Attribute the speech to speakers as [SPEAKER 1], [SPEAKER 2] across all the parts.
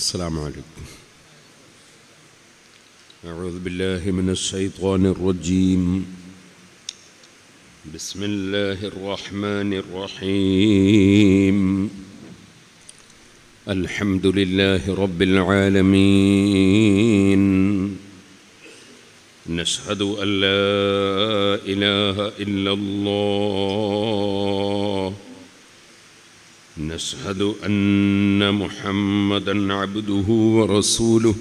[SPEAKER 1] السلام عليكم أعوذ بالله من الشيطان الرجيم بسم الله الرحمن الرحيم الحمد لله رب العالمين نشهد أن لا إله إلا الله نشهد أن محمدا عبده ورسوله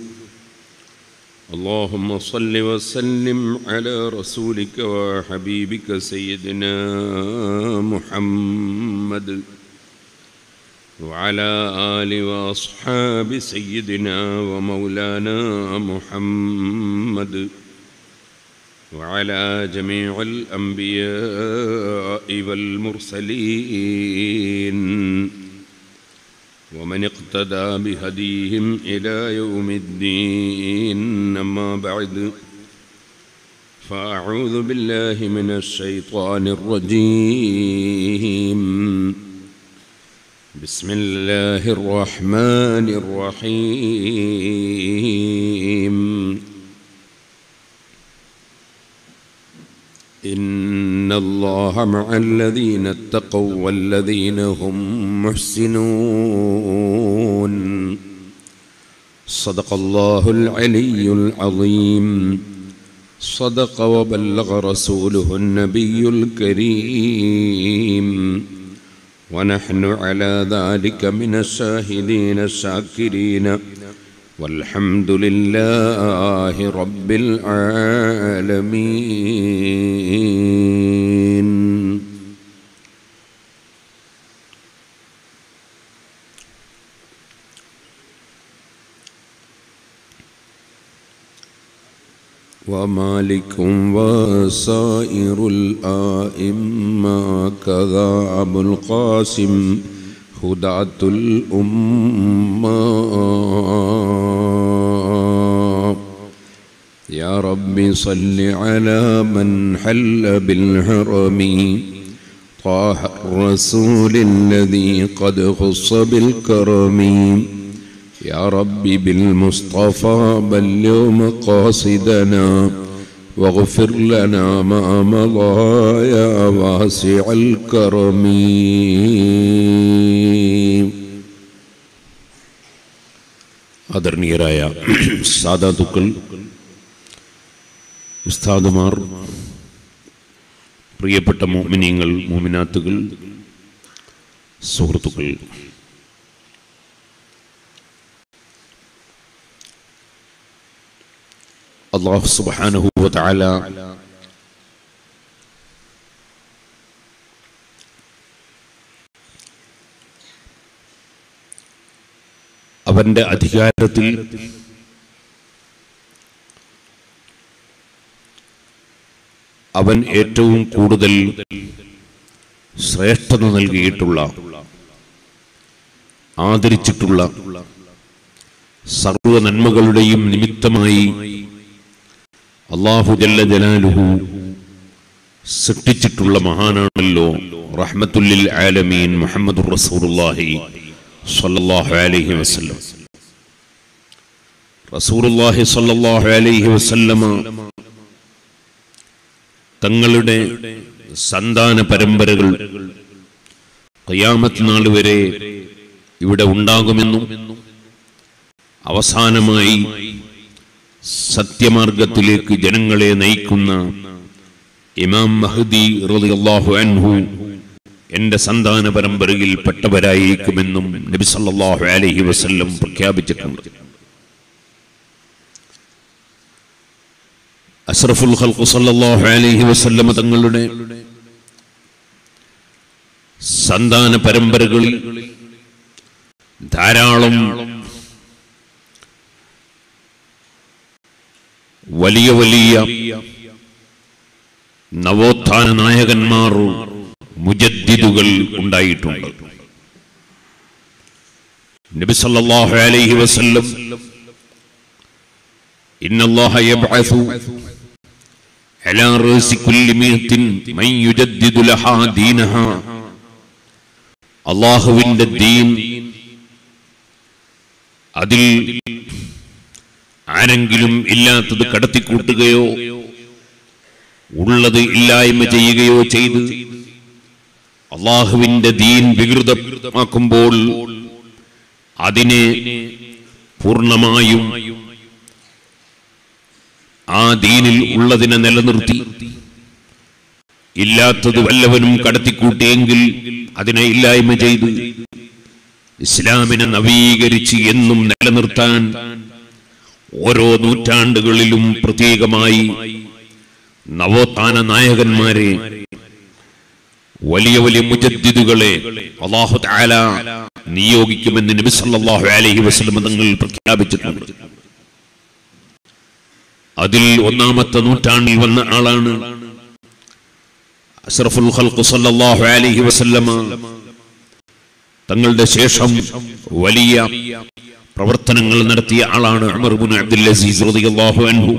[SPEAKER 1] اللهم صل وسلم على رسولك وحبيبك سيدنا محمد وعلى آل وأصحاب سيدنا ومولانا محمد وعلى جميع الأنبياء والمرسلين ومن اقتدى بهديهم إلى يوم الدين أما بعد فأعوذ بالله من الشيطان الرجيم بسم الله الرحمن الرحيم إن الله مع الذين اتقوا والذين هم محسنون صدق الله العلي العظيم صدق وبلغ رسوله النبي الكريم ونحن على ذلك من الشاهدين الشاكرين والحمد لله رب العالمين ومالك وسائر الآئمة كذا أبو القاسم هداة الأمة يا رب صل على من حل بالحرم طه الرسول الذي قد خص بالكرم يا رب بالمصطفى بلغ مقاصدنا واغفر لنا ما مضى يا واسع الكرم ആദരണീയരായ സാധാതുക്കൾ ഉസ്താദുമാർ പ്രിയപ്പെട്ട മോമിനിയങ്ങൾ മോമിനാത്തുകൾ സുഹൃത്തുക്കൾ അള്ളാഹു സുബ്ഹാനഹു വ തആല അവന്റെ അധികാരത്തിൽ അവൻ ഏറ്റവും കൂടുതൽ ശ്രേഷ്ഠത നൽകിയിട്ടുള്ള ആദരിച്ചിട്ടുള്ള സർവ നന്മകളുടെയും നിമിത്തമായി അള്ളാഹു ജല്ല ജലാലുഹു സൃഷ്ടിച്ചിട്ടുള്ള മഹാനാണല്ലോ റഹ്മത്തുല്ലിൽ ആലമീൻ മുഹമ്മദ് റസൂലുള്ളാഹി സ്വല്ലല്ലാഹു അലൈഹി വസല്ലം റസൂലുള്ളാഹി സ്വല്ലല്ലാഹു അലൈഹി വസല്ലമ തങ്ങളുടെ സന്താന പരമ്പരകൾ ഖിയാമത്ത് നാൾ വരെ ഇവിടെ ഉണ്ടാകുമെന്നും അവസാനമായി സത്യമാർഗത്തിലേക്ക് ജനങ്ങളെ നയിക്കുന്ന ഇമാം മഹദി റളിയല്ലാഹു അൻഹു എന്റെ സന്താന പരമ്പരയിൽ പെട്ടവരായിരിക്കുമെന്നും നബി സല്ലല്ലാഹു അലൈഹി വസല്ലം പ്രഖ്യാപിച്ചിട്ടുണ്ട് അഷ്റഫുൽ ഖൽഖ് സല്ലല്ലാഹു അലൈഹി വസല്ലം തങ്ങളുടെ സന്താന പരമ്പരകളിൽ ധാരാളം വലിയ വലിയ നവോത്ഥാന നായകന്മാർ മുജദ്ദിദുകൾ ഉണ്ടായിട്ടുണ്ട് നബി സല്ലല്ലാഹു അലൈഹി വസല്ലം ഇന്നല്ലാഹ യബ്അസു അലാ റഅസി കുല്ലി മിഅത്തിൻ മൻ യുജദ്ദിദു ലഹാ ദീനഹാ അള്ളാഹുവിന്റെ ദീൻ അതിൽ ആരെങ്കിലും ഇല്ലാത്തത് കടത്തിക്കൂട്ടുകയോ ഉള്ളത് ഇല്ലായ്മ ചെയ്യുകയോ ചെയ്ത് അള്ളാഹുവിന്റെ ദീൻ വികൃതമാക്കുമ്പോൾ അതിനെ പൂർണ്ണമായും ആ ദീനിൽ ഉള്ളതിനെ നിലനിർത്തി ഇല്ലാത്തത് വല്ലവനും കടത്തിക്കൂട്ടിയെങ്കിൽ അതിനെ ഇല്ലായ്മ ചെയ്ത് ഇസ്ലാമിനെ നവീകരിച്ച് എന്നും നിലനിർത്താൻ ഓരോ നൂറ്റാണ്ടുകളിലും പ്രത്യേകമായി നവോത്ഥാന നായകന്മാരെ വലിയ വലിയ മുജദ്ദിദുകളെ അള്ളാഹു തആല നിയോഗിക്കുമെന്ന് നബി സല്ലല്ലാഹു അലൈഹി വസല്ലം തങ്ങൾ പ്രഖ്യാപിച്ചിട്ടുണ്ട് അതിൽ ഒന്നാമത്തെ നൂറ്റാണ്ടിൽ വന്ന ആളാണ് അഷ്റഫുൽ ഖൽഖ് സല്ലല്ലാഹു അലൈഹി വസല്ലമ തങ്ങളുടെ ശേഷം വലിയ പ്രവർത്തനങ്ങൾ നടത്തിയ ആളാണ് ഉമർ ഇബ്നു അബ്ദുൽ അസീസ് റളിയല്ലാഹു അൻഹു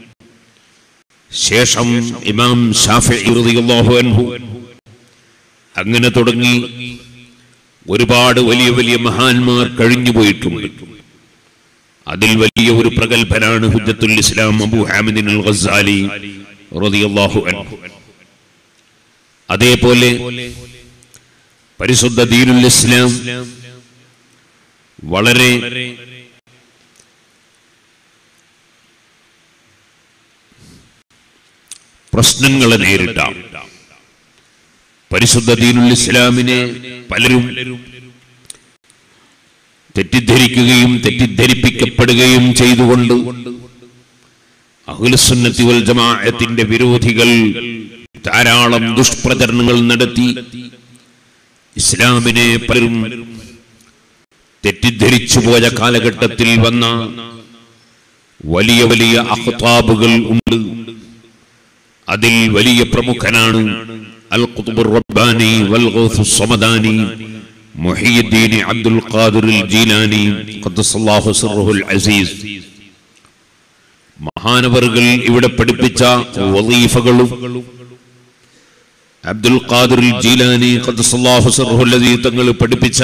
[SPEAKER 1] ശേഷം ഇമാം ഷാഫിഈ റളിയല്ലാഹു അൻഹു അങ്ങനെ തുടങ്ങി ഒരുപാട് വലിയ വലിയ മഹാന്മാർ കഴിഞ്ഞുപോയിട്ടുണ്ട് അതിൽ വലിയ ഒരു പ്രഗത്ഭനാണ് ഹുജ്ജത്തുൽ ഇസ്ലാം അബൂ ഹാമിദിൻ അൽ ഗസാലി റളിയല്ലാഹു അൻഹു അതേപോലെ പരിശുദ്ധ ദീനുൽ ഇസ്ലാം വളരെ പ്രശ്നങ്ങളെ നേരിട്ട പരിശുദ്ധ ദീനുൽ ഇസ്ലാമിനെ പലരും തെറ്റിദ്ധരിക്കുകയും തെറ്റിദ്ധരിപ്പിക്കപ്പെടുകയും ചെയ്തുകൊണ്ട് അഹുലസുന്നത്തി വൽ ജമാഅത്തിന്റെ വിരോധികൾ ധാരാളം ദുഷ്പ്രചരണങ്ങൾ നടത്തി ഇസ്ലാമിനെ പലരും തെറ്റിദ്ധരിച്ചു പോയ കാലഘട്ടത്തിൽ വന്ന വലിയ വലിയ അഹ്താബുകൾ ഉണ്ട് അതിൽ വലിയ പ്രമുഖനാണ് അൽ ഖുത്ബുർ റബ്ബാനി വൽ ഗൗസുസ് സമദാനി മുഹിയുദ്ദീൻ അബ്ദുൽ ഖാദിർ അൽ ജീലാനി ഖദ്ദസല്ലാഹു സിർറുൽ അസീസ് മഹാനവറുകൾ ഇവിടെ പഠിപ്പിച്ച വളീഫകളും അബ്ദുൽ ഖാദിർ അൽ ജീലാനി ഖദ്ദസല്ലാഹു സിർറുൽ അസീസ് തങ്ങൾ പഠിപ്പിച്ച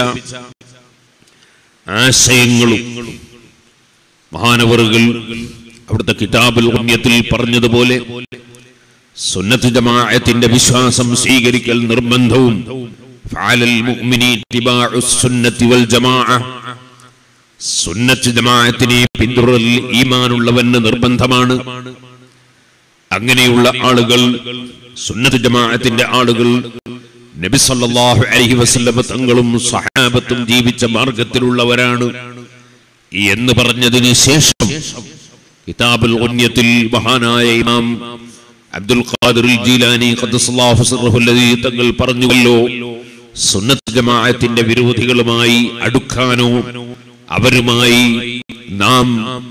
[SPEAKER 1] ആശയങ്ങളും മഹാനവറുകൾ അവിടുത്തെ കിതാബുൽ ഉമ്യത്തിൽ പറഞ്ഞതുപോലെ സുന്നത്ത് ജമാഅത്തിന്റെ വിശ്വാസം സ്വീകരിക്കൽ നിർബന്ധവും ഫഅലൽ മുഅ്മിനി ഇത്തിബാഉ സുന്നത്തി വൽ ജമാഅ സുന്നത്ത് ജമാഅത്തിനെ പിന്തുടരൽ ഈമാനുള്ളവന് നിർബന്ധമാണ് അങ്ങനെയുള്ള ആളുകൾ സുന്നത്ത് ജമാഅത്തിന്റെ ആളുകൾ നബി സല്ലല്ലാഹു അലൈഹി വസല്ലമ തങ്ങളും സഹാബത്തും ജീവിച്ച മാർഗത്തിലുള്ളവരാണ് എന്ന് പറഞ്ഞതിന് ശേഷം കിതാബുൽ ഉന്യത്തിൽ മഹാനായ ഇമാം അബ്ദുൽ ഖാദിർ ജീലാനി ഖദ്ദസല്ലാഹു സിർറഹു അല്ലദീ തങ്ങൾ പറഞ്ഞുവല്ലോ സുന്നത്ത് ജമാഅത്തിന്റെ വിരോധികളുമായി അടുക്കാനോ അവരുമായി നാം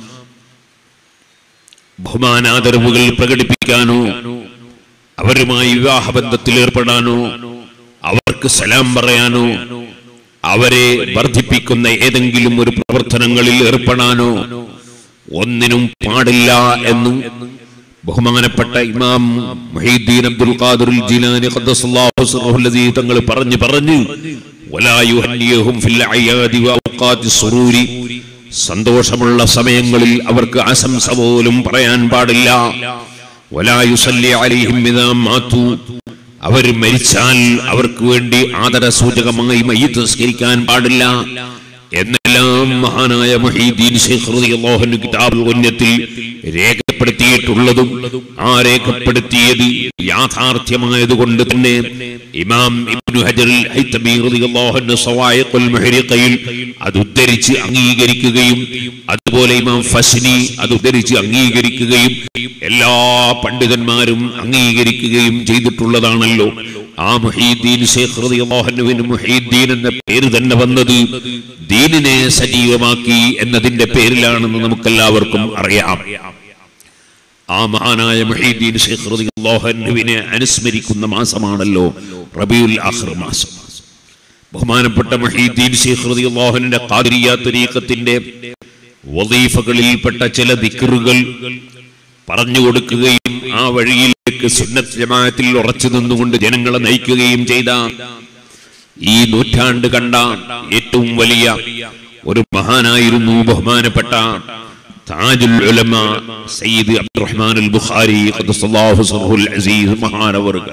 [SPEAKER 1] ബഹുമാനാദരവുകൾ പ്രകടിപ്പിക്കാനോ അവരുമായി വിവാഹബന്ധത്തിൽ ഏർപ്പെടാനോ അവർക്ക് സലാം പറയാനോ അവരെ വർദ്ധിപ്പിക്കുന്ന ഏതെങ്കിലും ഒരു പ്രവർത്തനങ്ങളിൽ ഏർപ്പെടാനോ ഒന്നിനും പാടില്ല എന്നും ബഹുമാനപ്പെട്ട ഇമാം മുഹീദ്ദീൻ അബ്ദുൽ ഖാദിർ ജിലാനി ഖദ്ദസല്ലാഹു സിർറഹു അല്ലദീ തങ്ങൾ പറഞ്ഞു പറഞ്ഞു വലാ യുഹന്നിയഹും ഫിൽ അയാദി വഅവഖാതി സുറൂരി സന്തോഷമുള്ള സമയങ്ങളിൽ അവർക്ക് ആശംസ പോലും പറയാൻ പാടില്ല വലാ യുസല്ലി അലൈഹിം ഇദാ മാതു അവർ മരിച്ചാൽ അവർക്ക് വേണ്ടി ആദരസൂചകമായി മയ്യത്ത് സംസ്കരിക്കാൻ പാടില്ല എന്നെല്ലാം മഹാനായ മഹീദ്ദീൻ ശൈഖ് റളിയല്ലാഹു അൻഹു കിതാബുൽ ഉന്നത്തിൽ രേഖപ്പെടുത്തിയിട്ടുള്ളതും ആ രേഖപ്പെടുത്തിയത് യാഥാർത്ഥ്യമായത് കൊണ്ട് തന്നെ ഇമാം ഇബ്നു ഹജറിൽ ഹൈതമി റളിയല്ലാഹു അൻഹു സവായിഖുൽ മുഹരിഖയിൽ അത് ഉദ്ധരിച്ച് അംഗീകരിക്കുകയും അതുപോലെ ഇമാം ഫസ്നി അത് ഉദ്ധരിച്ച് അംഗീകരിക്കുകയും എല്ലാ പണ്ഡിതന്മാരും അംഗീകരിക്കുകയും ചെയ്തിട്ടുള്ളതാണല്ലോ ആ മുഹീദ്ദീൻ ശൈഖ് റളിയല്ലാഹു അൻഹുവിന് മുഹീദ്ദീൻ എന്ന പേര് തന്നെ വന്നത് ദീനിനെ സജീവമാക്കി എന്നതിന്റെ പേരിലാണെന്ന് നമുക്കെല്ലാവർക്കും അറിയാം ആ മഹാനായ മുഹീദ്ദീൻ ശൈഖ് റളിയല്ലാഹു അൻഹുവിനെ അനുസ്മരിക്കുന്ന മാസമാണല്ലോ റബീഉൽ ആഖിർ മാസം ബഹുമാനപ്പെട്ട മുഹീദ്ദീൻ ശൈഖ് റളിയല്ലാഹു അൻഹുവിന്റെ ഖാദിരിയ തരീഖത്തിന്റെ വദീഫകളിൽപ്പെട്ട ചില ദിക്റുകൾ പറഞ്ഞു കൊടുക്കുകയും ആ വഴിയിലേക്ക് സുന്നത്ത് ജമാഅത്തിൽ ഉറച്ചു നിന്നുകൊണ്ട് ജനങ്ങളെ നയിക്കുകയും ചെയ്ത ഈ നൂറ്റാണ്ട് കണ്ട ഏറ്റവും വലിയ ഒരു മഹാനായിരുന്നു ബഹുമാനപ്പെട്ട താജുൽ ഉലമ സയ്യിദ് അബ്ദുറഹ്മാൻ അൽ ബുഖാരി ഖദ്ദസല്ലാഹു സർഹുൽ അസീസ് മഹാനവർഗ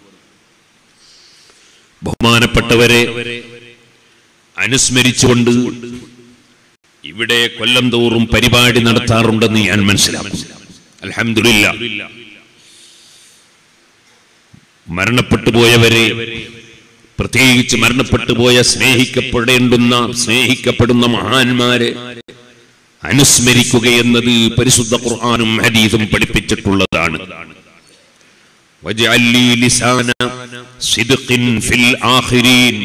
[SPEAKER 1] ബഹുമാനപ്പെട്ടവരെ അനുസ്മരിച്ചുകൊണ്ട് ഇവിടെ കൊല്ലം തോറും പരിപാടി നടത്താറുണ്ടെന്ന് ഞാൻ മനസ്സിലാക്കുന്നു അൽഹംദുലില്ലാ മരണപ്പെട്ടു പോയവരെ പ്രത്യേകിച്ച് മരണപ്പെട്ടു പോയ സ്നേഹിക്കപ്പെടേണ്ടുന്ന സ്നേഹിക്കപ്പെടുന്ന മഹാന്മാരെ അനുസ്മരിക്കുക എന്നത് പരിശുദ്ധ ഖുർആാനും ഹദീസും പഠിപ്പിച്ചിട്ടുള്ളതാണ് വജഅൽ ലീ ലിസാന സിദ്ഖിൻ ഫിൽ ആഖിരീൻ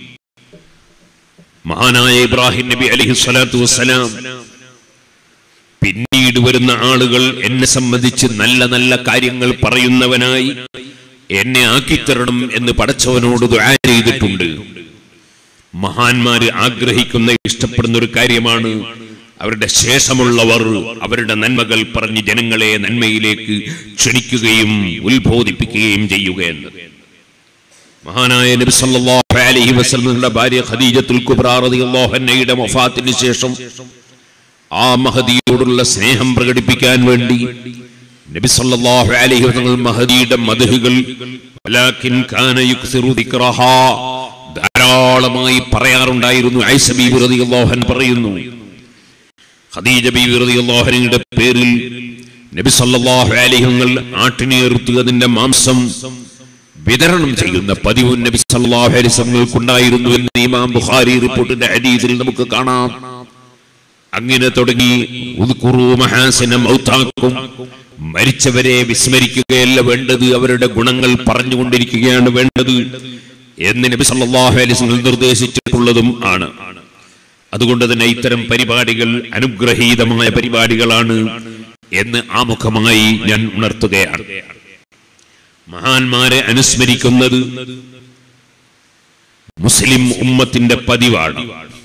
[SPEAKER 1] മഹാനായ ഇബ്രാഹിം നബി അലൈഹി സ്വലാത്തു വസ്സലാം പിന്നീട് വരുന്ന ആളുകൾ എന്നെ സംബന്ധിച്ച് നല്ല നല്ല കാര്യങ്ങൾ പറയുന്നവനായി എന്നെ ആക്കിത്തരണം എന്ന് പടച്ചവനോട് ദുആ ചെയ്തിട്ടുണ്ട് മഹാന്മാര് ആഗ്രഹിക്കുന്ന ഇഷ്ടപ്പെടുന്ന ഒരു കാര്യമാണ് അവരുടെ ശേഷമുള്ളവർ അവരുടെ നന്മകൾ പറഞ്ഞ് ജനങ്ങളെ നന്മയിലേക്ക് ക്ഷണിക്കുകയും ഉത്ബോധിപ്പിക്കുകയും ചെയ്യുക എന്ന് മഹാനായ നബി സല്ലല്ലാഹു അലൈഹി വസല്ലമയുടെ ഭാര്യ ഖദീജത്തുൽ കുബ്ര റളിയല്ലാഹു അൻഹയുടെ വഫാത്തിന് ശേഷം ആ മഹദിയോടുള്ള സ്നേഹം പ്രകടിപ്പിക്കാൻ വേണ്ടി നബി സല്ലല്ലാഹു അലൈഹി വസല്ലം മഹദിയുടെ മദ്ഹുകൾ വലാകിൻ കാന യുക്സിറു ദിക്റഹാ ധാരാളമായി പറയാറുണ്ടായിരുന്നു ഐസ ബീബി റളിയല്ലാഹു അൻഹ പറയുന്നു ഖദീജ ബീബി റളിയല്ലാഹു അൻഹയുടെ പേരിൽ നബി സല്ലല്ലാഹു അലൈഹി വസല്ലം ആട്ടിനെ അറുത്ത് അതിന്റെ മാംസം വിതരണം ചെയ്യുന്ന പതിവ് നബി സല്ലല്ലാഹു അലൈഹി വസല്ലമക്കുണ്ടായിരുന്നു എന്ന് ഇമാം ബുഖാരി റിപ്പോർട്ടിന്റെ ഹദീസിൽ നമുക്ക് കാണാം അങ്ങനെ തുടങ്ങി ഉദ്കുറു മഹാസിന മൗതാക്കും മരിച്ചവരെ വിസ്മരിക്കുകയല്ല വേണ്ടത് അവരുടെ ഗുണങ്ങൾ പറഞ്ഞുകൊണ്ടിരിക്കുകയാണ് വേണ്ടത് എന്ന് നബി സല്ലല്ലാഹു അലൈഹി വസല്ലം നിർദ്ദേശിച്ചിട്ടുള്ളതും ആണ് അതുകൊണ്ട് തന്നെ ഇത്തരം പരിപാടികൾ അനുഗ്രഹീതമായ പരിപാടികളാണ് എന്ന് ആമുഖമായി ഞാൻ ഉണർത്തുകയാണ് മഹാന്മാരെ അനുസ്മരിക്കുന്നത് മുസ്ലിം ഉമ്മത്തിന്റെ പതിവാണ്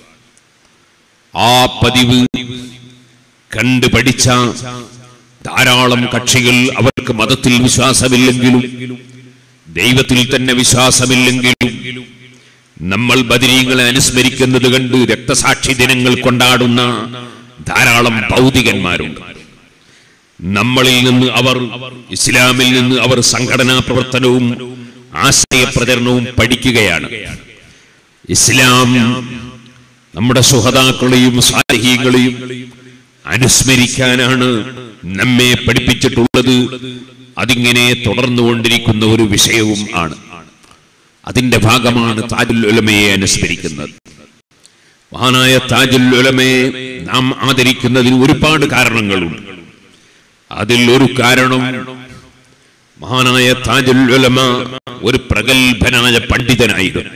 [SPEAKER 1] ആ പതിവ് കണ്ടു പഠിച്ച ധാരാളം കക്ഷികൾ അവർക്ക് മതത്തിൽ വിശ്വാസമില്ലെങ്കിലും ദൈവത്തിൽ തന്നെ വിശ്വാസമില്ലെങ്കിലും നമ്മൾ ബദരീങ്ങളെ അനുസ്മരിക്കുന്നത് കണ്ട് രക്തസാക്ഷി ദിനങ്ങൾ കൊണ്ടാടുന്ന ധാരാളം ഭൗതികന്മാരുണ്ട് നമ്മളിൽ നിന്ന് അവർ ഇസ്ലാമിൽ നിന്ന് അവർ സംഘടനാ പ്രവർത്തനവും ആശയ പ്രചരണവും പഠിക്കുകയാണ് ഇസ്ലാം നമ്മുടെ സുഹതാക്കളെയും സാരഹീകളെയും അനുസ്മരിക്കാനാണ് നമ്മെ പഠിപ്പിച്ചിട്ടുള്ളത് അതിങ്ങനെ തുടർന്നുകൊണ്ടിരിക്കുന്ന ഒരു വിഷയവും ആണ് അതിന്റെ ഭാഗമാണ് താജുൽ ഉലമയെ അനുസ്മരിക്കുന്നത് മഹാനായ താജുൽ ഉലമയെ നാം ആദരിക്കുന്നതിന് ഒരുപാട് കാരണങ്ങളുണ്ട് അതിൽ ഒരു കാരണം മഹാനായ താജുൽ ഉലമ ഒരു പ്രഗത്ഭനായ പണ്ഡിതനായിരുന്നു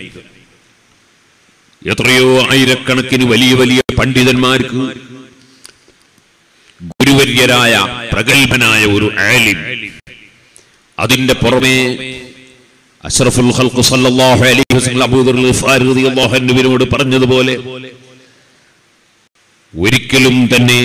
[SPEAKER 1] എത്രയോ ആയിരക്കണക്കിന് വലിയ വലിയ പണ്ഡിതന്മാർക്ക് ഗുരുവര്യരായ പ്രഗത്ഭനായ ഒരു ആലിം അതിന്റെ പുറമെ അഷ്റഫുൽ ഖൽഖ് സല്ലല്ലാഹു അലൈഹി വസല്ലം അബൂദർ ഗിഫാരി റളിയല്ലാഹു അൻഹുവിനോട് പറഞ്ഞതുപോലെ ഒരിക്കലും തന്നെ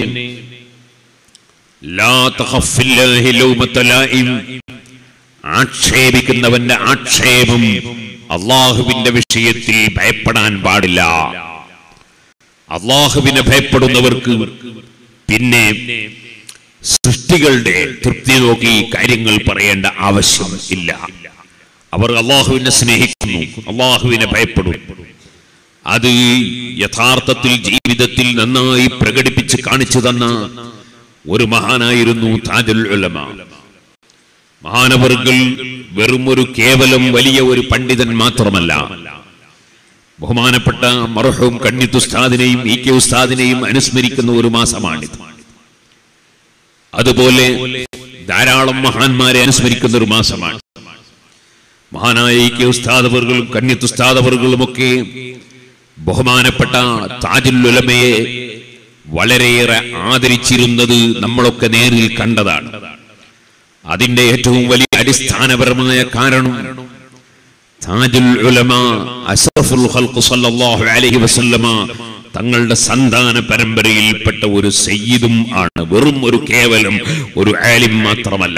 [SPEAKER 1] ലാ തഖഫ് ഫില്ലാഹി ലൗമത ലായിം ആക്ഷേപിക്കുന്നവന്റെ ആക്ഷേപം അള്ളാഹുവിന്റെ വിഷയത്തിൽ ഭയപ്പെടാൻ പാടില്ല അള്ളാഹുവിനെ ഭയപ്പെടുന്നവർക്ക് പിന്നെ സൃഷ്ടികളുടെ തൃപ്തി നോക്കി കാര്യങ്ങൾ പറയേണ്ട ആവശ്യം ഇല്ല അവർ അള്ളാഹുവിനെ സ്നേഹിക്കുന്നു അള്ളാഹുവിനെ ഭയപ്പെടും അത് യഥാർത്ഥത്തിൽ ജീവിതത്തിൽ നന്നായി പ്രകടിപ്പിച്ച് കാണിച്ചു തന്ന ഒരു മഹാനായിരുന്നു താജുൽ ഉലമ മഹാനവർകൾ വെറും ഒരു കേവലം വലിയ ഒരു പണ്ഡിതൻ മാത്രമല്ല ബഹുമാനപ്പെട്ട മർഹൂം കണ്ണിത്ത് ഉസ്താദിനെയും ഇ കെ ഉസ്താദിനെയും അനുസ്മരിക്കുന്ന ഒരു മാസമാണിത് അതുപോലെ ധാരാളം മഹാന്മാരെ അനുസ്മരിക്കുന്ന ഒരു മാസമാണ് മഹാനായ ഇ കെ ഉസ്താദവറുകളും കണ്ണിത്ത് ഉസ്താദവറുകളും ഒക്കെ ബഹുമാനപ്പെട്ട താജുൽ ഉലമയെ വളരെയേറെ ആദരിച്ചിരുന്നത് നമ്മളൊക്കെ നേരിൽ കണ്ടതാണ് അതിന്റെ ഏറ്റവും വലിയ അടിസ്ഥാനപരമായ കാരണം താജുൽ ഉലമ അഷ്റഫുൽ ഖൽഖ് സല്ലല്ലാഹു അലൈഹി വസല്ലമ തങ്ങളുടെ സന്താന പരമ്പരയിൽപ്പെട്ട ഒരു സയ്യിദും ആണ് വെറും ഒരു കേവലം ഒരു ആലിം മാത്രമല്ല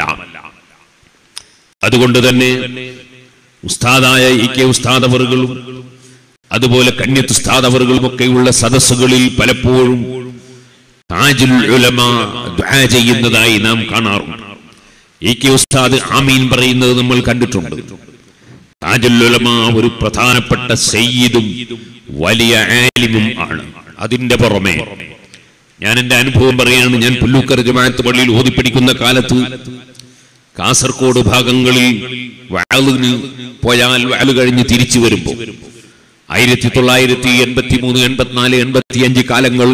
[SPEAKER 1] അതുകൊണ്ട് തന്നെ ഉസ്താദായ ഇ കെ ഉസ്താദവറുകളും അതുപോലെ കന്യത്ത് സ്ഥാതവറുകളുമൊക്കെയുള്ള സദസ്സുകളിൽ പലപ്പോഴും താജുൽ ഉലമ ദുആ ചെയ്യുന്നതായി നാം കാണാറുണ്ട് ഇ കെ ഉസ്താദ് ആമീൻ പറയുന്നത് നമ്മൾ കണ്ടിട്ടുണ്ട് താജുൽ ഉലമ ഒരു പ്രധാനപ്പെട്ട സയ്യിദും വലിയ ആലിമും ആണ് അതിന്റെ പുറമെ ഞാൻ എന്റെ അനുഭവം പറയാണ് ഞാൻ പുല്ലൂക്കര ജമാഅത്ത് പള്ളിയിൽ ഓതിപ്പിടിക്കുന്ന കാലത്ത് കാസർഗോഡ് ഭാഗങ്ങളിൽ വാളിന് പോയാൽ വാല് കഴിഞ്ഞ് തിരിച്ചു വരുമ്പോൾ ആയിരത്തി തൊള്ളായിരത്തി എൺപത്തി മൂന്ന് എൺപത്തിനാല് എൺപത്തി അഞ്ച് കാലങ്ങൾ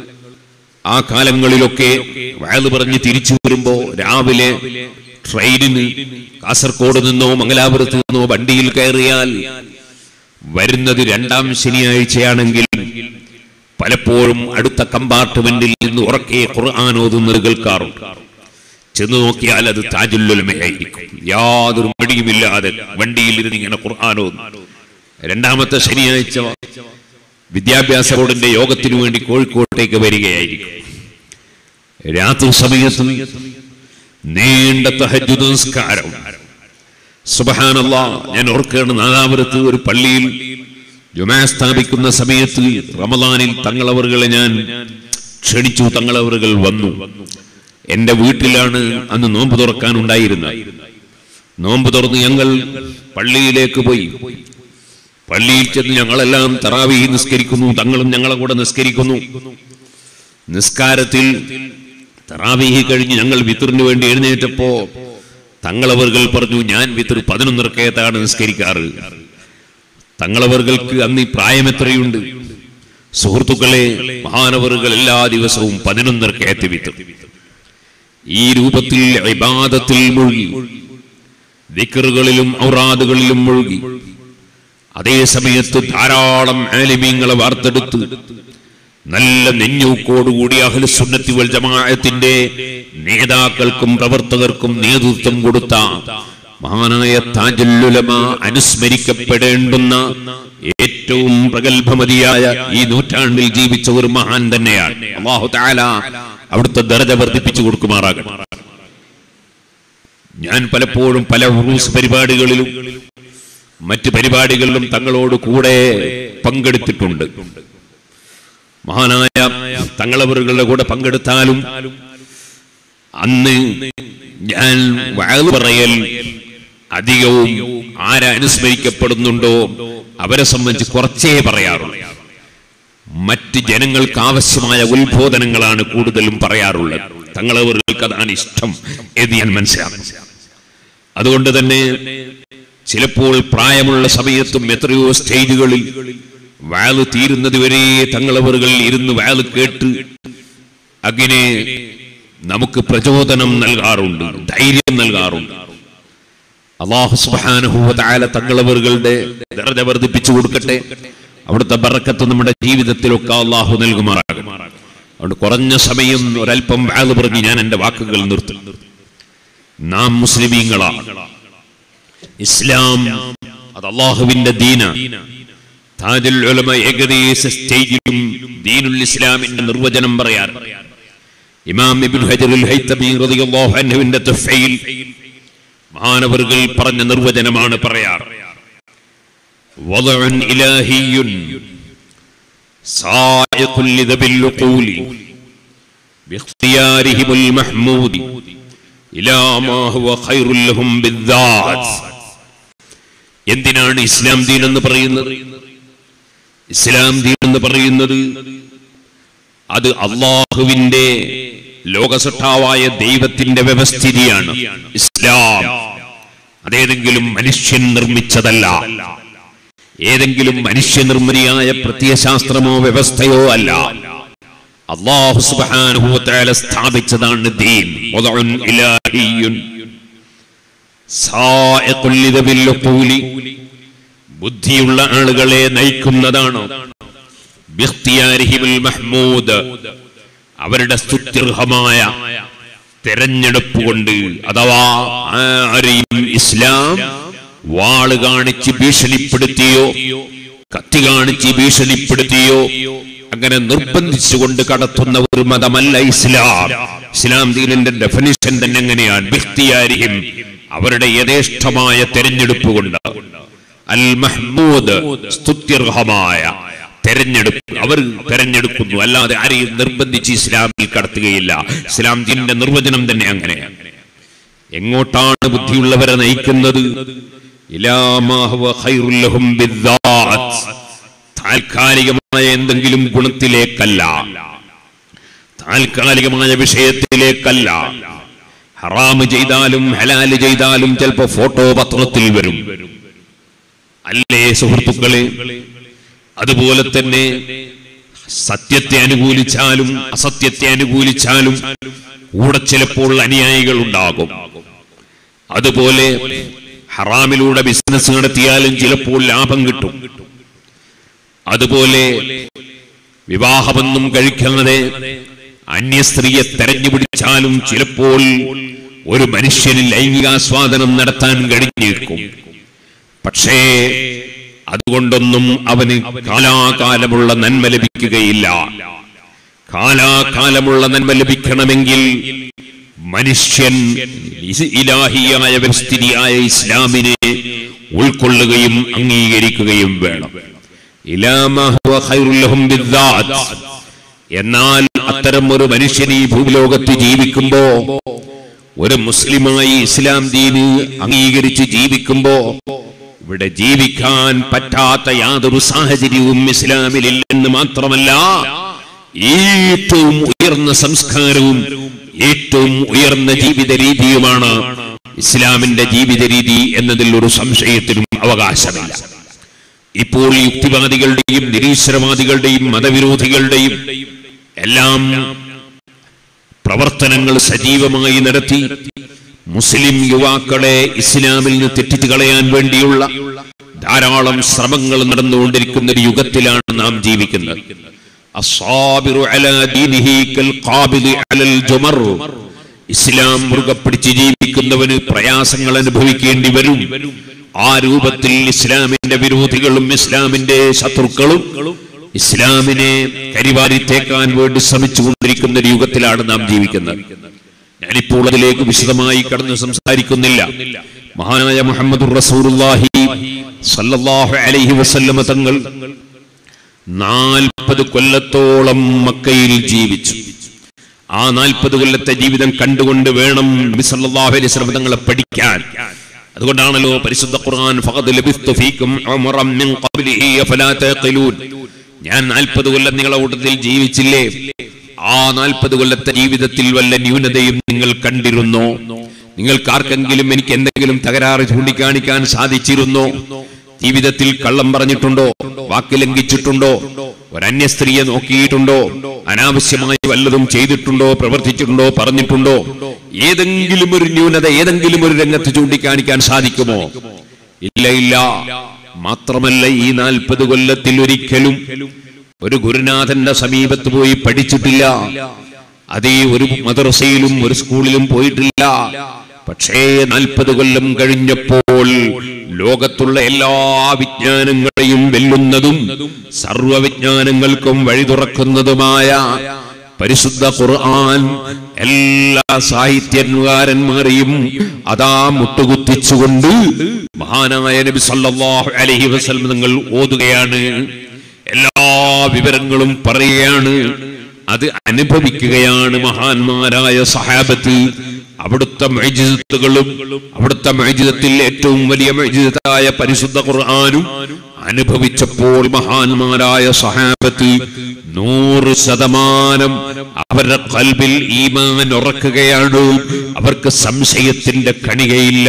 [SPEAKER 1] ആ കാലങ്ങളിലൊക്കെ വയല് പറഞ്ഞ് തിരിച്ചു വരുമ്പോ രാവിലെ ട്രെയിനിന് കാസർഗോഡ് നിന്നോ മംഗലാപുരത്ത് നിന്നോ വണ്ടിയിൽ കയറിയാൽ വരുന്നത് രണ്ടാം ശനിയാഴ്ചയാണെങ്കിൽ പലപ്പോഴും അടുത്ത കമ്പാർട്ട്മെന്റിൽ നിന്ന് ഉറക്കെ ഖുർആൻ ഓതുന്നത് കേൾക്കാറുണ്ട് ചെന്ന് നോക്കിയാൽ അത് താജുല്ലുലമയായിരിക്കും യാതൊരു മടിയുമില്ലാതെ വണ്ടിയിൽ ഇരുന്ന് ഇങ്ങനെ ഖുർആൻ ഓതും രണ്ടാമത്തെ ശനിയാഴ്ച വിദ്യാഭ്യാസ ബോർഡിന്റെ യോഗത്തിനു വേണ്ടി കോഴിക്കോട്ടേക്ക് വരികയായിരിക്കും രാത്രി സമയത്ത് നീണ്ട തഹജ്ജുദ് നിസ്കാരം സുബഹാനല്ലാ ഞാൻ ഓർക്കുകയാണ് നാദാപുരത്ത് ഒരു പള്ളിയിൽ ജുമാ സ്ഥാപിക്കുന്ന സമയത്ത് റമദാനിൽ തങ്ങളവറുകളെ ഞാൻ ക്ഷണിച്ചു തങ്ങളവറുകൾ വന്നു എന്റെ വീട്ടിലാണ് അന്ന് നോമ്പ് തുറക്കാനുണ്ടായിരുന്നത് നോമ്പ് തുറന്ന് ഞങ്ങൾ പള്ളിയിലേക്ക് പോയി പള്ളിയിൽ ചെന്ന് ഞങ്ങളെല്ലാം തറാവി നിസ്കരിക്കുന്നു തങ്ങളും ഞങ്ങളെ കൂടെ നിസ്കരിക്കുന്നു നിസ്കാരത്തിൽ തറാവീഹി കഴിഞ്ഞ് ഞങ്ങൾ വിത്തറിന് വേണ്ടി എഴുന്നേറ്റപ്പോ തങ്ങളവർകൾ പറഞ്ഞു ഞാൻ വിത്തർ പതിനൊന്നിറക്കയത്താണ് നിസ്കരിക്കാറ് തങ്ങളവർക്ക് അന്ന് ഈ പ്രായം എത്രയുണ്ട് സുഹൃത്തുക്കളെ മഹാനവറുകൾ എല്ലാ ദിവസവും പതിനൊന്നിറക്കയത്ത് വിത്തർ ഈ രൂപത്തിൽ ഇബാദത്തിൽ മുഴുകി ദിക്കറുകളിലും ഔറാദുകളിലും മുഴുകി അതേ സമയത്ത് ധാരാളം ആലിമീങ്ങളെ വാർത്തെടുത്ത് നല്ല നെഞ്ഞൂക്കോടുകൂടി അഹ്ലു സുന്നത്തി വൽ ജമാഅത്തിന്റെ നേതാക്കൾക്കും പ്രവർത്തകർക്കും നേതൃത്വം കൊടുത്ത മഹാനായ താജുല്ലുലമ അനുസ്മരിക്കപ്പെടേണ്ടുന്ന ഏറ്റവും പ്രഗത്ഭമതിയായ ഈ നൂറ്റാണ്ടിൽ ജീവിച്ച ഒരു മഹാൻ തന്നെയാണ് അള്ളാഹു താല അവിടുത്തെ ദർജ വർദ്ധിപ്പിച്ചു കൊടുക്കുമാറാകട്ടെ ഞാൻ പലപ്പോഴും പല ഉറൂസ് പരിപാടികളിലും മറ്റ് പരിപാടികളിലും തങ്ങളോട് കൂടെ പങ്കെടുത്തിട്ടുണ്ട് മഹാനായ തങ്ങളവറുകളുടെ കൂടെ പങ്കെടുത്താലും അന്ന് ഞാൻ വഴു പറയൽ അധികവും ആരെ അനുസ്മരിക്കപ്പെടുന്നുണ്ടോ അവരെ സംബന്ധിച്ച് കുറച്ചേ പറയാറുള്ളൂ മറ്റ് ജനങ്ങൾക്ക് ആവശ്യമായ ഉത്ബോധനങ്ങളാണ് കൂടുതലും പറയാറുള്ളത് തങ്ങളവർക്ക് അതാണ് ഇഷ്ടം എന്ന് ഞാൻ മനസ്സിലാക്കുന്നു അതുകൊണ്ട് തന്നെ ചിലപ്പോൾ പ്രായമുള്ള സമയത്തും എത്രയോ സ്റ്റേജുകളിൽ വാല് തീരുന്നത് വരെ തങ്ങളവറുകൾ ഇരുന്ന് വാല് കേട്ട് അങ്ങനെ നമുക്ക് പ്രചോദനം നൽകാറുണ്ട് ധൈര്യം നൽകാറുണ്ട് അള്ളാഹു സുബാനുഭൂതായ തങ്ങളവറുകളുടെ ദർജ വർദ്ധിപ്പിച്ചു കൊടുക്കട്ടെ അവിടുത്തെ ബറക്കത്ത് നമ്മുടെ ജീവിതത്തിലൊക്കെ അള്ളാഹു നൽകുമാറാകും അതുകൊണ്ട് കുറഞ്ഞ സമയം ഒരല്പം വാല് പറഞ്ഞ് ഞാൻ എന്റെ വാക്കുകൾ നിർത്തും നാം മുസ്ലിമീങ്ങളാണ് ഇസ്ലാം അത് അള്ളാഹുവിന്റെ ദീന താജുൽ ഉലമ ഏകദേശ സ്റ്റേജിലും ദീനുൽ ഇസ്ലാമിന്റെ നിർവചനം പറയാൻ ഇമാം ഇബ്നു ഹജറുൽ ഹൈത്തമി റളിയല്ലാഹു അൻഹുവിന്റെ തുഫയിൽ മഹാനവറുകൾ പറഞ്ഞ നിർവചനമാണ് പറയാറ് വദഉൻ ഇലാഹിയുൻ സായിഖുൽ ലിദബിൽ ഉഖൂൽ باختيارهم المحمود إلى ما هو خير لهم بالذات എന്തിനാണ് ഇസ്ലാം ദീൻ എന്ന് പറയുന്നത് ഇസ്ലാം ദീൻ എന്ന് പറയുന്നത് അത് അള്ളാഹുവിന്റെ ലോകസട്ടാവായ ദൈവത്തിന്റെ വ്യവസ്ഥിതിയാണ് ഇസ്ലാം അതേതെങ്കിലും മനുഷ്യൻ നിർമ്മിച്ചതല്ല ഏതെങ്കിലും മനുഷ്യനിർമ്മിതിയായ പ്രത്യയശാസ്ത്രമോ വ്യവസ്ഥയോ അല്ല അള്ളാഹു സുബ്ഹാനഹു വതആല സ്ഥാപിച്ചതാണ് ദീൻ വദഉൻ ഇലാഹിയുൻ സായിഖുൽ ലിദബിൽ ഉഖൂലി ബുദ്ധിയുള്ള ആളുകളെ നയിക്കുന്നതാണ് ബിഖ്തിയാരിഹിൽ മഹ്മൂദ് അവരുടെ സ്തുത്യർഹമായ തെരഞ്ഞെടുപ്പ് കൊണ്ട് അഥവാ ആരെയും ഇസ്ലാം വാള് കാണിച്ച് ഭീഷണിപ്പെടുത്തിയോ കത്തി കാണിച്ച് ഭീഷണിപ്പെടുത്തിയോ അങ്ങനെ നിർബന്ധിച്ചുകൊണ്ട് കടത്തുന്ന ഒരു മതമല്ല ഇസ്ലാം ഇസ്ലാം ദീനിന്റെ ഡെഫിനിഷൻ തന്നെ എങ്ങനെയാണ് ബിഖ്തിയാരിഹിം അവരുടെ യഥേഷ്ടമായ തെരഞ്ഞെടുപ്പ് കൊണ്ട് അൽ മഹ്മൂദ് സ്തുത്യർഹമായ തെരഞ്ഞെടുപ്പ് അവർ തെരഞ്ഞെടുക്കുന്നു അല്ലാതെ ആരെയും നിർബന്ധിച്ച് ഇസ്ലാമിൽ കടത്തുകയില്ല ഇസ്ലാം ദീനിന്റെ നിർവചനം തന്നെ അങ്ങനെയാണ് എങ്ങോട്ടാണ് ബുദ്ധിയുള്ളവരെ നയിക്കുന്നത് ഇലാ മാ ഹുവ ഖൈറുൽ ലഹും ബിദ്ദാത്ത്. താൽക്കാലികമായ എന്തെങ്കിലും ഗുണത്തിലേക്കല്ല താൽക്കാലികമായ വിഷയത്തിലേക്കല്ല ഹറാമ് ചെയ്താലും ഹലാല് ചെയ്താലും ചിലപ്പോ ഫോട്ടോ പത്രത്തിൽ വരും അല്ലേ സുഹൃത്തുക്കളെ അതുപോലെ തന്നെ സത്യത്തെ അനുകൂലിച്ചാലും അസത്യത്തെ അനുകൂലിച്ചാലും കൂടെ ചിലപ്പോൾ അനുയായികൾ ഉണ്ടാകും അതുപോലെ ഹറാമിലൂടെ ബിസിനസ് നടത്തിയാലും ചിലപ്പോൾ ലാഭം കിട്ടും അതുപോലെ വിവാഹമൊന്നും കഴിക്കാതെ അന്യ സ്ത്രീയെ തെരഞ്ഞു പിടിച്ചാലും ചിലപ്പോൾ ഒരു മനുഷ്യന് ലൈംഗികാസ്വാദനം നടത്താൻ കഴിഞ്ഞേക്കും പക്ഷേ അതുകൊണ്ടൊന്നും അവന് കാലാകാലമുള്ള നന്മ ലഭിക്കുകയില്ല കാലാകാലമുള്ള നന്മ ലഭിക്കണമെങ്കിൽ മനുഷ്യൻ ഇസ് ഇലാഹിയായ വ്യവസ്ഥിതിയായ ഇസ്ലാമിനെ ഉൾക്കൊള്ളുകയും അംഗീകരിക്കുകയും വേണം ഇലാ മാ ഹുവ ഖൈറുൽ ലഹും ബിദ്ദാത്ത്. എന്നാൽ അത്തരം ഒരു മനുഷ്യൻ ഈ ഭൂലോകത്ത് ജീവിക്കുമ്പോ ഒരു മുസ്ലിമായി ഇസ്ലാം ദീന് അംഗീകരിച്ച് ജീവിക്കുമ്പോ ഇവിടെ ജീവിക്കാൻ പറ്റാത്ത യാതൊരു സാഹചര്യവും ഇസ്ലാമിലില്ലെന്ന് മാത്രമല്ല ഏറ്റവും ഉയർന്ന സംസ്കാരവും ഏറ്റവും ഉയർന്ന ജീവിത രീതിയുമാണ് ഇസ്ലാമിന്റെ ജീവിത രീതി എന്നതിൽ ഒരു സംശയത്തിനും അവകാശമില്ല ഇപ്പോൾ യുക്തിവാദികളുടെയും നിരീശ്വരവാദികളുടെയും മതവിരോധികളുടെയും എല്ലാം പ്രവർത്തനങ്ങൾ സജീവമായി നടത്തി മുസ്ലിം യുവാക്കളെ ഇസ്ലാമിൽ നിന്ന് തെറ്റിച്ചു കളയാൻ വേണ്ടിയുള്ള ധാരാളം ശ്രമങ്ങൾ നടന്നുകൊണ്ടിരിക്കുന്ന ഒരു യുഗത്തിലാണ് നാം ജീവിക്കുന്നത് അസ്സാബിറു അലാ ദീനിഹി കൽ ഖാബിദി അലൽ ജുമർ. ഇസ്ലാം മുറുകെ പിടിച്ച് ജീവിക്കുന്നവന് പ്രയാസങ്ങൾ അനുഭവിക്കേണ്ടി വരും ആ രൂപത്തിൽ ഇസ്ലാമിന്റെ വിരോധികളും ഇസ്ലാമിന്റെ ശത്രുക്കളും ഇസ്ലാമിനെ കരിവാരിത്തേക്കാൻ വേണ്ടി ശ്രമിച്ചുകൊണ്ടിരിക്കുന്ന ഒരു യുഗത്തിലാണ് നാം ജീവിക്കുന്നത് ഞാനിപ്പോൾ അതിലേക്ക് വിശദമായി കടന്ന് സംസാരിക്കുന്നില്ല മഹാനായ മുഹമ്മദ് റസൂലുള്ളാഹി സല്ലല്ലാഹു അലൈഹി വസല്ലമ തങ്ങൾ നാൽപ്പത് കൊല്ലത്തോളം മക്കയിൽ ജീവിച്ചു ആ നാൽപ്പത് കൊല്ലത്തെ ജീവിതം കണ്ടുകൊണ്ട് വേണം നബി സല്ലല്ലാഹു അലൈഹി വസല്ലം തങ്ങളെ പഠിക്കാൻ അതുകൊണ്ടാണല്ലോ പരിശുദ്ധ ഖുർആൻ ഫഖദ് ലബിസ്തു ഫീകും ഉമറൻ മിൻ ഖബ്ലിഹി അഫലാ തഖിലൂൻ ഞാൻ നാൽപ്പത് കൊല്ലം നിങ്ങളെ കൂട്ടത്തിൽ ജീവിച്ചില്ലേ ആ നാൽപ്പത് കൊല്ലത്തെ ജീവിതത്തിൽ വല്ല ന്യൂനതയും നിങ്ങൾ കണ്ടിരുന്നോ നിങ്ങൾക്ക് ആർക്കെങ്കിലും എനിക്ക് എന്തെങ്കിലും തകരാറ് ചൂണ്ടിക്കാണിക്കാൻ സാധിച്ചിരുന്നോ ജീവിതത്തിൽ കള്ളം പറഞ്ഞിട്ടുണ്ടോ വാക്ക് ലംഘിച്ചിട്ടുണ്ടോ ഒരന്യ സ്ത്രീയെ നോക്കിയിട്ടുണ്ടോ അനാവശ്യമായി വല്ലതും ചെയ്തിട്ടുണ്ടോ പ്രവർത്തിച്ചിട്ടുണ്ടോ പറഞ്ഞിട്ടുണ്ടോ ഏതെങ്കിലും ഒരു ന്യൂനത ഏതെങ്കിലും ഒരു രംഗത്ത് ചൂണ്ടിക്കാണിക്കാൻ സാധിക്കുമോ ഇല്ല ഇല്ല മാത്രമല്ല ഈ നാൽപ്പത് കൊല്ലത്തിൽ ഒരിക്കലും ഒരു ഗുരുനാഥന്റെ സമീപത്ത് പോയി പഠിച്ചിട്ടില്ല അതേ ഒരു മദ്രസയിലും ഒരു സ്കൂളിലും പോയിട്ടില്ല പക്ഷേ നാൽപ്പത് കൊല്ലം കഴിഞ്ഞപ്പോൾ ലോകത്തുള്ള എല്ലാ വിജ്ഞാനങ്ങളെയും വെല്ലുന്നതും സർവവിജ്ഞാനങ്ങൾക്കും വഴി തുറക്കുന്നതുമായ പരിശുദ്ധ ഖുർആൻ എല്ലാ സാഹിത്യകാരന്മാരെയും അതാ മുട്ടുകുത്തിച്ചുകൊണ്ട് മഹാനായ നബി സല്ലല്ലാഹു അലൈഹി വസല്ലം നിങ്ങൾ ഓതുകയാണ് എല്ലാ വിവരങ്ങളും പറയുകയാണ് അത് അനുഭവിക്കുകയാണ് മഹാന്മാരായ സഹാബത്ത് അവിടുത്തെ മൈജിതത്തുകളും അവിടുത്തെ മൈജിതത്തിൽ ഏറ്റവും വലിയ മൈജിതത്തായ പരിശുദ്ധ ഖുർആാനും അനുഭവിച്ചപ്പോൾ മഹാന്മാരായ സഹാബത്ത് നൂറ് ശതമാനം അവരുടെ കൽബിൽ ഈമാൻ ഉറക്കുകയാണ് അവർക്ക് സംശയത്തിന്റെ കണികയില്ല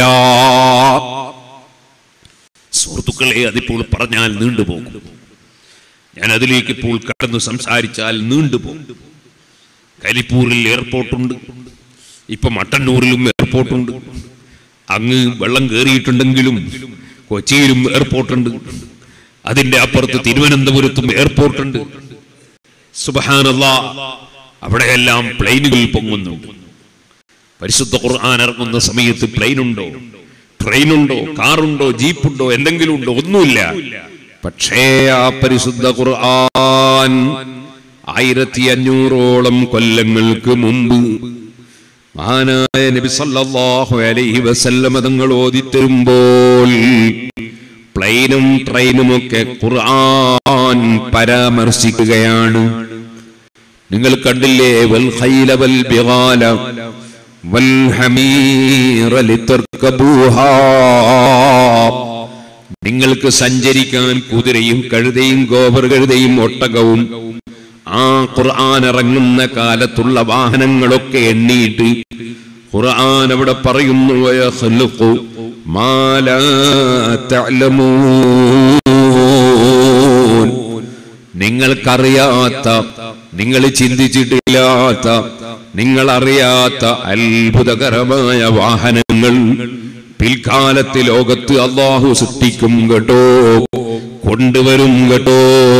[SPEAKER 1] സുഹൃത്തുക്കളെ അതിപ്പോൾ പറഞ്ഞാൽ നീണ്ടുപോകും ഞാൻ അതിലേക്ക് ഇപ്പോൾ കടന്നു സംസാരിച്ചാൽ നീണ്ടുപോകും കരിപ്പൂരിൽ എയർപോർട്ടുണ്ട് ഇപ്പൊ മട്ടന്നൂരിലും എയർപോർട്ടുണ്ട് അങ്ങ് വെള്ളം കയറിയിട്ടുണ്ടെങ്കിലും കൊച്ചിയിലും എയർപോർട്ടുണ്ട് അതിന്റെ അപ്പുറത്ത് തിരുവനന്തപുരത്തും എയർപോർട്ടുണ്ട് സുബഹാനല്ല അവിടെയെല്ലാം പ്ലെയിനുകൾ പൊങ്ങുന്നുണ്ട് പരിശുദ്ധ ഖുർആൻ ഇറങ്ങുന്ന സമയത്ത് പ്ലെയിൻ ഉണ്ടോ ട്രെയിൻ ഉണ്ടോ കാറുണ്ടോ ജീപ്പുണ്ടോ എന്തെങ്കിലും ഉണ്ടോ ഒന്നുമില്ല പക്ഷേ ആ പരിശുദ്ധ ഖുർആൻ ആയിരത്തി അഞ്ഞൂറോളം കൊല്ലങ്ങൾക്ക് മുമ്പ് മഹാനായ നബി സല്ലല്ലാഹു അലൈഹി വസല്ലമ തങ്ങൾ ഓതിത്തരുമ്പോൾ പ്ലെയിനും ട്രെയിനും ഒക്കെ ഖുർആൻ പരാമർശിക്കുകയാണ് നിങ്ങൾ കണ്ടില്ലേ വൽ ഖൈല വൽ ബിഗാല വൽ ഹമീറ ലിതർകബൂഹാ നിങ്ങൾക്ക് സഞ്ചരിക്കാൻ കുതിരയും കഴുതയും ഗോപർ കഴുതയും ഒട്ടകവും ആ ഖുർആൻ ഇറങ്ങുന്ന കാലത്തുള്ള വാഹനങ്ങളൊക്കെ എണ്ണിയിട്ട് ഖുർആൻ അവിടെ പറയുന്നു വയഖ്ലുഖു മാ ലാ തഅലമൂൻ നിങ്ങൾക്കറിയാത്ത നിങ്ങൾ ചിന്തിച്ചിട്ടില്ലാത്ത നിങ്ങൾ അറിയാത്ത അത്ഭുതകരമായ വാഹനങ്ങൾ പിൽക്കാലത്ത് ലോകത്ത് അള്ളാഹു സൃഷ്ടിക്കും കേട്ടോ കൊണ്ടുവരും കേട്ടോ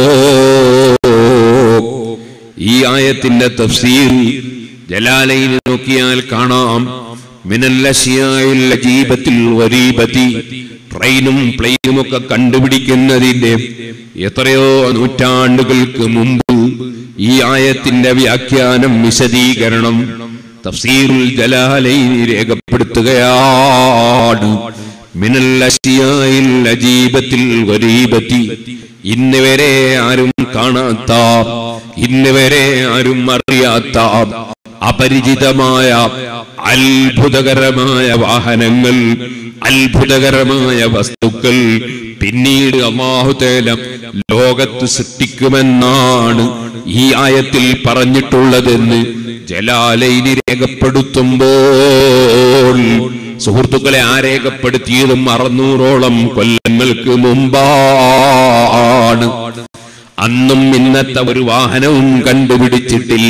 [SPEAKER 1] ഈ ആയത്തിന്റെ തഫ്സീർ ജലാലയിൽ നോക്കിയാൽ കാണാം മിനല്ലശിയായിൽ അജീബത്തിൽ വരീബത്തി ട്രെയിനും പ്ലെയിനും ഒക്കെ കണ്ടുപിടിക്കുന്നതിന്റെ എത്രയോ നൂറ്റാണ്ടുകൾക്ക് മുമ്പ് ഈ ആയത്തിന്റെ വ്യാഖ്യാനം വിശദീകരണം തഫ്സീറുൽ ജലാലയിൽ രേഖപ്പെടുത്തുകയാണ് മിനൽ അശിയായിൽ അജീബത്തിൽ വരീബത്തി ഇന്ന് വരെ ആരും കാണാത്ത ഇന്ന് വരെ ആരും അറിയാത്ത അപരിചിതമായ അത്ഭുതകരമായ വാഹനങ്ങൾ അത്ഭുതകരമായ വസ്തുക്കൾ പിന്നീട് അള്ളാഹുതേല ലോകത്ത് സൃഷ്ടിക്കുമെന്നാണ് ഈ ആയത്തിൽ പറഞ്ഞിട്ടുള്ളതെന്ന് ജലാലയിനി രേഖപ്പെടുത്തുമ്പോൾ സുഹൃത്തുക്കളെ ആ രേഖപ്പെടുത്തിയതും അറുന്നൂറോളം കൊല്ലങ്ങൾക്ക് മുമ്പാണ് അന്നും ഇന്നത്തെ ഒരു വാഹനവും കണ്ടുപിടിച്ചിട്ടില്ല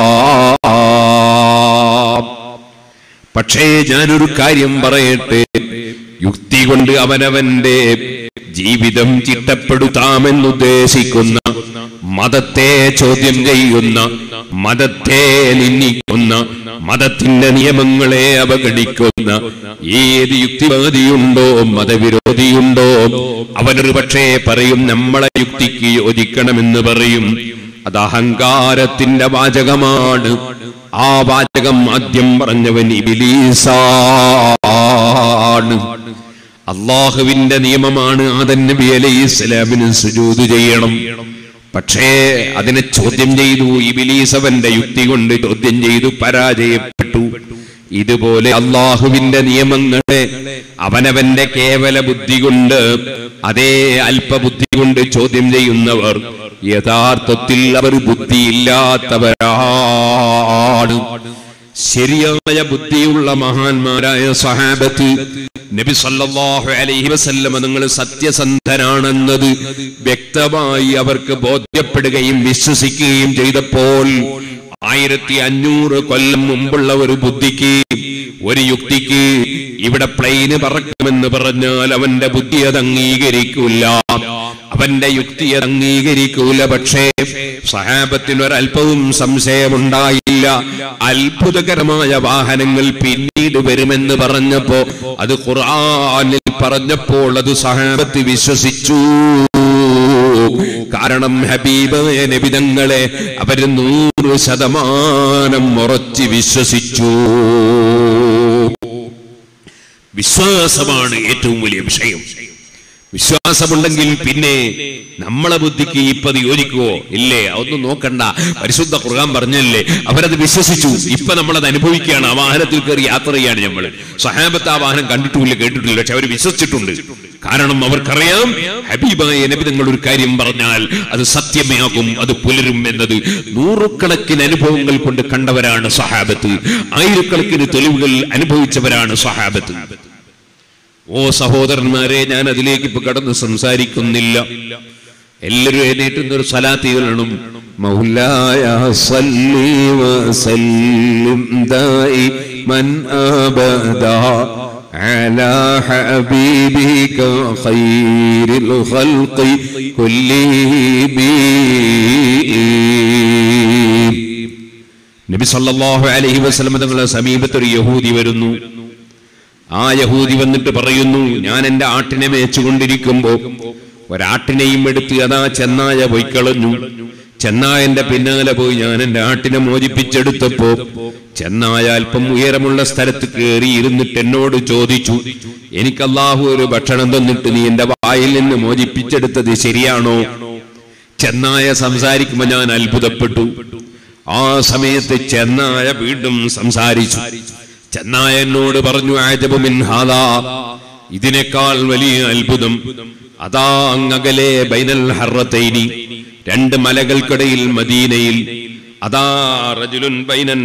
[SPEAKER 1] പക്ഷേ ഞാനൊരു കാര്യം പറയട്ടെ യുക്തി കൊണ്ട് അവനവന്റെ ജീവിതം ചിട്ടപ്പെടുത്താമെന്നുദ്ദേശിക്കുന്ന മതത്തെ ചോദ്യം ചെയ്യുന്ന മതത്തെ നിന്ദിക്കുന്ന മതത്തിന്റെ നിയമങ്ങളെ അവഗണിക്കുന്ന ഏത് യുക്തിവാദിയുണ്ടോ മതവിരോധിയുണ്ടോ അവനൊരു പക്ഷേ പറയും നമ്മളെ യുക്തിക്ക് യോജിക്കണമെന്ന് പറയും അത് അഹങ്കാരത്തിന്റെ വാചകമാണ് ആ വാചകം ആദ്യം പറഞ്ഞവൻ ഇബിലീസാണ് അള്ളാഹുവിന്റെ നിയമമാണ് ആദൻ നബി അലൈഹി ഇസ്ലാമിന് സുജൂത് ചെയ്യണം പക്ഷേ അതിനെ ചോദ്യം ചെയ്തു ഇബിലീസ് അവന്റെ യുക്തി കൊണ്ട് ചോദ്യം ചെയ്തു പരാജയപ്പെട്ടു ഇതുപോലെ അള്ളാഹുവിന്റെ നിയമങ്ങളെ അവനവന്റെ കേവല ബുദ്ധി കൊണ്ട് അതേ അല്പബുദ്ധി കൊണ്ട് ചോദ്യം ചെയ്യുന്നവർ യഥാർത്ഥത്തിൽ അവർ ബുദ്ധിയില്ലാത്തവരാണ് ശരിയായ ബുദ്ധിയുള്ള മഹാന്മാരായ സഹാബത്ത് നബി സല്ലല്ലാഹു അലൈഹി വസല്ലമ നിങ്ങൾ സത്യസന്ധനാണെന്നത് വ്യക്തമായി അവർക്ക് ബോധ്യപ്പെടുകയും വിശ്വസിക്കുകയും ചെയ്തപ്പോൾ ആയിരത്തി അഞ്ഞൂറ് കൊല്ലം മുമ്പുള്ള ഒരു ബുദ്ധിക്ക് ഒരു യുക്തിക്ക് ഇവിടെ പ്ലെയിന് പറക്കുമെന്ന് പറഞ്ഞാൽ അവന്റെ ബുദ്ധി അത് അംഗീകരിക്കൂല അവന്റെ യുക്തി അത് അംഗീകരിക്കൂല പക്ഷേ സഹാബത്തിന് ഒരല്പവും സംശയമുണ്ടായില്ല അത്ഭുതകരമായ വാഹനങ്ങൾ പിന്നീട് വരുമെന്ന് പറഞ്ഞപ്പോ അത് ഖുർആനിൽ പറഞ്ഞപ്പോൾ അത് സഹാബത്ത് വിശ്വസിച്ചു കാരണം ഹബീബായ നബിതങ്ങളെ അവര് നൂറ് ശതമാനം ഉറച്ച് വിശ്വസിച്ചു വിശ്വാസമാണ് ഏറ്റവും വലിയ വിഷയം വിശ്വാസമുണ്ടെങ്കിൽ പിന്നെ നമ്മളെ ബുദ്ധിക്ക് ഇപ്പത് യോജിക്കുവോ ഇല്ലേ അതൊന്നും നോക്കണ്ട പരിശുദ്ധ ഖുർആൻ പറഞ്ഞല്ലേ അവരത് വിശ്വസിച്ചു ഇപ്പൊ നമ്മളത് അനുഭവിക്കുകയാണ് ആ വാഹനത്തിൽ കയറി യാത്ര ചെയ്യാണ് നമ്മൾ സഹാബത്ത് ആ വാഹനം കണ്ടിട്ടുമില്ല കേട്ടിട്ടില്ല പക്ഷെ അവർ വിശ്വസിച്ചിട്ടുണ്ട് കാരണം അവർക്കറിയാം ഹബീബായ നബിതങ്ങൾ ഒരു കാര്യം പറഞ്ഞാൽ അത് സത്യമേയാകും അത് പുലരും എന്നത് നൂറുകണക്കിന് അനുഭവങ്ങൾ കൊണ്ട് കണ്ടവരാണ് സഹാബത്ത് ആയിരക്കണക്കിന് തെളിവുകൾ അനുഭവിച്ചവരാണ് സഹാബത്ത് ഓ സഹോദരന്മാരെ ഞാൻ അതിലേക്ക് ഇപ്പൊ കടന്ന് സംസാരിക്കുന്നില്ല എല്ലാവരും എഴുന്നേറ്റുന്ന ഒരു സലാത്തികളും മൗലായ സല്ലി വസല്ലിം ദായിമൻ അബദാ على حبيبك خير الخلق كلهم നബി സല്ലല്ലാഹു അലൈഹി വസല്ലം തങ്ങളുടെ സമീപത്ത് ഒരു യഹൂദി വരുന്നു ആ യഹൂദി വന്നിട്ട് പറയുന്നു ഞാൻ എന്റെ ആട്ടിനെ മേച്ചുകൊണ്ടിരിക്കുമ്പോ ഒരാട്ടിനെയും എടുത്ത് അതാ ചെന്നായ പൊയ്ക്കളഞ്ഞു ചെന്നായന്റെ പിന്നാലെ പോയി ഞാൻ എന്റെ ആട്ടിനെ മോചിപ്പിച്ചെടുത്തപ്പോ ചെന്നായ അല്പം ഉയരമുള്ള സ്ഥലത്ത് കയറി ഇരുന്നിട്ട് എന്നോട് ചോദിച്ചു എനിക്ക് അള്ളാഹു ഒരു ഭക്ഷണം തന്നിട്ട് നീ എന്റെ വാ വായിൽ നിന്ന് മോചിപ്പിച്ചെടുത്തത് ശരിയാണോ ചെന്നായ സംസാരിക്കുമ്പോ ഞാൻ അത്ഭുതപ്പെട്ടു ആ സമയത്ത് ചെന്നായ വീണ്ടും സംസാരിച്ചു ചെന്നായ എന്നോട് പറഞ്ഞു ആജബുമിൻ ഹാദാ ഇതിനേക്കാൾ വലിയ അത്ഭുതം അതാ അങ്ങകലെ ബൈനൽ ഹറത്തൈനി രണ്ട് മലകൾക്കിടയിൽ മദീനയിൽ അതാ റജുലുൻ ബൈനൻ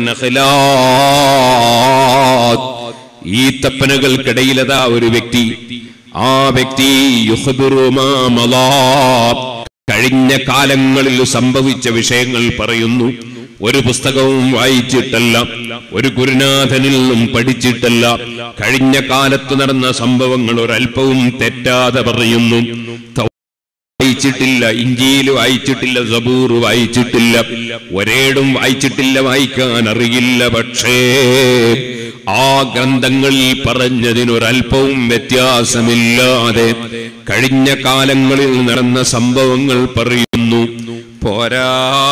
[SPEAKER 1] നഖലാത്ത് ഈ തപ്പനകൾക്കിടയിൽ അതാ ഒരു വ്യക്തി ആ വ്യക്തി യുഹ്ബിറു മാ മളാ. കഴിഞ്ഞ കാലങ്ങളിൽ സംഭവിച്ച വിഷയങ്ങൾ പറയുന്നു ഒരു പുസ്തകവും വായിച്ചിട്ടല്ല ഒരു ഗുരുനാഥനിൽ നിന്നും പഠിച്ചിട്ടല്ല കഴിഞ്ഞ കാലത്ത് നടന്ന സംഭവങ്ങൾ ഒരല്പവും തെറ്റാതെ പറയുന്നു തൗ- വായിച്ചിട്ടില്ല ഇഞ്ചിയിൽ വായിച്ചിട്ടില്ല സബൂർ വായിച്ചിട്ടില്ല ഒരേടും വായിച്ചിട്ടില്ല വായിക്കാൻ അറിയില്ല പക്ഷേ ആ ഗ്രന്ഥങ്ങളിൽ പറഞ്ഞതിനൊരല്പവും വ്യത്യാസമില്ലാതെ കഴിഞ്ഞ കാലങ്ങളിൽ നടന്ന സംഭവങ്ങൾ പറയുന്നു പോരാ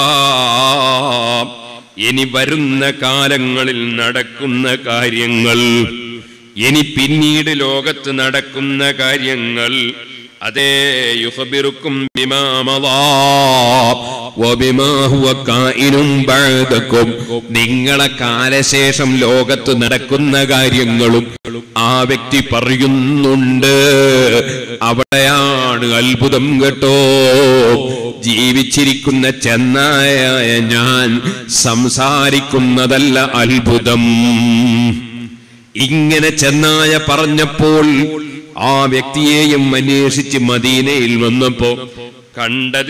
[SPEAKER 1] ഇനി വരുന്ന കാലങ്ങളിൽ നടക്കുന്ന കാര്യങ്ങൾ ഇനി പിന്നീട് ലോകത്ത് നടക്കുന്ന കാര്യങ്ങൾ അതേ യുഹബിറുക്കും നിങ്ങളെ കാലശേഷം ലോകത്ത് നടക്കുന്ന കാര്യങ്ങളും ആ വ്യക്തി പറയുന്നുണ്ട് അവിടെയാണ് അത്ഭുതം കേട്ടോ ജീവിച്ചിരിക്കുന്ന ചെന്നായ ഞാൻ സംസാരിക്കുന്നതല്ല അത്ഭുതം ഇങ്ങനെ ചെന്നായ പറഞ്ഞപ്പോൾ ആ വ്യക്തിയെയും അന്വേഷിച്ച് മദീനയിൽ വന്നപ്പോ കണ്ടത്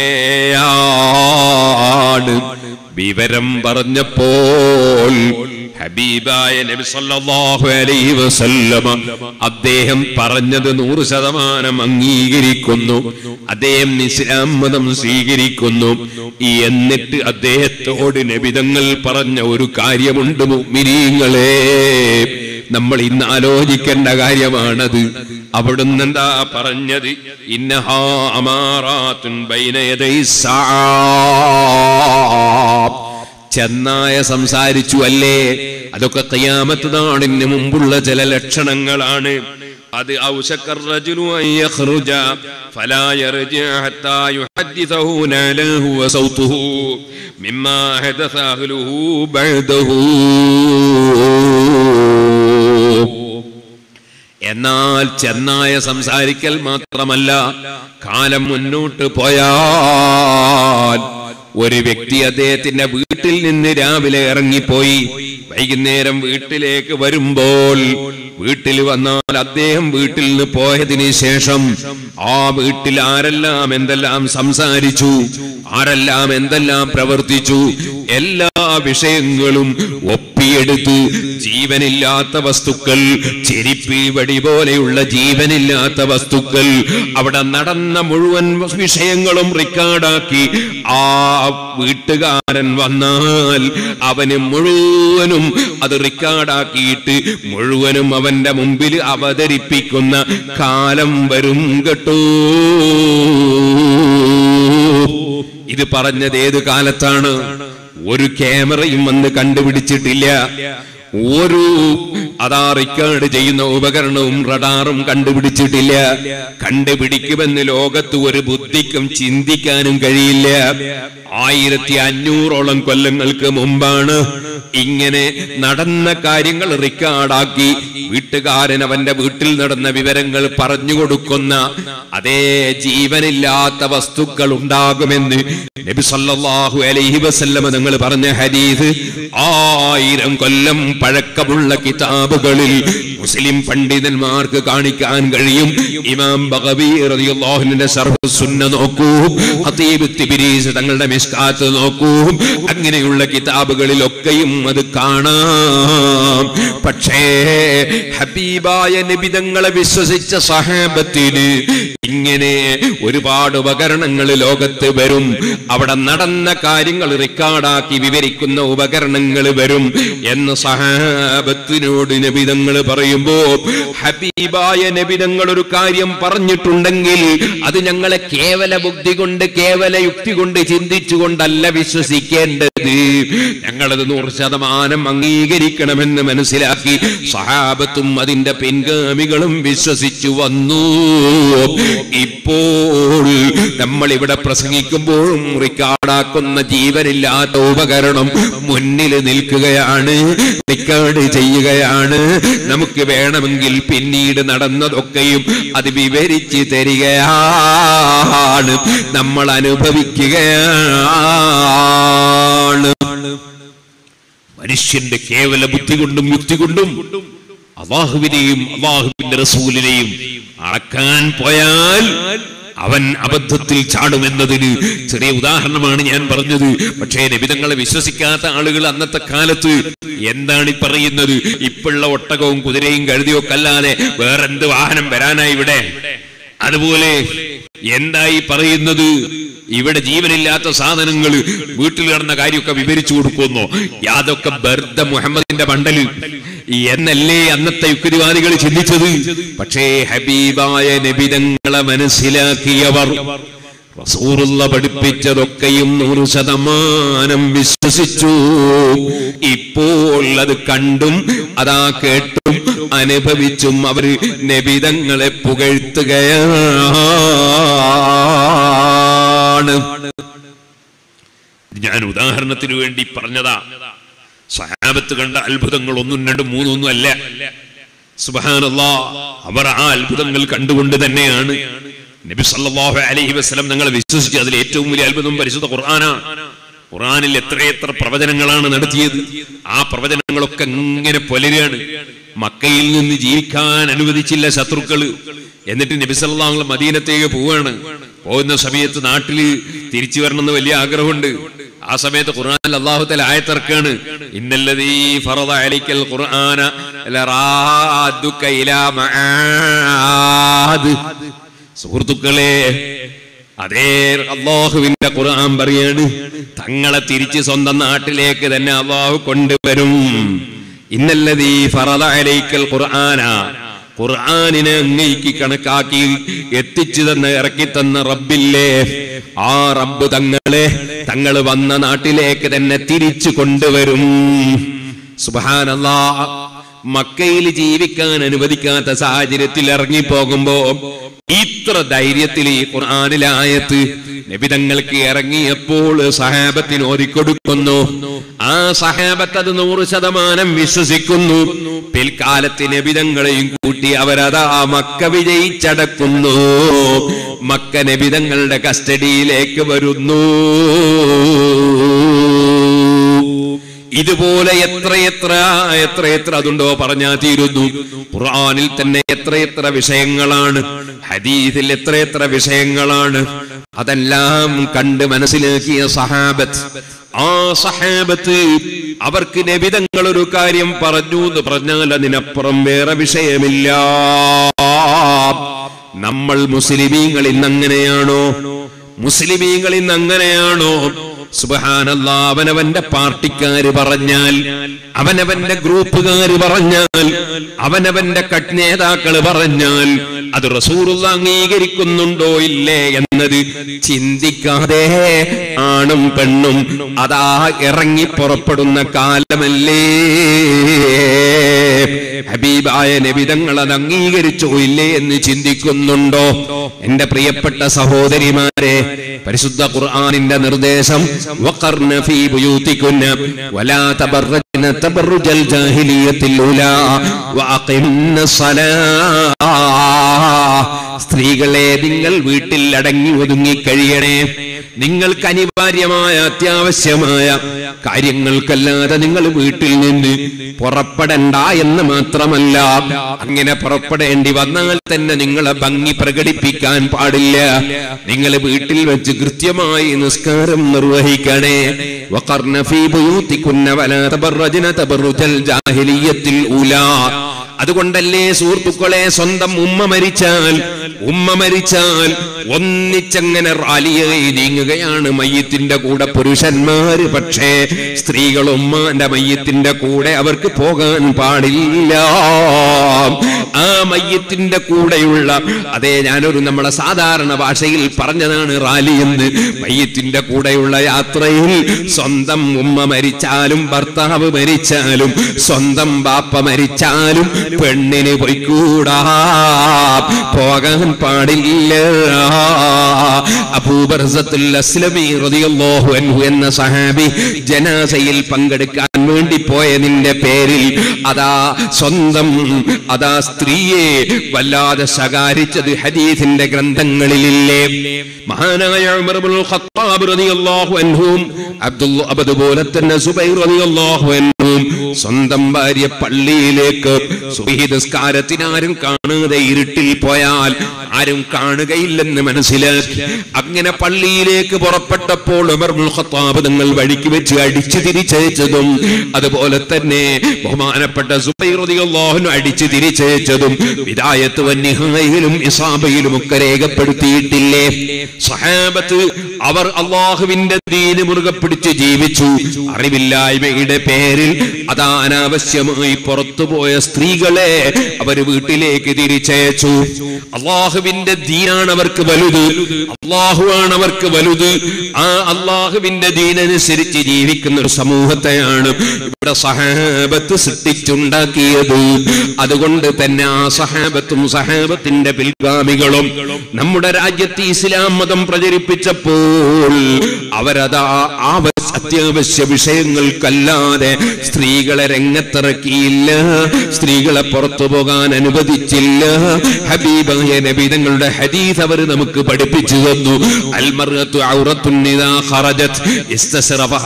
[SPEAKER 1] അങ്ങേയാണ് വിവരം പറഞ്ഞപ്പോൾ ഹബീബായ നബി സല്ലല്ലാഹു അലൈഹി വസല്ലമ അദ്ദേഹം പറഞ്ഞത് നൂറ് ശതമാനം അംഗീകരിക്കുന്നു അദ്ദേഹം ഇസ്ലാം മതം സ്വീകരിക്കുന്നു എന്നിട്ട് അദ്ദേഹത്തോട് നബിതങ്ങൾ പറഞ്ഞ ഒരു കാര്യമുണ്ട് മുഅ്മിനീങ്ങളെ നമ്മൾ ഇന്ന് ആലോചിക്കേണ്ട കാര്യമാണത് അവിടുന്ന് എന്താ പറഞ്ഞത് ഇന്നഹാ അമാറാത്തുൻ ബൈന യദൈ സാ ചെന്നായ സംസാരിച്ചു അല്ലേ അതൊക്കെ കയ്യാമത്ത് നാടിന് മുമ്പുള്ള ചില ലക്ഷണങ്ങളാണ് അത് ഔശക്കർ റജുലു അൻ യഖ്റുജ ഫലാ യർജി ഹത്താ യുഹദ്ദിസഹു നാലഹു വസൗതുഹു മിമ്മാ ഹദസ അഹ്ലുഹു ബഅദഹു എന്നാൽ ചെന്നായ സംസാരിക്കൽ മാത്രമല്ല കാലം മുന്നോട്ട് പോയാൽ ഒരു വ്യക്തി അദ്ദേഹത്തിന്റെ വീട്ടിൽ നിന്ന് രാവിലെ ഇറങ്ങിപ്പോയി വൈകുന്നേരം വീട്ടിലേക്ക് വരുമ്പോൾ വീട്ടിൽ വന്നാൽ അദ്ദേഹം വീട്ടിൽ നിന്ന് പോയതിന് ശേഷം ആ വീട്ടിൽ ആരെല്ലാം എന്തെല്ലാം സംസാരിച്ചു ആരെല്ലാം എന്തെല്ലാം പ്രവർത്തിച്ചു എല്ലാ വിഷയങ്ങളും ഒപ്പിയെടുത്ത് ജീവനില്ലാത്ത വസ്തുക്കൾ ചെരിപ്പ് വടി പോലെയുള്ള ജീവനില്ലാത്ത വസ്തുക്കൾ അവിടെ നടന്ന മുഴുവൻ വിഷയങ്ങളും റെക്കോർഡാക്കി ആ വീട്ടുകാരൻ വന്നാൽ അവന് മുഴുവനും അത് റെക്കോർഡാക്കിയിട്ട് മുഴുവനും അവന്റെ മുമ്പിൽ അവതരിപ്പിക്കുന്ന കാലം വരും കേട്ടോ ഇത് പറഞ്ഞത് ഏത് കാലത്താണ് ഒരു ക്യാമറയും വന്ന് കണ്ടുപിടിച്ചിട്ടില്ല ഒരു അതാ റെക്കോർഡ് ചെയ്യുന്ന ഉപകരണവും റഡാറും കണ്ടുപിടിച്ചിട്ടില്ല കണ്ടുപിടിക്കുമെന്ന് ലോകത്ത് ഒരു ബുദ്ധിക്കും ചിന്തിക്കാനും കഴിയില്ല ആയിരത്തി അഞ്ഞൂറോളം കൊല്ലങ്ങൾക്ക് മുമ്പാണ് ഇങ്ങനെ നടന്ന കാര്യങ്ങൾ റെക്കോർഡാക്കി വീട്ടുകാരൻ അവന്റെ വീട്ടിൽ നടന്ന വിവരങ്ങൾ പറഞ്ഞു കൊടുക്കുന്ന അതേ ജീവനില്ലാത്ത വസ്തുക്കൾ ഉണ്ടാകുമെന്ന് നബി സല്ലല്ലാഹു അലൈഹി വസല്ലമ നിങ്ങൾ പറഞ്ഞ ഹദീസ് ആയിരം കൊല്ലം പഴക്കമുള്ള കിതാബുകളിൽ മുസ്ലിം പണ്ഡിതന്മാർക്ക് കാണിക്കാൻ കഴിയും ഇമാം ബഗവി റളിയല്ലാഹുവിന്റെ സർഹ് സുന്ന നോക്കൂ ഹതീബ് തിബിരീസ് തങ്ങളുടെ മിസ്കാത്ത് നോക്കൂ അങ്ങനെയുള്ള കിതാബുകളിലൊക്കെയും അത് കാണാം പക്ഷേ ഹബീബായ നബിതങ്ങളെ വിശ്വസിച്ച സഹാബത്തിന് ഇങ്ങനെ ഒരുപാട് ഉപകരണങ്ങൾ ലോകത്ത് വരും അവിടെ നടന്ന കാര്യങ്ങൾ റെക്കോർഡാക്കി വിവരിക്കുന്ന ഉപകരണങ്ങൾ വരും എന്ന് സഹാബത്തിനോട് നബിതങ്ങൾ പറയുമ്പോ ഹബീബായ നബിതങ്ങൾ ഒരു കാര്യം പറഞ്ഞിട്ടുണ്ടെങ്കിൽ അത് ഞങ്ങളെ കേവല ബുദ്ധി കൊണ്ട് കേവല യുക്തി കൊണ്ട് ചിന്തിച്ചുകൊണ്ടല്ല വിശ്വസിക്കേണ്ടത് ഞങ്ങളത് നൂറ് ശതമാനം അംഗീകരിക്കണമെന്ന് മനസ്സിലാക്കി സഹാബത്തും അതിന്റെ പിൻഗാമികളും വിശ്വസിച്ചു വന്നു ഇപ്പോൾ നമ്മൾ ഇവിടെ പ്രസംഗിക്കുമ്പോഴും റിക്കാർഡാക്കുന്ന ജീവനില്ലാത്ത ഉപകരണം മുന്നിൽ നിൽക്കുകയാണ് റിക്കാർഡ് ചെയ്യുകയാണ് നമുക്ക് വേണമെങ്കിൽ പിന്നീട് നടന്നതൊക്കെയും അത് വിവരിച്ച് തരികയാണ് നമ്മൾ അനുഭവിക്കുകയാണ് മനുഷ്യന്റെ കേവല ബുദ്ധി കൊണ്ടും യുക്തി കൊണ്ടും അള്ളാഹുവിനെയും അള്ളാഹുവിന്റെ റസൂലിനെയും അളക്കാൻ പോയാൽ അവൻ അബദ്ധത്തിൽ ചാടുമെന്നതിന് ചെറിയ ഉദാഹരണമാണ് ഞാൻ പറഞ്ഞത് പക്ഷേ നബിതങ്ങളെ വിശ്വസിക്കാത്ത ആളുകൾ അന്നത്തെ കാലത്ത് എന്താണ് ഈ പറയുന്നത് ഇപ്പുള്ള ഒട്ടകവും കുതിരയും കഴുതിയോ ഒക്കെ അല്ലാതെ വേറെന്ത് വാഹനം വരാനായി ഇവിടെ അതുപോലെ എന്തായി പറയുന്നത് ഇവിടെ ജീവനില്ലാത്ത സാധനങ്ങൾ വീട്ടിൽ കിടന്ന കാര്യമൊക്കെ വിവരിച്ചു കൊടുക്കുന്നു യാതൊക്കെ ബർദ മുഹമ്മദിന്റെ മണ്ടല് എന്നല്ലേ അന്നത്തെ യുക്തിവാദികൾ ചിന്തിച്ചത് പക്ഷേ ഹബീബായ നബിതങ്ങളെ മനസ്സിലാക്കിയവർ റസൂറുള്ള പഠിപ്പിച്ചതൊക്കെയും നൂറ് ശതമാനം വിശ്വസിച്ചു ഇപ്പോൾ അത് കണ്ടും അതാ കേട്ടും അനുഭവിച്ചും അവർ നബിതങ്ങളെ പുകഴ്ത്തുകയാണ് ഞാൻ ഉദാഹരണത്തിന് വേണ്ടി പറഞ്ഞതാ സഹാബത്ത് കണ്ട അത്ഭുതങ്ങൾ ഒന്നും രണ്ടും മൂന്നൊന്നും അല്ല സുബാനല്ലാ അവർ ആ അത്ഭുതങ്ങൾ കണ്ടുകൊണ്ട് തന്നെയാണ് നബി സല്ലല്ലാഹു അലൈഹി വസല്ലം ഞങ്ങളെ വിശ്വസിച്ച് അതിൽ ഏറ്റവും വലിയ അത്ഭുതം പരിശുദ്ധ ഖുർആനാണ് ഖുർആനിൽ എത്രയെത്ര പ്രവചനങ്ങളാണ് നടത്തിയത് ആ പ്രവചനങ്ങളൊക്കെ ഇങ്ങനെ പുലരുകയാണ് മക്കയിൽ നിന്ന് ജീവിക്കാൻ അനുവദിച്ചില്ല ശത്രുക്കള് എന്നിട്ട് നബി സല്ലല്ലാഹു അലൈഹി വസല്ലം മദീനത്തേക്ക് പോവാണ് പോകുന്ന സമയത്ത് നാട്ടില് തിരിച്ചു വരണമെന്ന് വലിയ ആഗ്രഹമുണ്ട് ആ സമയത്ത് ഖുർആനിൽ അള്ളാഹു തല ആയത്തിറക്കാണ് ഇന്നല്ലതീ ഫറദ അലൈക്കൽ ഖുർആന ലറാദുക ഇലാ മആദ് സുഹൃത്തുക്കളെ അതേ അള്ളാഹുവിന്റെ ഖുർആൻ പറയാണ് തങ്ങളെ തിരിച്ച് സ്വന്തം നാട്ടിലേക്ക് തന്നെ അള്ളാഹു കൊണ്ടുവരും ഇന്നല്ലതീ ഫറദ അലൈക്കൽ ഖുർആന ഖുർആനിനെ അങ്ങേക്ക് കണക്കാക്കി എത്തിച്ചു തന്ന ഇറക്കി തന്ന റബ്ബില്ലേ ആ റബ്ബ് തങ്ങളെ തങ്ങൾ വന്ന നാട്ടിലേക്ക് തന്നെ തിരിച്ചു കൊണ്ടുവരും സുബാനല്ലാ മക്കയിൽ ജീവിക്കാൻ അനുവദിക്കാത്ത സാഹചര്യത്തിൽ ഇറങ്ങിപ്പോകുമ്പോ ഇത്ര ധൈര്യത്തിൽ ഈ ഖുർആാനിലായത്ത് നബിതങ്ങൾക്ക് ഇറങ്ങിയപ്പോൾ സഹാബത്തിന് ഓതിക്കൊടുക്കുന്നു ആ സഹാബത്ത് അത് നൂറ് ശതമാനം വിശ്വസിക്കുന്നു പിൽക്കാലത്ത് നബിതങ്ങളെയും കൂട്ടി അവരതാ മക്ക വിജയിച്ചടക്കുന്നു മക്ക നബിതങ്ങളുടെ കസ്റ്റഡിയിലേക്ക് വരുന്നു ഇതുപോലെ എത്രയെത്ര എത്രയെത്ര അതുണ്ടോ പറഞ്ഞാ തീരുന്നു ഖുർആനിൽ തന്നെ എത്രയെത്ര വിഷയങ്ങളാണ് ഹദീസിൽ എത്രയെത്ര വിഷയങ്ങളാണ് അതെല്ലാം കണ്ട് മനസ്സിലാക്കിയ സഹാബത്ത് ആ സഹാബത്ത് അവർക്ക് നബിതങ്ങൾ ഒരു കാര്യം പറഞ്ഞു എന്ന് പറഞ്ഞാൽ അതിനപ്പുറം വേറെ വിഷയമില്ല നമ്മൾ മുസ്ലിമീങ്ങൾ ഇന്ന് അങ്ങനെയാണോ മുസ്ലിമീങ്ങൾ ഇന്ന് അങ്ങനെയാണോ സുബഹാനല്ല അവനവന്റെ പാർട്ടിക്കാര് പറഞ്ഞാൽ അവനവന്റെ ഗ്രൂപ്പുകാര് പറഞ്ഞാൽ അവനവന്റെ കട്ട് നേതാക്കള് പറഞ്ഞാൽ അത് റസൂറുള്ള അംഗീകരിക്കുന്നുണ്ടോ ഇല്ലേ എന്നത് ചിന്തിക്കാതെ ആണും പെണ്ണും അതാ ഇറങ്ങി പുറപ്പെടുന്ന കാലമല്ലേ ഹബീബായ നബിതങ്ങൾ അത് അംഗീകരിച്ചോ ഇല്ലേ എന്ന് ചിന്തിക്കുന്നുണ്ടോ എന്റെ പ്രിയപ്പെട്ട സഹോദരിമാരെ പരിശുദ്ധ ഖുർആനിന്റെ നിർദ്ദേശം വഖർന ഫീ ബുയൂതികുന്ന വലാ തബറജ്ന തബറുജൽ ജാഹിലിയത്തിൽ ഉലാ വഅഖിംന സ്വലാ സ്ത്രീകളെ നിങ്ങൾ വീട്ടിൽ അടങ്ങി ഒതുങ്ങി കഴിയണേ നിങ്ങൾക്ക് അനിവാര്യമായ അത്യാവശ്യമായ കാര്യങ്ങൾക്കല്ലാതെ നിങ്ങൾ വീട്ടിൽ നിന്ന് പുറപ്പെടണ്ട എന്ന് മാത്രമല്ല അങ്ങനെ പുറപ്പെടേണ്ടി വന്നാൽ തന്നെ നിങ്ങളെ ഭംഗി പ്രകടിപ്പിക്കാൻ പാടില്ല നിങ്ങൾ വീട്ടിൽ വെച്ച് കൃത്യമായി നിസ്കാരം നിർവഹിക്കണേ വഖർന ഫീ ബുയൂതികുന്ന വലാ തബറജ്ന തബറുജൽ ജാഹിലിയത്തിൽ ഉലാ അതുകൊണ്ടല്ലേ സുഹൃത്തുക്കളെ സ്വന്തം ഉമ്മ മരിച്ചാൽ ഉമ്മ മരിച്ചാൽ ഒന്നിച്ചങ്ങനെ റാലിയായി നീങ്ങുകയാണ് മയ്യത്തിന്റെ കൂടെ പുരുഷന്മാര് പക്ഷേ സ്ത്രീകൾ ഉമ്മാന്റെ മയ്യത്തിന്റെ കൂടെ അവർക്ക് പോകാൻ പാടില്ല ആ മയ്യത്തിന്റെ കൂടെയുള്ള അതേ ഞാനൊരു നമ്മളെ സാധാരണ ഭാഷയിൽ പറഞ്ഞതാണ് റാലി എന്ന് മയ്യത്തിന്റെ കൂടെയുള്ള യാത്രയിൽ സ്വന്തം ഉമ്മ മരിച്ചാലും ഭർത്താവ് മരിച്ചാലും സ്വന്തം ബാപ്പ മരിച്ചാലും പെണ്ണിന് പൊയ്ക്കൂടാ പോകാൻ പാടില്ല അബൂബർസത്തുൽ അസ്ലമി റളിയല്ലാഹു അൻഹു എന്ന സഹാബി ജനാസയിൽ പങ്കെടുക്കാൻ വേണ്ടി പോയതിന്റെ പേരിൽ അതാ സ്വന്തം അതാ സ്ത്രീയെ വല്ലാതെ ശകാരിച്ചത് ഹദീസിന്റെ ഗ്രന്ഥങ്ങളിലില്ലേ മഹാനായ ഉമർ ഇബ്നുൽ ഖത്താബ് റളിയല്ലാഹു അൻഹും അബ്ദുൽ അതുപോലെ തന്നെ സുബൈർ റളിയല്ലാഹു അൻഹും സ്വന്തം ഭാര്യ പള്ളിയിലേക്ക് സുബഹി നിസ്കാരത്തിന് ആരും കാണാതെ ഇരുട്ടിൽ പോയാൽ ആരും കാണുകയില്ലെന്ന് മനസ്സിലാക്കി അങ്ങനെ പള്ളിയിലേക്ക് പുറപ്പെട്ടപ്പോൾ ഉമർ ഇബ്നുൽ ഖത്താബ് തങ്ങൾ വഴിക്ക് വെച്ച് അടിച്ചു തിരിച്ചയച്ചതും അതുപോലെ തന്നെ ബഹുമാനപ്പെട്ട സുബൈർ റളിയല്ലാഹു അൻഹു അടിച്ചു തിരിച്ചയച്ചതും വിദായത്ത് വന്നിഹായിലും ഇസാബയിലും ഒക്കെ രേഖപ്പെടുത്തിയിട്ടില്ലേ സഹാബത്ത് അവർ അള്ളാഹുവിന്റെ ദീന് മുറുകെ പിടിച്ച് ജീവിച്ചു അറിവില്ലായ്മയുടെ പേരിൽ അതാ അനാവശ്യമായി പുറത്തുപോയ സ്ത്രീകളെ അവർ വീട്ടിലേക്ക് തിരിച്ചയച്ചു അള്ളാഹുവിന്റെ ദീനാണ് അവർക്ക് വലുത് അള്ളാഹുവാണ് അവർക്ക് വലുത് ആ അള്ളാഹുവിന്റെ ദീനനുസരിച്ച് ജീവിക്കുന്ന ഒരു സമൂഹത്തെയാണ് ഇവിടെ സഹാബത്ത് സൃഷ്ടിച്ചുണ്ടാക്കിയത് അതുകൊണ്ട് തന്നെ ആ സഹാബത്തും സഹാബത്തിന്റെ പിൽഗാമികളും നമ്മുടെ രാജ്യത്ത് ഇസ്ലാം മതം പ്രചരിപ്പിച്ചപ്പോൾ അവരതാ ആവശ്യ അത്യാവശ്യ വിഷയങ്ങൾക്കല്ലാതെ സ്ത്രീകളെ രംഗത്തിറക്കിയില്ല സ്ത്രീകളെ പുറത്തു പോകാൻ അനുവദിച്ചില്ല ഹബീബായ നബി തങ്ങളുടെ ഹദീസ് അവർ നമുക്ക് പഠിപ്പിച്ചു തന്നു അൽമർഅത്തു ഔറത്തുൻ ഇദാ ഖറജത് ഇസ്തസ്റഫഹ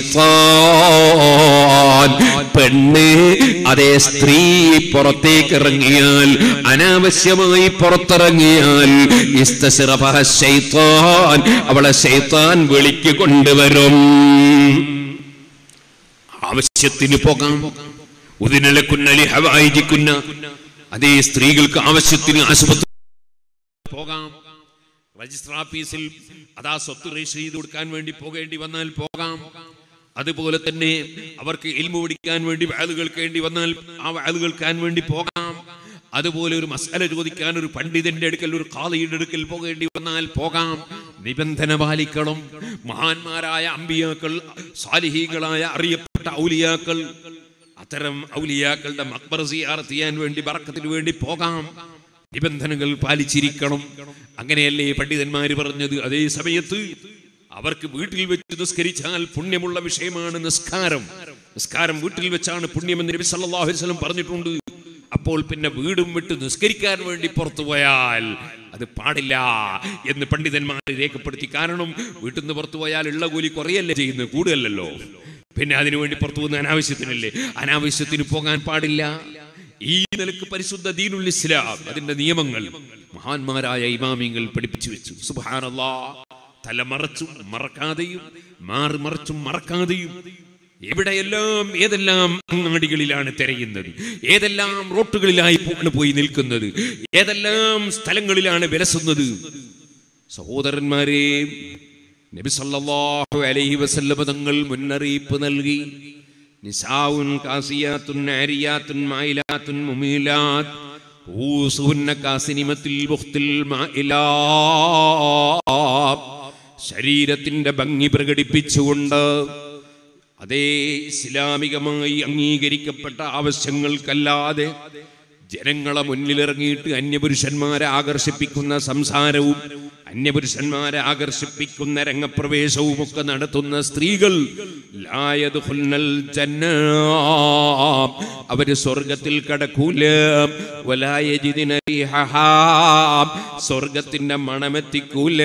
[SPEAKER 1] ശൈത്താൻ പെണ്ണ് അതേ സ്ത്രീ പുറത്തേക്ക് ഇറങ്ങിയാൽ അനാവശ്യമായി പുറത്തിറങ്ങിയാൽ ഇസ്തസ്റഫഹ ശൈത്താൻ അവളെ ശൈത്താൻ വിളിക്ക് കൊണ്ടുവരും ആവശ്യത്തിന് പോകാം ഉദിനലക്കുന്നലി ഹവായിജിക്കുന്ന അതേ സ്ത്രീകൾക്ക് ആവശ്യത്തിന് ആശുപത്രി പോകാം രജിസ്റ്റർ ഓഫീസിൽ അതാ സ്വത്ത് രജിസ്റ്റർ ചെയ്ത് കൊടുക്കാൻ വേണ്ടി പോകേണ്ടി വന്നാൽ പോകാം അതുപോലെ തന്നെ അവർക്ക് ഇൽമു പഠിക്കാൻ വേണ്ടി വാല് കേൾക്കേണ്ടി വന്നാൽ ആ വാല് കേൾക്കാൻ വേണ്ടി പോകാം അതുപോലെ ഒരു മസാല ചോദിക്കാൻ ഒരു പണ്ഡിതന്റെ അടുക്കൽ ഒരു ഖാദിയുടെ അടുക്കൽ പോകേണ്ടി വന്നാൽ പോകാം നിബന്ധന പാലിക്കണം മഹാന്മാരായ അമ്പിയാക്കൾ സാലിഹീകളായ അറിയപ്പെട്ട ഔലിയാക്കൾ അത്തരം ഔലിയാക്കളുടെ മക്ബർ സിയാറത്ത് ചെയ്യാൻ വേണ്ടി ബറക്കത്തിന് വേണ്ടി പോകാം നിബന്ധനകൾ പാലിച്ചിരിക്കണം അങ്ങനെയല്ലേ പണ്ഡിതന്മാര് പറഞ്ഞത് അതേ സമയത്ത് അവർക്ക് വീട്ടിൽ വെച്ച് നിസ്കരിച്ചാൽ പുണ്യമുള്ള വിഷയമാണ് നിസ്കാരം നിസ്കാരം വീട്ടിൽ വെച്ചാണ് പുണ്യമെന്ന് നബി സല്ലല്ലാഹു അലൈഹി വസല്ലം പറഞ്ഞിട്ടുണ്ട് അപ്പോൾ പിന്നെ വീടും വിട്ട് നിസ്കരിക്കാൻ വേണ്ടി പുറത്തു പോയാൽ അത് പാടില്ല എന്ന് പണ്ഡിതന്മാർ രേഖപ്പെടുത്തി കാരണം വീട്ടിൽ നിന്ന് പുറത്തു പോയാൽ ഉള്ള കൂലി കുറയല്ലേ ചെയ്യുന്നത് കൂടുതലല്ലോ പിന്നെ അതിനു വേണ്ടി പുറത്തു പോകുന്ന അനാവശ്യത്തിനല്ലേ അനാവശ്യത്തിന് പോകാൻ പാടില്ല ഈ നിലക്ക് പരിശുദ്ധ ദീനുൽ ഇസ്ലാം അതിന്റെ നിയമങ്ങൾ മഹാന്മാരായ ഇമാമിങ്ങൾ പഠിപ്പിച്ചു വെച്ചു സുബാനല്ലാ തലമറച്ചും മറക്കാതെയും മാറി മറച്ചും മറക്കാതെയും എവിടെയെല്ലാം ഏതെല്ലാം അങ്ങാടികളിലാണ് തിരയുന്നത് ഏതെല്ലാം റോട്ടുകളിലായി പോ- പോയി നിൽക്കുന്നത് ഏതെല്ലാം സ്ഥലങ്ങളിലാണ് വിലസുന്നത് സഹോദരന്മാരെ നബി സല്ലല്ലാഹു അലൈഹി വസല്ലമ തങ്ങൾ മുന്നറിയിപ്പ് നൽകി നിസാഉൻ കാസിയാത്തുൻ ആരിയാത്തുൻ മായിലാത്തുൻ മുമീലാത്ത് ഊസുഹുന്ന കാസിനിമത്തിൽ ബുഖ്തിൽ മായിലാത്ത് ശരീരത്തിന്റെ ഭംഗി പ്രകടിപ്പിച്ചുകൊണ്ട് അതേ ഇസ്ലാമികമായി അംഗീകരിക്കപ്പെട്ട ആവശ്യങ്ങൾക്കല്ലാതെ ജനങ്ങളെ മുന്നിലിറങ്ങിയിട്ട് അന്യപുരുഷന്മാരെ ആകർഷിപ്പിക്കുന്ന സംസാരവും അന്യപുരുഷന്മാരെ ആകർഷിപ്പിക്കുന്ന രംഗപ്രവേശവും ഒക്കെ നടത്തുന്ന സ്ത്രീകൾ ലായദ്ഖുൽനൽ ജന്ന അവര് സ്വർഗത്തിൽ കടക്കൂല വലായജിദിന റീഹഹാ സ്വർഗത്തിന്റെ മണമെത്തിക്കൂല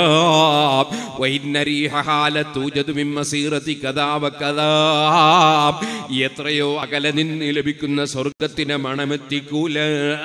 [SPEAKER 1] വൈന്ന റീഹഹാ ലതൂജദു മിൻ മസീറതി കദാ വകദാ എത്രയോ അകലെ നിന്ന് ലഭിക്കുന്ന സ്വർഗത്തിന്റെ മണമെത്തിക്കൂല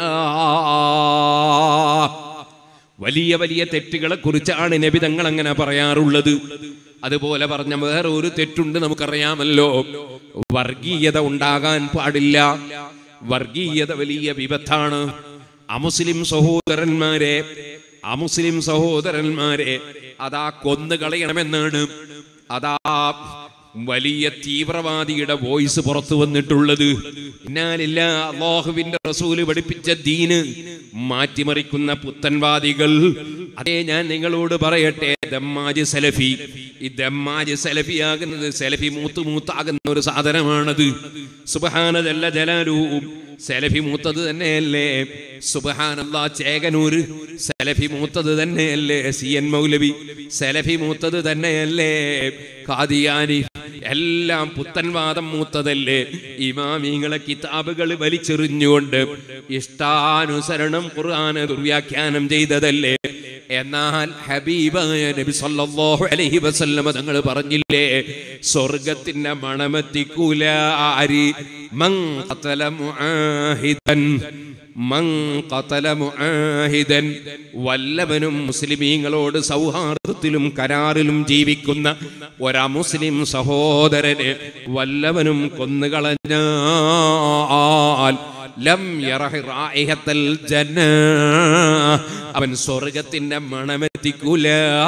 [SPEAKER 1] വലിയ വലിയ തെറ്റുകളെ കുറിച്ചാണ് നബി തങ്ങൾ അങ്ങനെ പറയാറുള്ളത് അതുപോലെ പറഞ്ഞ വേറെ ഒരു തെറ്റുണ്ട് നമുക്കറിയാമല്ലോ വർഗീയത ഉണ്ടാകാൻ പാടില്ല വർഗീയത വലിയ വിപത്താണ് അമുസ്ലിം സഹോദരന്മാരെ അമുസ്ലിം സഹോദരന്മാരെ അതാ കൊന്നു കളയണമെന്നാണ് അതാ വലിയ തീവ്രവാദിയുടെ വോയിസ് പുറത്തു വന്നിട്ടുള്ളത് ഇന്നാലില്ല അള്ളാഹുവിന്റെ റസൂല് പഠിപ്പിച്ച ദീന് മാറ്റിമറിക്കുന്ന പുത്തൻവാദികൾ അതേ ഞാൻ നിങ്ങളോട് പറയട്ടെ ദമ്മാജ് സലഫി ഈ ദമ്മാജ് സലഫി ആകുന്നത് സലഫി മൂത്ത് മൂത്താകുന്ന ഒരു സാധനമാണത് സുബഹാനതല്ല ജലാലുവും സെലഫി മൂത്തത് തന്നെയല്ലേ സുബഹാനല്ലാ ചേകനൂര് സെലഫി മൂത്തത് തന്നെയല്ലേ സി എൻ മൗലവി സെലഫി മൂത്തത് തന്നെയല്ലേ ഖാദിയാനി എല്ലാം പുത്തൻവാദം മൂത്തതല്ലേ ഇമാമിങ്ങളെ കിതാബുകൾ വലിച്ചെറിഞ്ഞുകൊണ്ട് ഇഷ്ടാനുസരണം ഖുർആന് ദുർവ്യാഖ്യാനം ചെയ്തതല്ലേ എന്നാൽ ഹബീബായ നബി സല്ലല്ലാഹു അലൈഹി വസല്ലമ തങ്ങൾ പറഞ്ഞില്ലേ സ്വർഗത്തിന്റെ മണമെത്തിക്കൂല ആരി മൻ ഖതല മുആഹിദൻ മൻ ഖതല മുആഹിദൻ വല്ലവനും മുസ്ലിമീങ്ങളോട് സൗഹാർദ്ദത്തിലും കരാറിലും ജീവിക്കുന്ന ഒരാ മുസ്ലിം സഹോദരനെ വല്ലവനും കൊന്നുകളഞ്ഞാൽ ലം യറഹ് റായിഹത്തൽ ജന്ന അവൻ സ്വർഗത്തിന്റെ മണമെത്തിക്കൂല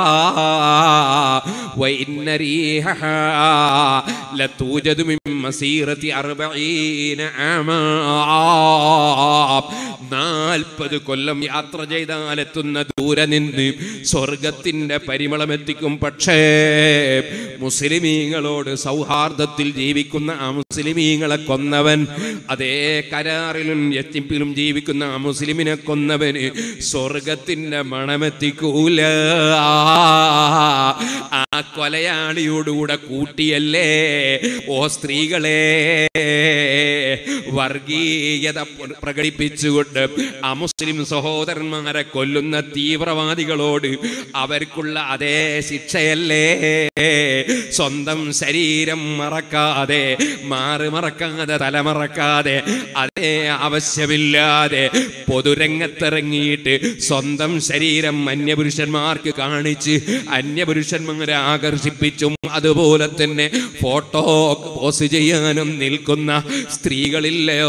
[SPEAKER 1] വഇന്ന റീഹഹാ ലതൂജദു മിൻ മസീറതി അർബഈന ആമാ നാൽപ്പത് കൊല്ലം യാത്ര ചെയ്താൽ എത്തുന്ന ദൂരെ നിന്ന് സ്വർഗത്തിന്റെ പരിമളം എത്തിക്കും പക്ഷേ മുസ്ലിമീങ്ങളോട് സൗഹാർദ്ദത്തിൽ ജീവിക്കുന്ന ആ മുസ്ലിമീങ്ങളെ കൊന്നവൻ അതേ കരാറിലും എത്തിപ്പിലും ജീവിക്കുന്ന ആ മുസ്ലിമിനെ കൊന്നവന് സ്വർഗത്തിന്റെ മണമെത്തിക്കൂല ആ കൊലയാളിയോടുകൂടെ കൂട്ടിയല്ലേ ഓ സ്ത്രീകളെ വർഗീയത പ്രകടിപ്പിച്ചുകൊണ്ട് ആ മുസ്ലിം സഹോദരന്മാരെ കൊല്ലുന്ന തീവ്രവാദികളോട് അവർക്കുള്ള അതേ ശിക്ഷയല്ലേ സ്വന്തം ശരീരം മറക്കാതെ മാറി മറക്കാതെ തലമറക്കാതെ അതേ ആവശ്യമില്ലാതെ പൊതുരംഗത്തിറങ്ങിയിട്ട് സ്വന്തം ശരീരം അന്യപുരുഷന്മാർക്ക് കാണിച്ച് അന്യപുരുഷന്മാരെ ആകർഷിപ്പിച്ചും അതുപോലെ തന്നെ ഫോട്ടോ പോസ്റ്റ് ചെയ്യാനും നിൽക്കുന്ന സ്ത്രീകളില്ലയോ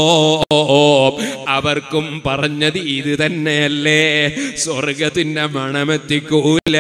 [SPEAKER 1] അവർക്കും പറഞ്ഞത് ഇത് തന്നെയല്ലേ സ്വർഗത്തിന്റെ മണമെത്തിക്കൂല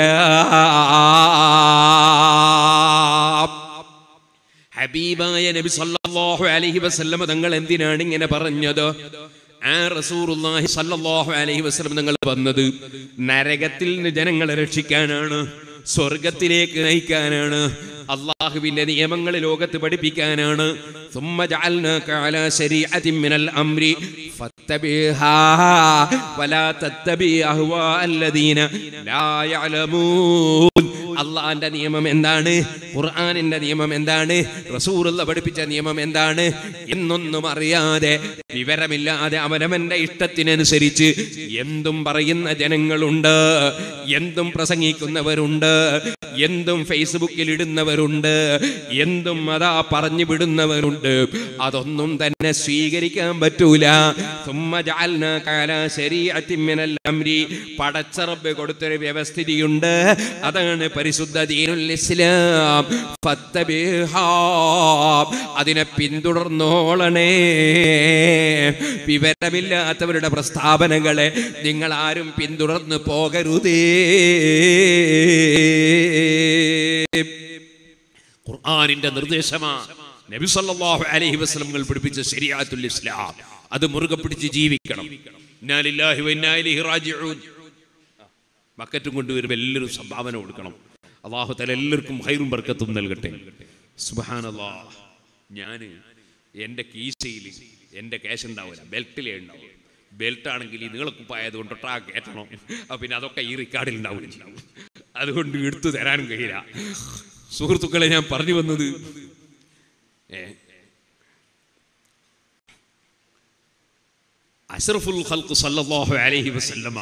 [SPEAKER 1] ഹബീബായ നബി സല്ലല്ലാഹു അലൈഹി വസല്ലമ തങ്ങൾ എന്തിനാണ് ഇങ്ങനെ പറഞ്ഞത് ആ റസൂറുല്ലാഹി സല്ലല്ലാഹു അലൈഹി വസല്ലം തങ്ങൾ വന്നത് നരകത്തിൽ നിന്ന് ജനങ്ങളെ രക്ഷിക്കാനാണ് സ്വർഗത്തിലേക്ക് നയിക്കാനാണ് അള്ളാഹുവിന്റെ നിയമങ്ങൾ ലോകത്ത് പഠിപ്പിക്കാനാണ് ثم جعلناك على شريعة من الأمر فاتبعها ولا تتبع أهواء الذين لا يعلمون അള്ളാന്റെ നിയമം എന്താണ് ഖുർആാനിന്റെ നിയമം എന്താണ് റസൂറുള്ള പഠിപ്പിച്ച നിയമം എന്താണ് എന്നൊന്നും അറിയാതെ വിവരമില്ലാതെ അവനവന്റെ ഇഷ്ടത്തിനനുസരിച്ച് എന്തും പറയുന്ന ജനങ്ങളുണ്ട് എന്തും പ്രസംഗിക്കുന്നവരുണ്ട് എന്തും ഫേസ്ബുക്കിൽ ഇടുന്നവരുണ്ട് എന്തും അതാ പറഞ്ഞു വിടുന്നവരുണ്ട് അതൊന്നും തന്നെ സ്വീകരിക്കാൻ പറ്റൂല ثم جعلناك على شريعة من الأمر പടച്ചറബ് കൊടുത്തൊരു വ്യവസ്ഥിതിയുണ്ട് അതാണ് പരിശുദ്ധ ദീനുൽ ഇസ്ലാം ഫത്തബിഹാ. അതിനെ പിന്തുടർന്നോളണേ വിവരമില്ലാത്തവരുടെ പ്രസ്താവനകളെ നിങ്ങൾ ആരും പിന്തുടർന്ന് പോകരുതേ ഖുർആനിന്റെ നിർദ്ദേശമാ നബി സല്ലല്ലാഹു അലൈഹി വസല്ലം പഠിപ്പിച്ച ശരിയാത്തുൽ ഇസ്ലാം അത് മുറുകെ പിടിച്ച് ജീവിക്കണം ഇന്നാ ലില്ലാഹി വ ഇന്നാ ഇലൈഹി റാജിഊൻ ബക്കറ്റും കൊണ്ടുവരുമ്പോൾ എല്ലാവരും സംഭാവന കൊടുക്കണം അള്ളാഹു തല എല്ലാവർക്കും ഹൈറും ബർക്കത്തും നൽകട്ടെ സുബഹാനല്ലാ ഞാൻ എൻ്റെ കീശയിൽ എൻ്റെ ക്യാഷ് ഉണ്ടാവില്ല ബെൽറ്റിലേ ഉണ്ടാവും ബെൽറ്റ് ആണെങ്കിൽ ഈ നീളക്കുപ്പായത് കൊണ്ട് ഒട്ടാ കയറ്റണം അപ്പൊ പിന്നെ അതൊക്കെ ഈ റെക്കോർഡിൽ ഉണ്ടാവില്ല അതുകൊണ്ട് എടുത്തു തരാനും കഴിയില്ല സുഹൃത്തുക്കളെ ഞാൻ പറഞ്ഞു വന്നത് ഏ അഷറഫുൽ ഖൽഖ് സല്ലല്ലാഹു അലൈഹി വസല്ലമ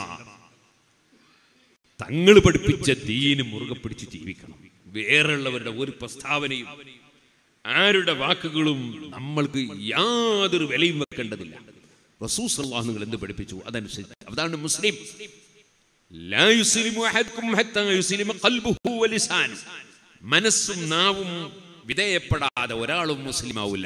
[SPEAKER 1] തങ്ങൾ പഠിപ്പിച്ച ദീന് മുറുകെ പിടിച്ച് ജീവിക്കണം വേറെയുള്ളവരുടെ ഒരു പ്രസ്താവനയും ആരുടെ വാക്കുകളും നമ്മൾക്ക് യാതൊരു വിലയും വെക്കേണ്ടതില്ല റസൂസ് അള്ളാഹു നിങ്ങൾ എന്ത് പഠിപ്പിച്ചു അതനുസരിച്ച് അതാണ് മുസ്ലിം ലാ യുസ്ലിമു അഹദുക്കും ഹത്താ യുസ്ലിമ ഖൽബുഹു വലിസാനു മനസ്സും നാവും വിധേയപ്പെടാതെ ഒരാളും മുസ്ലിം ആവില്ല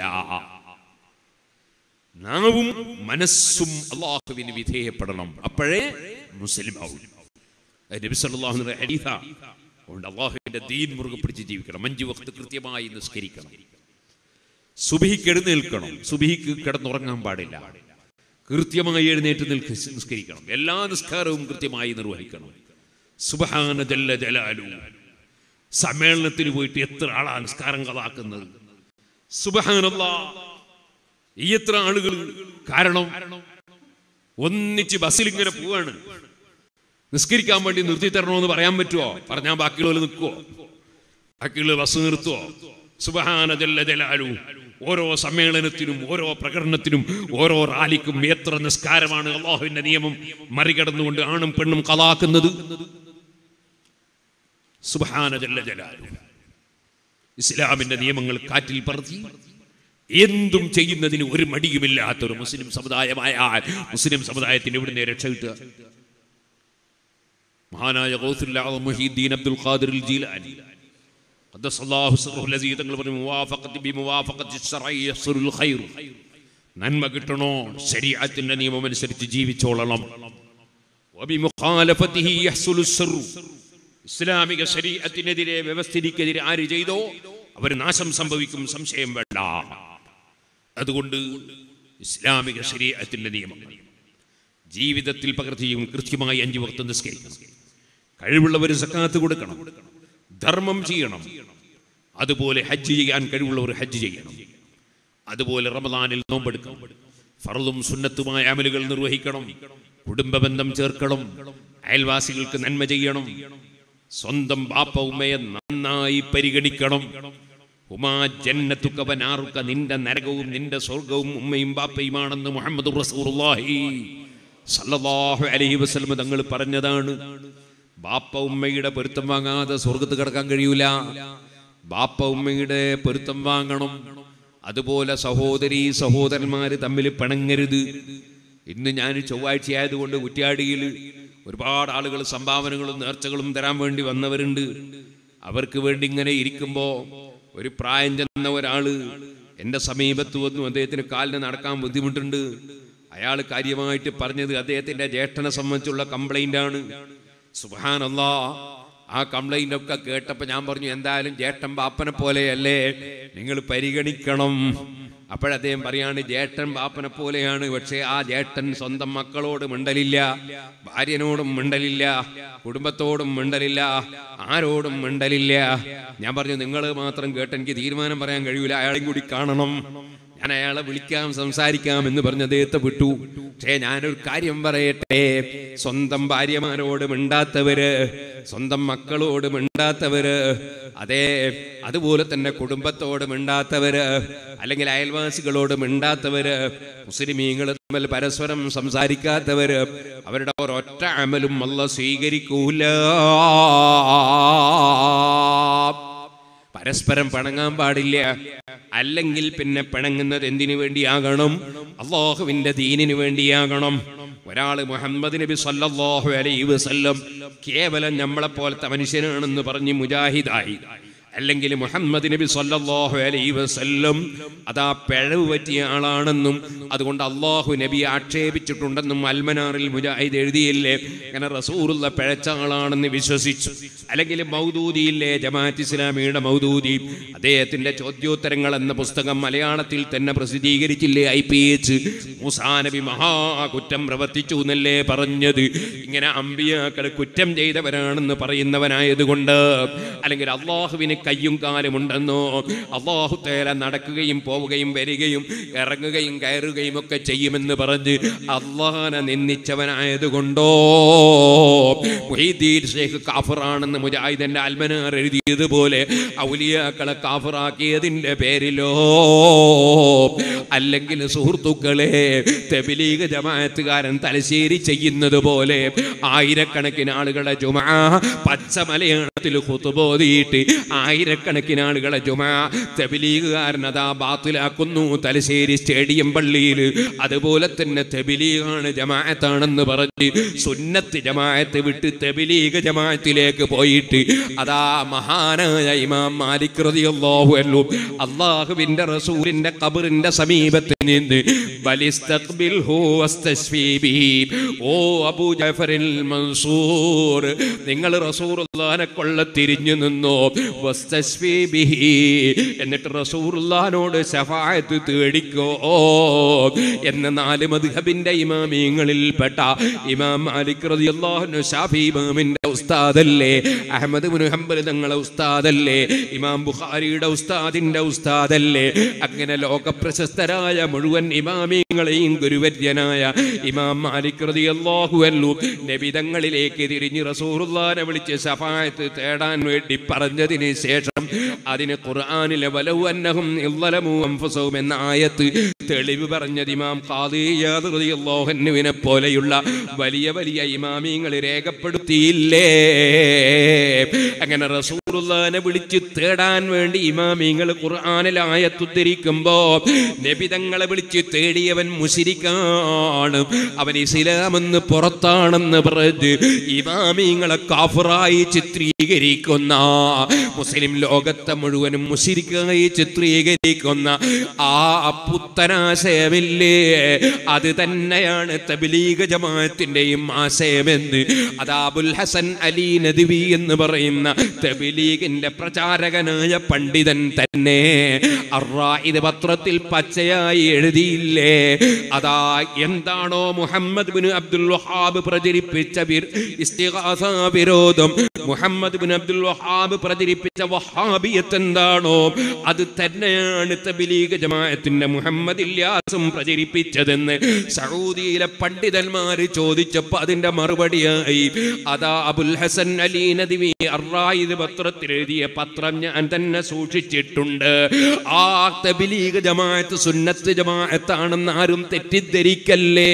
[SPEAKER 1] നാവും മനസ്സും അള്ളാഹുവിന് വിധേയപ്പെടണം അപ്പോഴേ മുസ്ലിം ആവും അത് നബി സല്ലല്ലാഹു അലൈഹി ഹദീസ അതുകൊണ്ട് അള്ളാഹുവിന്റെ ദീൻ മുറുകെ പിടിച്ച് ജീവിക്കണം അഞ്ച് വക്ത് കൃത്യമായി നിസ്കരിക്കണം സുബഹിക്ക് എഴുന്നേൽക്കണം സുബഹിക്ക് കിടന്നുറങ്ങാൻ പാടില്ല കൃത്യമായി എഴുന്നേറ്റ് നിൽക്ക് നിസ്കരിക്കണം എല്ലാ നിസ്കാരവും കൃത്യമായി നിർവഹിക്കണം സുബഹാന ജല്ല ജലാലു സമ്മേളനത്തിന് പോയിട്ട് എത്ര ആളാ നിസ്കാരം കഥാക്കുന്നത് സുബഹാനല്ലാ ഈ എത്ര ആളുകൾ കാരണം ഒന്നിച്ച് ബസ്സിൽ ഇങ്ങനെ പോവാണ് നിസ്കരിക്കാൻ വേണ്ടി നിർത്തി തരണമെന്ന് പറയാൻ പറ്റുമോ പറഞ്ഞാൽ ബാക്കിയുള്ളവർ നിൽക്കുവോ ബാക്കിയുള്ള ബസ് നിർത്തുവോ സുബഹാന ജല്ല ജലാലു ഓരോ സമ്മേളനത്തിനും ഓരോ പ്രകടനത്തിനും ഓരോ റാലിക്കും എത്ര നിസ്കാരമാണ് അള്ളാഹുവിന്റെ നിയമം മറികടന്നുകൊണ്ട് ആണും പെണ്ണും കലാക്കുന്നത് സുബഹാന ജല്ല ജലാലു ഇസ്ലാമിന്റെ നിയമങ്ങൾ കാറ്റിൽ പറത്തി എന്തും ചെയ്യുന്നതിന് ഒരു മടിയുമില്ലാത്തൊരു മുസ്ലിം സമുദായമായ മുസ്ലിം സമുദായത്തിന് ഇവിടുന്ന് രക്ഷ കിട്ടുക മഹാനായ ഗൗസുൽ ആദം മുഹീദ്ദീൻ അബ്ദുൽ ഖാദിർ അൽ ജീലാനി ഖദ്ദസല്ലാഹു സിർറുഹു ലസീ തങ്ങൾ പറഞ്ഞു മുവാഫഖത്തി ബിമുവാഫഖത്തി ശർഇ യഹ്സുലുൽ ഖൈർ നന്മ കിട്ടണോ ശരീഅത്തിന്റെ നിയമം അനുസരിച്ച് ജീവിച്ചോളണം വബിമുഖാലഫത്തിഹി യഹ്സുലു സിർറു ഇസ്ലാമിക ശരീഅത്തിനെതിരെ വ്യവസ്ഥിതിക്കെതിരെ ആര് ചെയ്തോ അവർ നാശം സംഭവിക്കും സംശയം വേണ്ട അതുകൊണ്ട് ഇസ്ലാമിക ശരീഅത്തിന്റെ നിയമങ്ങൾ ജീവിതത്തിൽ പകർത്തിയും കൃത്യമായി അഞ്ചു വക്ത് നിസ്കരിക്കണം കഴിവുള്ളവർ സക്കാത്ത് കൊടുക്കണം ധർമ്മം ചെയ്യണം അതുപോലെ ഹജ്ജ് ചെയ്യാൻ കഴിവുള്ളവർ ഹജ്ജ് ചെയ്യണം അതുപോലെ റമദാനിൽ നോമ്പെടുക്കണം ഫറലും സുന്നത്തുമായ അമലുകൾ നിർവഹിക്കണം കുടുംബ ബന്ധം ചേർക്കണം അയൽവാസികൾക്ക് നന്മ ചെയ്യണം സ്വന്തം ബാപ്പ ഉമ്മയെ നന്നായി പരിഗണിക്കണം ഉമാ ജന്നത്തുക വനാറുക നിന്റെ നരകവും നിന്റെ സ്വർഗവും ഉമ്മയും ബാപ്പയുമാണെന്ന് മുഹമ്മദ് റസൂലുള്ളാഹി സല്ലല്ലാഹു അലൈഹി വസല്ലം തങ്ങൾ പറഞ്ഞതാണ് ബാപ്പ ഉമ്മയുടെ പൊരുത്തം വാങ്ങാതെ സ്വർഗത്ത് കിടക്കാൻ കഴിയൂല ബാപ്പ ഉമ്മയുടെ പൊരുത്തം വാങ്ങണം അതുപോലെ സഹോദരി സഹോദരന്മാര് തമ്മിൽ പിണങ്ങരുത് ഇന്ന് ഞാൻ ചൊവ്വാഴ്ച ആയതുകൊണ്ട് കുറ്റ്യാടിയിൽ ഒരുപാട് ആളുകൾ സംഭാവനകളും നേർച്ചകളും തരാൻ വേണ്ടി വന്നവരുണ്ട് അവർക്ക് വേണ്ടി ഇങ്ങനെ ഇരിക്കുമ്പോ ഒരു പ്രായം ചെന്ന ഒരാള് എന്റെ സമീപത്ത് വന്നു അദ്ദേഹത്തിന് കാലിന് നടക്കാൻ ബുദ്ധിമുട്ടുണ്ട് അയാൾ കാര്യമായിട്ട് പറഞ്ഞത് അദ്ദേഹത്തിന്റെ ജ്യേഷ്ഠനെ സംബന്ധിച്ചുള്ള കംപ്ലൈന്റ് ആണ് സുബാനല്ലാ ആ കംപ്ലൈന്റ് ഒക്കെ കേട്ടപ്പോ ഞാൻ പറഞ്ഞു എന്തായാലും ജ്യേഷ്ഠൻ ബാപ്പനെ പോലെയല്ലേ നിങ്ങൾ പരിഗണിക്കണം അപ്പോഴദ്ദേഹം പറയാണ് ജ്യേഷ്ഠൻ ബാപ്പനെ പോലെയാണ് പക്ഷേ ആ ജ്യേഷ്ഠൻ സ്വന്തം മക്കളോട് മിണ്ടലില്ല ഭാര്യനോടും മിണ്ടലില്ല കുടുംബത്തോടും മിണ്ടലില്ല ആരോടും മിണ്ടലില്ല ഞാൻ പറഞ്ഞു നിങ്ങൾ മാത്രം കേട്ട് എനിക്ക് തീരുമാനം പറയാൻ കഴിയൂല അയാളെയും കൂടി കാണണം ഞാൻ അയാളെ വിളിക്കാം സംസാരിക്കാം എന്ന് പറഞ്ഞ് അദ്ദേഹത്തെ വിട്ടു പക്ഷേ ഞാനൊരു കാര്യം പറയട്ടെ സ്വന്തം ഭാര്യമാരോട് മിണ്ടാത്തവര് സ്വന്തം മക്കളോട് മിണ്ടാത്തവര് അതെ അതുപോലെ തന്നെ കുടുംബത്തോട് മിണ്ടാത്തവര് അല്ലെങ്കിൽ അയൽവാസികളോട് മിണ്ടാത്തവര് മുസ്ലിമീങ്ങൾ തമ്മിൽ പരസ്പരം സംസാരിക്കാത്തവര് അവരുടെ ഒരൊറ്റ അമലും അല്ല സ്വീകരിക്കൂല പരസ്പരം പിണങ്ങാൻ പാടില്ല അല്ലെങ്കിൽ പിന്നെ പിണങ്ങുന്നത് എന്തിനു വേണ്ടിയാകണം അള്ളാഹുവിന്റെ ദീനിനു വേണ്ടിയാകണം ഒരാള് മുഹമ്മദ് നബി സല്ലല്ലാഹു അലൈഹി വസല്ലം കേവലം നമ്മളെ പോലത്തെ മനുഷ്യനാണെന്ന് പറഞ്ഞ് മുജാഹിദായി അല്ലെങ്കിൽ മുഹമ്മദ് നബി സല്ലല്ലാഹു അലൈഹി വസല്ലം അതാ പിഴവ് പറ്റിയ ആളാണെന്നും അതുകൊണ്ട് അള്ളാഹു നബി ആക്ഷേപിച്ചിട്ടുണ്ടെന്നും അൽമനാറിൽ മുജാഹിദ് എഴുതിയില്ലേ അങ്ങനെ റസൂറുള്ള പിഴച്ച ആളാണെന്ന് വിശ്വസിച്ചു അല്ലെങ്കിൽ മൗദൂദിയില്ലേ ജമാഅത്ത് ഇസ്ലാമിയുടെ മൗദൂദി അദ്ദേഹത്തിന്റെ ചോദ്യോത്തരങ്ങൾ എന്ന പുസ്തകം മലയാളത്തിൽ തന്നെ പ്രസിദ്ധീകരിച്ചില്ലേ I P H Musa Nabi മഹാകുറ്റം പ്രവർത്തിച്ചു എന്നല്ലേ പറഞ്ഞത് ഇങ്ങനെ അമ്പിയാക്കൾ കുറ്റം ചെയ്തവരാണെന്ന് പറയുന്നവനായതുകൊണ്ട് അല്ലെങ്കിൽ അള്ളാഹുവിന് കയ്യും കാലുമുണ്ടെന്നോ അള്ളാഹു തേല നടക്കുകയും പോവുകയും വരികയും ഇറങ്ങുകയും കയറുകയും ഒക്കെ ചെയ്യുമെന്ന് പറഞ്ഞ് അള്ളാഹനെ നിന്ദിച്ചവനായതുകൊണ്ടോ മുഹീദ്ദീൻ ഷേഖ് കാഫറാണെന്ന് മുജാഹിദന്റെ അൽമനാർ എഴുതിയതുപോലെ ഔലിയാക്കളെ കാഫറാക്കിയതിന്റെ പേരിലോ അല്ലെങ്കിൽ സുഹൃത്തുക്കളെ തെബിലീഗ് ജമാഅത്തുകാരൻ തലശ്ശേരി ചെയ്യുന്നത് പോലെ ആയിരക്കണക്കിന് ആളുകളെ ജുമാ പച്ച മലയാളത്തിൽ കുത്തുബോധിയിട്ട് ആയിരക്കണക്കിന് ആളുകളെ ജുമാ തെബിലീഗുകാരൻ അതാ ബാത്തിലാക്കുന്നു തലശ്ശേരി സ്റ്റേഡിയം പള്ളിയിൽ അതുപോലെ തന്നെ തെബിലീഗാണ് ജമാഅത്താണെന്ന് പറഞ്ഞ് സുന്നത്ത് ജമാഅത്ത് വിട്ട് തെബിലീഗ് ജമാഅത്തിലേക്ക് പോയിട്ട് അതാ മഹാനായ ഇമാം മാലിക് റളിയല്ലാഹു അൻഹു അള്ളാഹുവിന്റെ റസൂലിന്റെ ഖബറിന്റെ സമീപത്ത് നിന്ന് ബലിസ്തഖ്ബിൽഹു വസ്തശ്ഫീ ബിഹി ഓ അബൂ ജഅഫറിൽ മൻസൂർ നിങ്ങൾ റസൂലുള്ളാഹിനെ കൊള്ള തിരിഞ്ഞു നിന്നോ വസ്തശ്ഫീ ബിഹി എന്നിട്ട് റസൂലുള്ളാഹിനോട് ശഫാഅത്ത് തേടിക്കോ എന്ന് നാല് മദ്ഹബിന്റെ ഇമാമീങ്ങളിൽ പെട്ട ഇമാം മാലിക് റളിയല്ലാഹു അൻഹു ഷാഫി ഇമാമിന്റെ
[SPEAKER 2] ഇമാമിന്റെ ഉസ്താദല്ലേ അഹമ്മദ് ബിൻ ഹംബൽ തങ്ങളെ ഉസ്താദല്ലേ ഇമാം ബുഖാരിയുടെ ഉസ്താദിന്റെ ഉസ്താദല്ലേ അങ്ങനെ ലോക പ്രശസ്തരായ മുഴുവൻ ഇമാമിങ്ങളെയും ഗുരുവര്യനായ ഇമാം മാലിക് റളിയല്ലാഹു അൻഹു നബിതങ്ങളിലേക്ക് തിരിഞ്ഞ് റസൂലുള്ളാഹിനെ വിളിച്ച് ശഫായത്ത് തേടാൻ വേണ്ടി പറഞ്ഞതിന് ശേഷം അതിന് ഖുർആനിലെ വലൗ അന്നഹും ഇളലമു അൻഫുസഹും എന്ന ആയത്ത് തെളിവ് പറഞ്ഞത് ഇമാം ഖാദിയാദ് റളിയല്ലാഹു അൻഹുവിനെ പോലെയുള്ള വലിയ വലിയ ഇമാമിങ്ങൾ രേഖപ്പെടുത്തിയില്ലേ അങ്ങനെ റസൂലുള്ളാഹിനെ വിളിച്ച് തേടാൻ വേണ്ടി ഇമാമിങ്ങൾ ഖുർആനിൽ ആയത്ത് ഉദ്ധരിക്കുമ്പോ നബിതങ്ങളെ വിളിച്ച് തേടിയവൻ മുശിരിക്കാണ് അവൻ ഇസ്ലാമെന്ന് പുറത്താണെന്ന് പറഞ്ഞ് ഇമാമിങ്ങളെ കാഫറായി ചിത്രീകരിക്കുന്ന മുസ്ലിം ലോകത്തെ മുഴുവനും മുശിരിക്കായി ചിത്രീകരിക്കുന്ന ആ പുത്തനാശയമില്ലേ അത് തന്നെയാണ് തബ്ലീഗ് ജമാഅത്തിന്റെയും ആശയമെന്ന് അതാ അബുൽ ഹസൻ അലി നദ്വി എന്ന് പറയുന്ന തബ്ലീഗിന്റെ പ്രചാരകനായ പണ്ഡിതൻ തന്നെ അറായിദ് പത്രത്തിൽ പച്ചയായി എഴുതിയില്ലേ അതാ എന്താണോ മുഹമ്മദ് ബിൻ അബ്ദുൽ വഹാബ് പ്രചരിപ്പിച്ച വിർ- ഇസ്തിഗാസ വിരോധം മുഹമ്മദ് ബിൻ അബ്ദുൽ വഹാബ് പ്രചരിപ്പിച്ച വഹാബിയത്ത് എന്താണോ അത് തന്നെയാണ് തബ്ലീഗ് ജമാഅത്തിന്റെ മുഹമ്മദ് ഇല്യാസും പ്രചരിപ്പിച്ചതെന്ന് സൗദിയിലെ പണ്ഡിതന്മാര് ചോദിച്ചപ്പോ അതിന്റെ മറുപടിയായി അതാ അബുൽ ഹസൻ അലി നദിവി അറായിദ് പത്രത്തിൽ എഴുതിയ പത്രം ഞാൻ തന്നെ സൂക്ഷിച്ചിട്ടുണ്ട് ആ തബ്ലീഗ് ജമാഅത്ത് സുന്നത്ത് ജമാഅത്താണെന്ന് ആരും തെറ്റിദ്ധരിക്കല്ലേ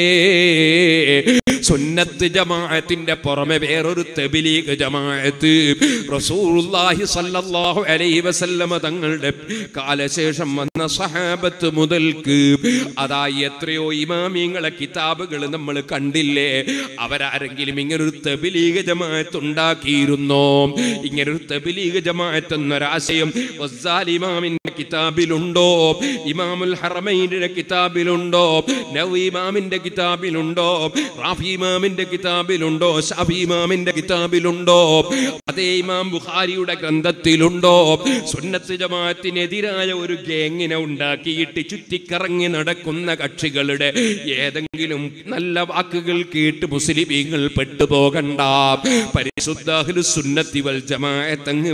[SPEAKER 2] സുന്നത്ത് ജമാഅത്തിന്റെ പുറമെ വേറൊരു തബ്ലീഗ് ജമാഅത്ത് റസൂലുള്ളാഹി സ്വല്ലല്ലാഹു അലൈഹി വസല്ലമ തങ്ങളുടെ കാലശേഷം വന്ന സഹാബത്ത് മുതൽക്ക് അതാ എത്രയോ ഇമാമിങ്ങളെ കിതാബുകൾ നമ്മൾ കണ്ടില്ലേ അവരാരെങ്കിലും ഇങ്ങനൊരു തബ്ലീഗ് ജമാഅത്ത് ഉണ്ടാക്കിയിരുന്നോ ഇങ്ങനൊരു തബ്ലീഗ് ജമാഅത്ത് എന്നൊരാശയം വസ്സാൽ ഇമാമിന്റെ കിതാബിലുണ്ടോ ഇമാമുൽ ഹറമൈന്റെ കിതാബിലുണ്ടോ നവി ഇമാമിന്റെ കിതാബിലുണ്ടോ റാഫി ഇമാമിന്റെ കിതാബിലുണ്ടോ ഷാഫി ഇമാമിന്റെ കിതാബിലുണ്ടോ അതേ ഇമാം ബുഖാരിയുടെ ഗ്രന്ഥത്തിലുണ്ടോ സുന്നത്ത് ജമാഅത്തിനെതിരായ ഒരു ഗേങ്ങിനെ ഉണ്ടാക്കിയിട്ട് ചുറ്റിക്കറങ്ങി നടക്കുന്ന കക്ഷികളുടെ ഏതെങ്കിലും നല്ല വാക്കുകൾ കേട്ട് മുസ്ലിമീങ്ങൾ പെട്ടുപോകണ്ട പരിശുദ്ധ അഹ്ലുസ് സുന്നത്തി വൽ ജമാഅത്തങ്ങ്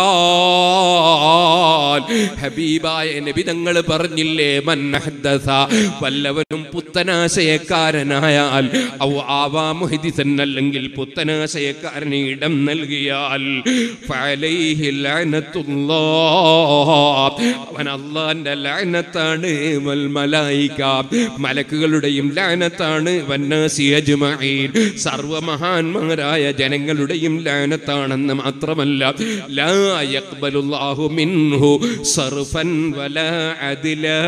[SPEAKER 2] വിട്ടാൽ ഹബീബായ നബി തങ്ങൾ പറഞ്ഞില്ലേ മൻ ഹദ്ദസ വല്ലവനും പുത്തനാശയക്കാരനായാൽ ഔ ആവാ മുഹദിസൻ അല്ലെങ്കിൽ പുത്തനാശയക്കാരന് ഇടം നൽകിയാൽ ഫഅലൈഹി ലഅനത്തുല്ലാഹ് അവൻ അള്ളാന്റെ ലഅനത്താണ് വൽ മലായിക മലക്കുകളുടെയും ലഅനത്താണ് വന്നാസി അജ്മഈൻ സർവമഹാന്മാരായ ജനങ്ങളുടെയും ലഅനത്താണെന്ന് മാത്രമല്ല ലാ യഖ്ബലുല്ലാഹു മിൻഹു സർഫൻ വലാ അദ്ലാ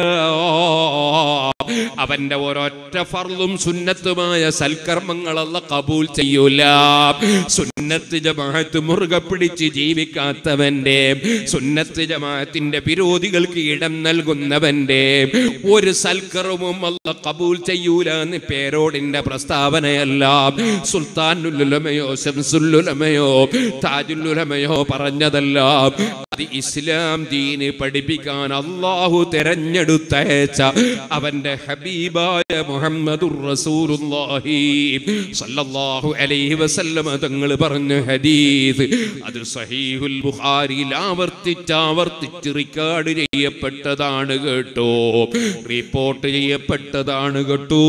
[SPEAKER 2] അവന്റെ ഒരൊറ്റ ഫർളും സുന്നത്തുമായ സൽക്കർമ്മങ്ങളല്ല കബൂൽ ചെയ്യൂല സുന്നത്ത് ജമാഅത്ത് മുറുകെ പിടിച്ച് ജീവിക്കാത്തവന്റെ സുന്നത്ത് ജമാഅത്തിന്റെ വിരോധികൾക്ക് ഇടം നൽകുന്നവന്റെ ഒരു സൽക്കർമ്മവും അല്ല കബൂൽ ചെയ്യൂല എന്ന് പേരോടിന്റെ പ്രസ്താവനയല്ല സുൽത്താനുലുലമയോ ശംസുല്ലുലമയോ താജുല്ലുലമയോ പറഞ്ഞതല്ല അത് ഇസ്ലാം ദീന് പഠിപ്പിക്കാൻ അള്ളാഹു തെരഞ്ഞെടുത്തയച്ച അവന്റെ ഹബീബായ മുഹമ്മദുർ റസൂലുള്ളാഹി സല്ലല്ലാഹു അലൈഹി വസല്ലമ തങ്ങൾ പറഞ്ഞ ഹദീസ് അത് സഹീഹുൽ ബുഖാരിയിൽ ആവർത്തിച്ച് ആവർത്തിച്ച് റിക്കാർഡ് ചെയ്യപ്പെട്ടതാണ് കേട്ടോ റിപ്പോർട്ട് ചെയ്യപ്പെട്ടതാണ് കേട്ടോ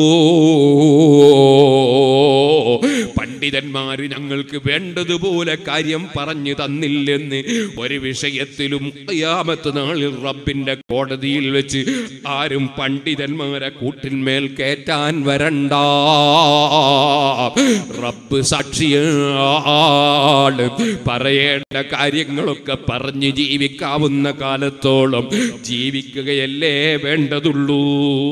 [SPEAKER 2] പണ്ഡിതന്മാര് ഞങ്ങൾക്ക് വേണ്ടതുപോലെ കാര്യം പറഞ്ഞു തന്നില്ലെന്ന് ഒരു വിഷയത്തിലും ഖിയാമത്ത് നാളിൽ റബ്ബിന്റെ കോടതിയിൽ വെച്ച് ആരും പണ്ഡിതന്മാരെ കൂട്ടിന്മേൽ കയറ്റാൻ വരണ്ട റബ്ബ് സാക്ഷിയാണ് പറയേണ്ട കാര്യങ്ങളൊക്കെ പറഞ്ഞ് ജീവിക്കാവുന്ന കാലത്തോളം ജീവിക്കുകയല്ലേ വേണ്ടതുള്ളൂ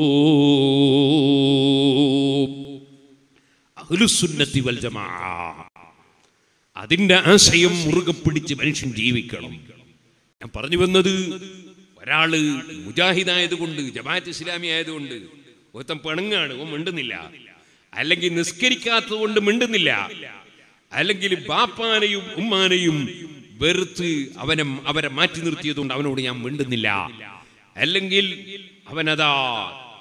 [SPEAKER 1] അഹ്ലുസുന്നത്തി വൽ ജമാ അതിന്റെ ആശയം മുറുകെ പിടിച്ച് മനുഷ്യൻ ജീവിക്കണം ഞാൻ പറഞ്ഞു വന്നത് ഒരാള് മുജാഹിദായതുകൊണ്ട് ജമാഅത്ത് ഇസ്ലാമി ആയതുകൊണ്ട് ഒരുത്തൻ പെണുങ്ങാണ് ഓ മിണ്ടുന്നില്ല അല്ലെങ്കിൽ നിസ്കരിക്കാത്തത് കൊണ്ട് മിണ്ടുന്നില്ല അല്ലെങ്കിൽ ബാപ്പാനെയും ഉമ്മാനെയും വെറുത്ത് അവനെ അവരെ മാറ്റി നിർത്തിയതുകൊണ്ട് അവനോട് ഞാൻ മിണ്ടുന്നില്ല അല്ലെങ്കിൽ അവനതാ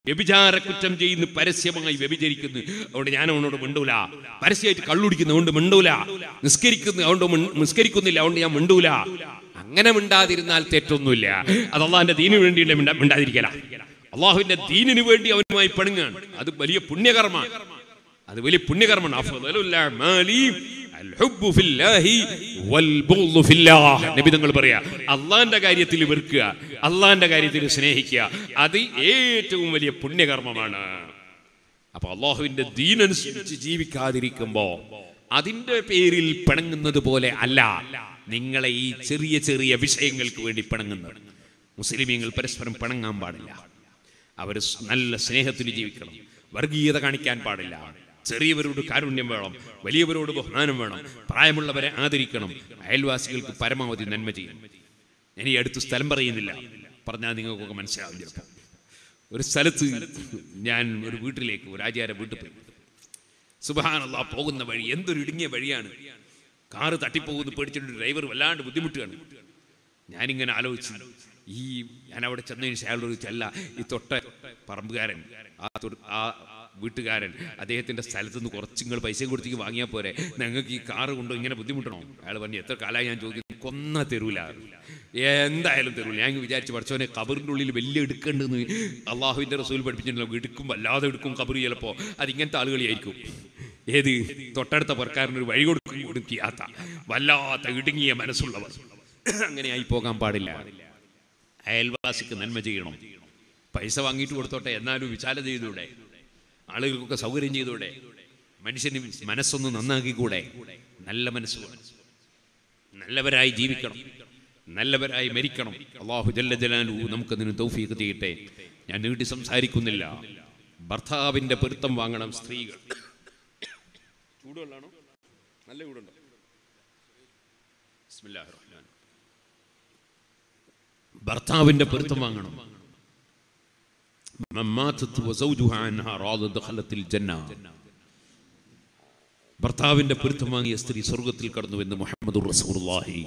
[SPEAKER 2] വ്യഭിചാര കുറ്റം ചെയ്യുന്നു പരസ്യമായി വ്യഭിചരിക്കുന്നു അതുകൊണ്ട് ഞാൻ അവനോട് മിണ്ടൂല പരസ്യമായിട്ട് കള്ളുടിക്കുന്നു അതുകൊണ്ട് മിണ്ടൂല നിസ്കരിക്കുന്നു അതുകൊണ്ട് മിൺ- നിസ്കരിക്കുന്നില്ല അതുകൊണ്ട് ഞാൻ മിണ്ടൂല അങ്ങനെ മിണ്ടാതിരുന്നാൽ തെറ്റൊന്നുമില്ല അത് അള്ളാഹിന്റെ ദീനു വേണ്ടിയുള്ള മിണ്ടാ- മിണ്ടാതിരിക്കല അള്ളാഹുവിന്റെ ദീനിനു വേണ്ടി അവനുമായി പണുങ്ങാണ് അത് വലിയ പുണ്യകർമ്മമാണ് അത് വലിയ പുണ്യകർമ്മമാണ് അഫ്ളലുൽ അഅ്മാലി അൽഹുബ്ബു ഫില്ലാഹി വൽബുഗ്ളു ഫില്ലാഹ്. നബി തങ്ങൾ പറയാ അള്ളാന്റെ കാര്യത്തിൽ വെറുക്കുക അള്ളാന്റെ കാര്യത്തിൽ സ്നേഹിക്കുക അത് ഏറ്റവും വലിയ പുണ്യകർമ്മമാണ് അപ്പൊ അള്ളാഹുവിന്റെ ദീനനുസരിച്ച് ജീവിക്കാതിരിക്കുമ്പോ അതിന്റെ പേരിൽ പിണങ്ങുന്നത് പോലെ അല്ല നിങ്ങളെ ഈ ചെറിയ ചെറിയ വിഷയങ്ങൾക്ക് വേണ്ടി പിണങ്ങുന്നത് മുസ്ലിമീങ്ങൾ പരസ്പരം പിണങ്ങാൻ പാടില്ല അവർ നല്ല സ്നേഹത്തിൽ ജീവിക്കണം വർഗീയത കാണിക്കാൻ പാടില്ല ചെറിയവരോട് കാരുണ്യം വേണം വലിയവരോട് ബഹുമാനം വേണം പ്രായമുള്ളവരെ ആദരിക്കണം അയൽവാസികൾക്ക് പരമാവധി നന്മ ചെയ്യണം ഞാൻ ഈ അടുത്ത് സ്ഥലം പറയുന്നില്ല പറഞ്ഞാൽ നിങ്ങൾക്കൊക്കെ മനസ്സിലാവും ചിലപ്പോൾ ഒരു സ്ഥലത്ത് ഞാൻ ഒരു വീട്ടിലേക്ക് ഒരു ആചാര വീട്ടിൽ പോയി സുബാനല്ല പോകുന്ന വഴി എന്തൊരു ഇടുങ്ങിയ വഴിയാണ് കാറ് തട്ടിപ്പോകുന്നു പേടിച്ചിട്ട് ഡ്രൈവർ വല്ലാണ്ട് ബുദ്ധിമുട്ടുകയാണ് ഞാനിങ്ങനെ ആലോചിച്ചു ഈ ഞാൻ അവിടെ ചെന്നതിന് ശേഷം അയാളോട് ചോദിച്ചു, അല്ല ഈ തൊട്ട പറമ്പുകാരൻ ആ തൊട്ട് ആ വീട്ടുകാരൻ അദ്ദേഹത്തിന്റെ സ്ഥലത്ത് നിന്ന് കുറച്ച് നിങ്ങൾ പൈസ കൊടുത്തേക്ക് വാങ്ങിയാൽ പോരെ ഞങ്ങൾക്ക് ഈ കാറ് കൊണ്ട് ഇങ്ങനെ ബുദ്ധിമുട്ടണോ അയാൾ പറഞ്ഞു എത്ര കാലമായി ഞാൻ ചോദിക്കുന്നു കൊന്ന തരൂല എന്തായാലും തരൂല ഞാൻ വിചാരിച്ചു പഠിച്ചവനെ കബറിന്റെ ഉള്ളിൽ വലിയ എടുക്കേണ്ടെന്ന് അള്ളാഹുവിന്റെ റസൂൽ പഠിപ്പിച്ചിട്ടുണ്ടല്ലോ എടുക്കും വല്ലാതെ എടുക്കും കബറ് ചിലപ്പോ അത് ഇങ്ങനത്തെ ആളുകളായിരിക്കും ഏത് തൊട്ടടുത്ത പുറക്കാരന് ഒരു വഴി കൊടുക്കും കൊടുക്കാത്ത വല്ലാത്ത ഇടുങ്ങിയ മനസ്സുള്ളവർ അങ്ങനെ ആയി പോകാൻ പാടില്ല അയൽവാസിക്ക് നന്മ ചെയ്യണം പൈസ വാങ്ങിയിട്ട് കൊടുത്തോട്ടെ എന്നാലും വിശാലത ചെയ്തൂടെ ആളുകൾക്കൊക്കെ സൗകര്യം ചെയ്തൂടെ മനുഷ്യന് മനസ്സൊന്ന് നന്നാക്കിക്കൂടെ നല്ല മനസ്സ് വേണം. നല്ലവരായി ജീവിക്കണം നല്ലവരായി മരിക്കണം അള്ളാഹു ജല്ല ജലാലു നമുക്കതിന് തൗഫീഖ് ചെയ്യട്ടെ ഞാൻ നീട്ടി സംസാരിക്കുന്നില്ല ഭർത്താവിന്റെ പൊരുത്തം വാങ്ങണം സ്ത്രീകൾ ചൂടുവെള്ളാണോ നല്ല ചൂടുണ്ടോ ബിസ്മില്ലാഹിർ റഹ്മാനിർ റഹീം. ഭർത്താവിന്റെ പൊരുത്തം വാങ്ങണം من ماتت وزوجها عنها راض دخلت الجنة ഭർത്താവിന്റെ പൊരുത്തം വാങ്ങിയ സ്ത്രീ സ്വർഗത്തിൽ കടന്നുവെന്ന് മുഹമ്മദ് റസൂലുള്ളാഹി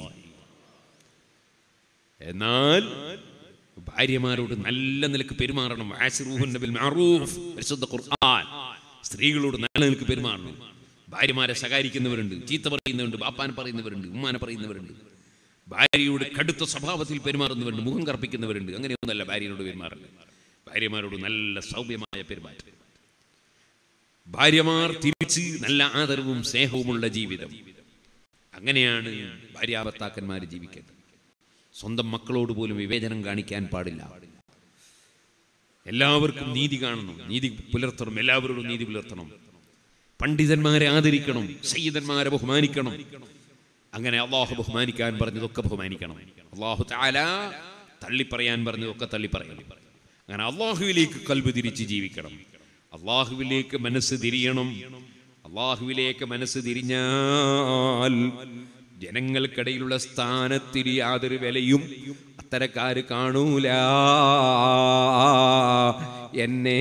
[SPEAKER 2] എന്നാൽ ഭാര്യമാരോട് നല്ല നിലക്ക് പെരുമാറണം ആശിറൂഹുന്ന ബിൽ മഅറൂഫ് പരിശുദ്ധ ഖുർആൻ സ്ത്രീകളോട് നല്ല നിലക്ക് പെരുമാറണം ഭാര്യമാരെ ശകാരിക്കുന്നവരുണ്ട് ചീത്ത പറയുന്നവരുണ്ട് ബാപ്പാനെ പറയുന്നവരുണ്ട് ഉമ്മാനെ പറയുന്നവരുണ്ട് ഭാര്യയോട് കടുത്ത സ്വഭാവത്തിൽ പെരുമാറുന്നവരുണ്ട് മുഖം കറുപ്പിക്കുന്നവരുണ്ട് അങ്ങനെയൊന്നല്ല ഭാര്യയോട് പെരുമാറുന്നത് ഭാര്യമാരോട് നല്ല സൗമ്യമായ പെരുമാറ്റം ഭാര്യമാർ തിരിച്ച് നല്ല ആദരവും സ്നേഹവുമുള്ള ജീവിതം അങ്ങനെയാണ് ഭാര്യാഭർത്താക്കന്മാർ ജീവിക്കേണ്ടത് സ്വന്തം മക്കളോട് പോലും വിവേചനം കാണിക്കാൻ പാടില്ല എല്ലാവർക്കും നീതി കാണണം നീതി പുലർത്തണം എല്ലാവരോടും നീതി പുലർത്തണം പണ്ഡിതന്മാരെ ആദരിക്കണം സയ്യിദന്മാരെ ബഹുമാനിക്കണം അങ്ങനെ അള്ളാഹു ബഹുമാനിക്കാൻ പറഞ്ഞതൊക്കെ ബഹുമാനിക്കണം അള്ളാഹു താല തള്ളിപ്പറയാൻ പറഞ്ഞതൊക്കെ തള്ളിപ്പറയണം അങ്ങനെ അള്ളാഹുവിലേക്ക് കൽബ് തിരിച്ച് ജീവിക്കണം അള്ളാഹുവിലേക്ക് മനസ്സ് തിരിയണം അള്ളാഹുവിലേക്ക് മനസ്സ് തിരിഞ്ഞാൽ ജനങ്ങൾക്കിടയിലുള്ള സ്ഥാനത്തിന് യാതൊരു വിലയും അത്തരക്കാര് കാണൂല എന്നെ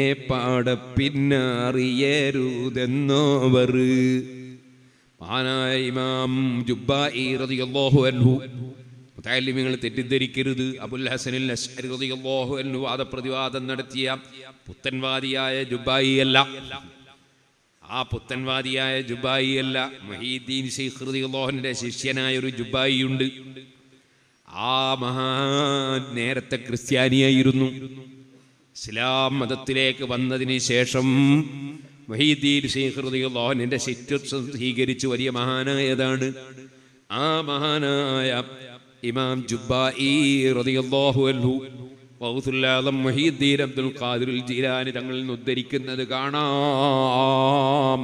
[SPEAKER 2] പാടപ്പിന്നറിയരുതെന്നോവർ മഹാനായ ഇമാം ജുബ്ബായി റളിയല്ലാഹു അൻഹു മുത്തല്ലിമിങ്ങൾ തെറ്റിദ്ധരിക്കരുത് അബുൽ ഹസനിൽ അശ്അരി റളിയല്ലാഹു അൻഹു വാദപ്രതിവാദം നടത്തിയ പുത്തൻവാദിയായ ജുബ്ബായി അല്ല ആ പുത്തൻവാദിയായ ജുബായി അല്ല മഹീദ്ദീൻ ശൈഖ് റളിയല്ലാഹുവിന്റെ ശിഷ്യനായ ഒരു ജുബായി ഉണ്ട് ആ മഹാൻ നേരത്തെ ക്രിസ്ത്യാനിയായിരുന്നു ഇസ്ലാം മതത്തിലേക്ക് വന്നതിന് ശേഷം മഹീദ്ദീൻ ശൈഖ് റളിയല്ലാഹുവിന്റെ ശിഷ്യത്വം സ്വീകരിച്ച് വലിയ മഹാനായതാണ് ആ മഹാനായ ഇമാം ജുബായി റളിയല്ലാഹു അൻഹു വൗസുല്ലാദം മുഹീദ്ദീൻ അബ്ദുൽ ഖാദിർ ജീലാനി തങ്ങളിൽ നിന്ന് ഉദ്ധരിക്കുന്നത് കാണാം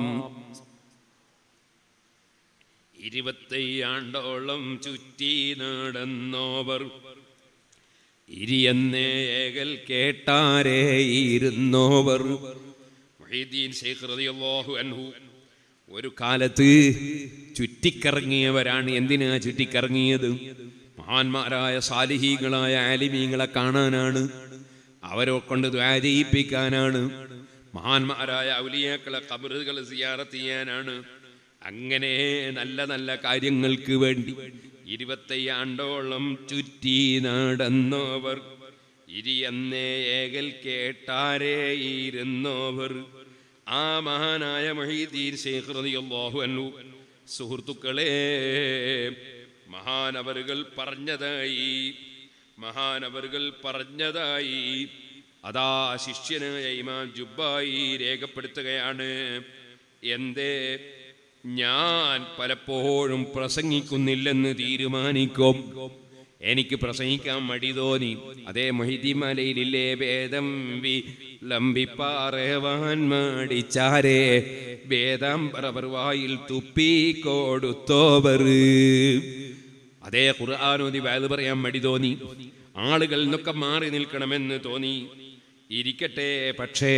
[SPEAKER 2] ഇരുപത്തയ്യാണ്ടോളം ചുറ്റി നടന്നോവർ ഇരിയെന്നേ ഏകൽ കേട്ടാരേ ഇരുന്നോവർ മുഹീദ്ദീൻ ശൈഖ് റളിയല്ലാഹു അൻഹു ഒരു കാലത്ത് ചുറ്റിക്കറങ്ങിയവരാണ് എന്തിനാ ചുറ്റിക്കറങ്ങിയത് മഹാന്മാരായ സാലിഹീകളായ ആലിമീങ്ങളെ കാണാനാണ് അവരെ കൊണ്ട് ദ്വാരയിപ്പിക്കാനാണ് മഹാന്മാരായ ഔലിയാക്കളെ കബറുകൾ സിയാറത്ത് ചെയ്യാനാണ് അങ്ങനെ നല്ല നല്ല കാര്യങ്ങൾക്ക് വേണ്ടി ഇരുപത്തയ്യാണ്ടോളം ചുറ്റി നടന്നവർ ഇരിയന്നേ ഏകൽ കേട്ടാരേയിരുന്നോവർ ആ മഹാനായ മഹീദീൻ ശേഖ് റളിയല്ലാഹു അൻഹു സുഹൃത്തുക്കളെ മഹാനവറുകൾ പറഞ്ഞതായി മഹാനവറുകൾ പറഞ്ഞതായി അതാ ശിഷ്യനായ ഇമാം ജുബായി രേഖപ്പെടുത്തുകയാണ് എന്തേ ഞാൻ പലപ്പോഴും പ്രസംഗിക്കുന്നില്ലെന്ന് തീരുമാനിക്കും എനിക്ക് പ്രസംഗിക്കാൻ മടി തോന്നി അതേ മഹിതിമലയിലെ വേദം വി ലംബിപ്പാറവാൻ മടിച്ചാരേ വേദാംബരവർ വായിൽ തുപ്പി കൊടുത്തോവർ അതേ ഖുർആാനോദി വേദ പറയാൻ മടി തോന്നി ആളുകൾ നിന്നൊക്കെ മാറി നിൽക്കണമെന്ന് തോന്നി ഇരിക്കട്ടെ പക്ഷേ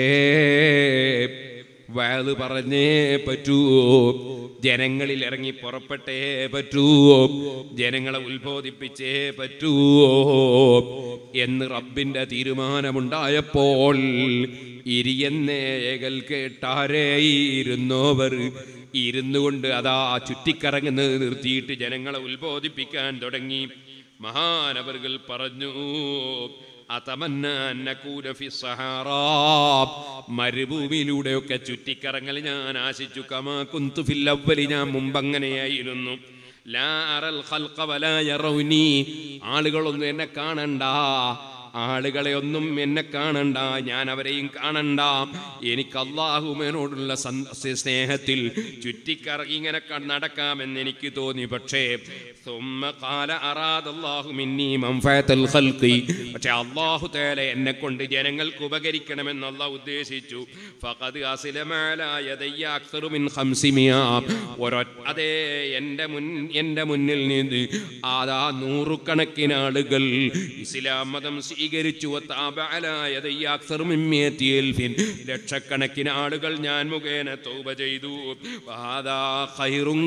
[SPEAKER 2] വയത് പറഞ്ഞേ പറ്റൂ ജനങ്ങളിൽ ഇറങ്ങി പുറപ്പെട്ടേ പറ്റൂ ജനങ്ങളെ ഉത്ബോധിപ്പിച്ചേ പറ്റൂ എന്ന് റബ്ബിന്റെ തീരുമാനമുണ്ടായപ്പോൾ ഇരിയന്നേകൽ കേട്ടാരേയിരുന്നോവർ ഇരുന്നു കൊണ്ട് അതാ ചുറ്റിക്കറങ്ങുന്നത് നിർത്തിയിട്ട് ജനങ്ങളെ ഉത്ബോധിപ്പിക്കാൻ തുടങ്ങി മഹാനവറുകൾ പറഞ്ഞു അതമന്ന അന്നകൂന ഫി സഹാറാ മരുഭൂമിയിലൂടെയൊക്കെ ചുറ്റിക്കറങ്ങൽ ഞാൻ ആശിച്ചു കമാ കുന്തു ഫിൽ അവ്വലി ഞാൻ മുമ്പ് അങ്ങനെയായിരുന്നു ലാ അറൽ ഖൽഖ വലാ യറൗനി ആളുകളൊന്നും എന്നെ കാണണ്ട ആളുകളെ ഒന്നും എന്നെ കാണണ്ട ഞാൻ അവരെയും കാണണ്ട എനിക്ക് അള്ളാഹുമേനോടുള്ള സന്ത- സ്നേഹത്തിൽ ചുറ്റിക്കറങ്ങി ഇങ്ങനെ ക- നടക്കാമെന്ന് എനിക്ക് തോന്നി പക്ഷേ ثم قال أراد الله مني منفعة الخلق പക്ഷേ അള്ളാഹു തേല എന്നെ കൊണ്ട് ജനങ്ങൾക്ക് ഉപകരിക്കണമെന്ന് അള്ളാഹ് ഉദ്ദേശിച്ചു ഫഖദ് അസ്ലമ അലാ യദയ്യ അക്സറു മിൻ ഖംസിമിയ ഒരൊറ്റ അതേ എൻ്റെ മുൻ എൻ്റെ മുന്നിൽ നിന്ന് ആദാ നൂറുകണക്കിന് ആളുകൾ ഇസ്ലാം മതം സ്വീകരിച്ചു വത്താബ അലാ യദയ്യ അക്സറു മിൻ മിയത്തി അൽഫിൻ ലക്ഷക്കണക്കിന് ആളുകൾ ഞാൻ മുഖേന തൗബ ചെയ്തു വഹാദാ ഖൈറുൻ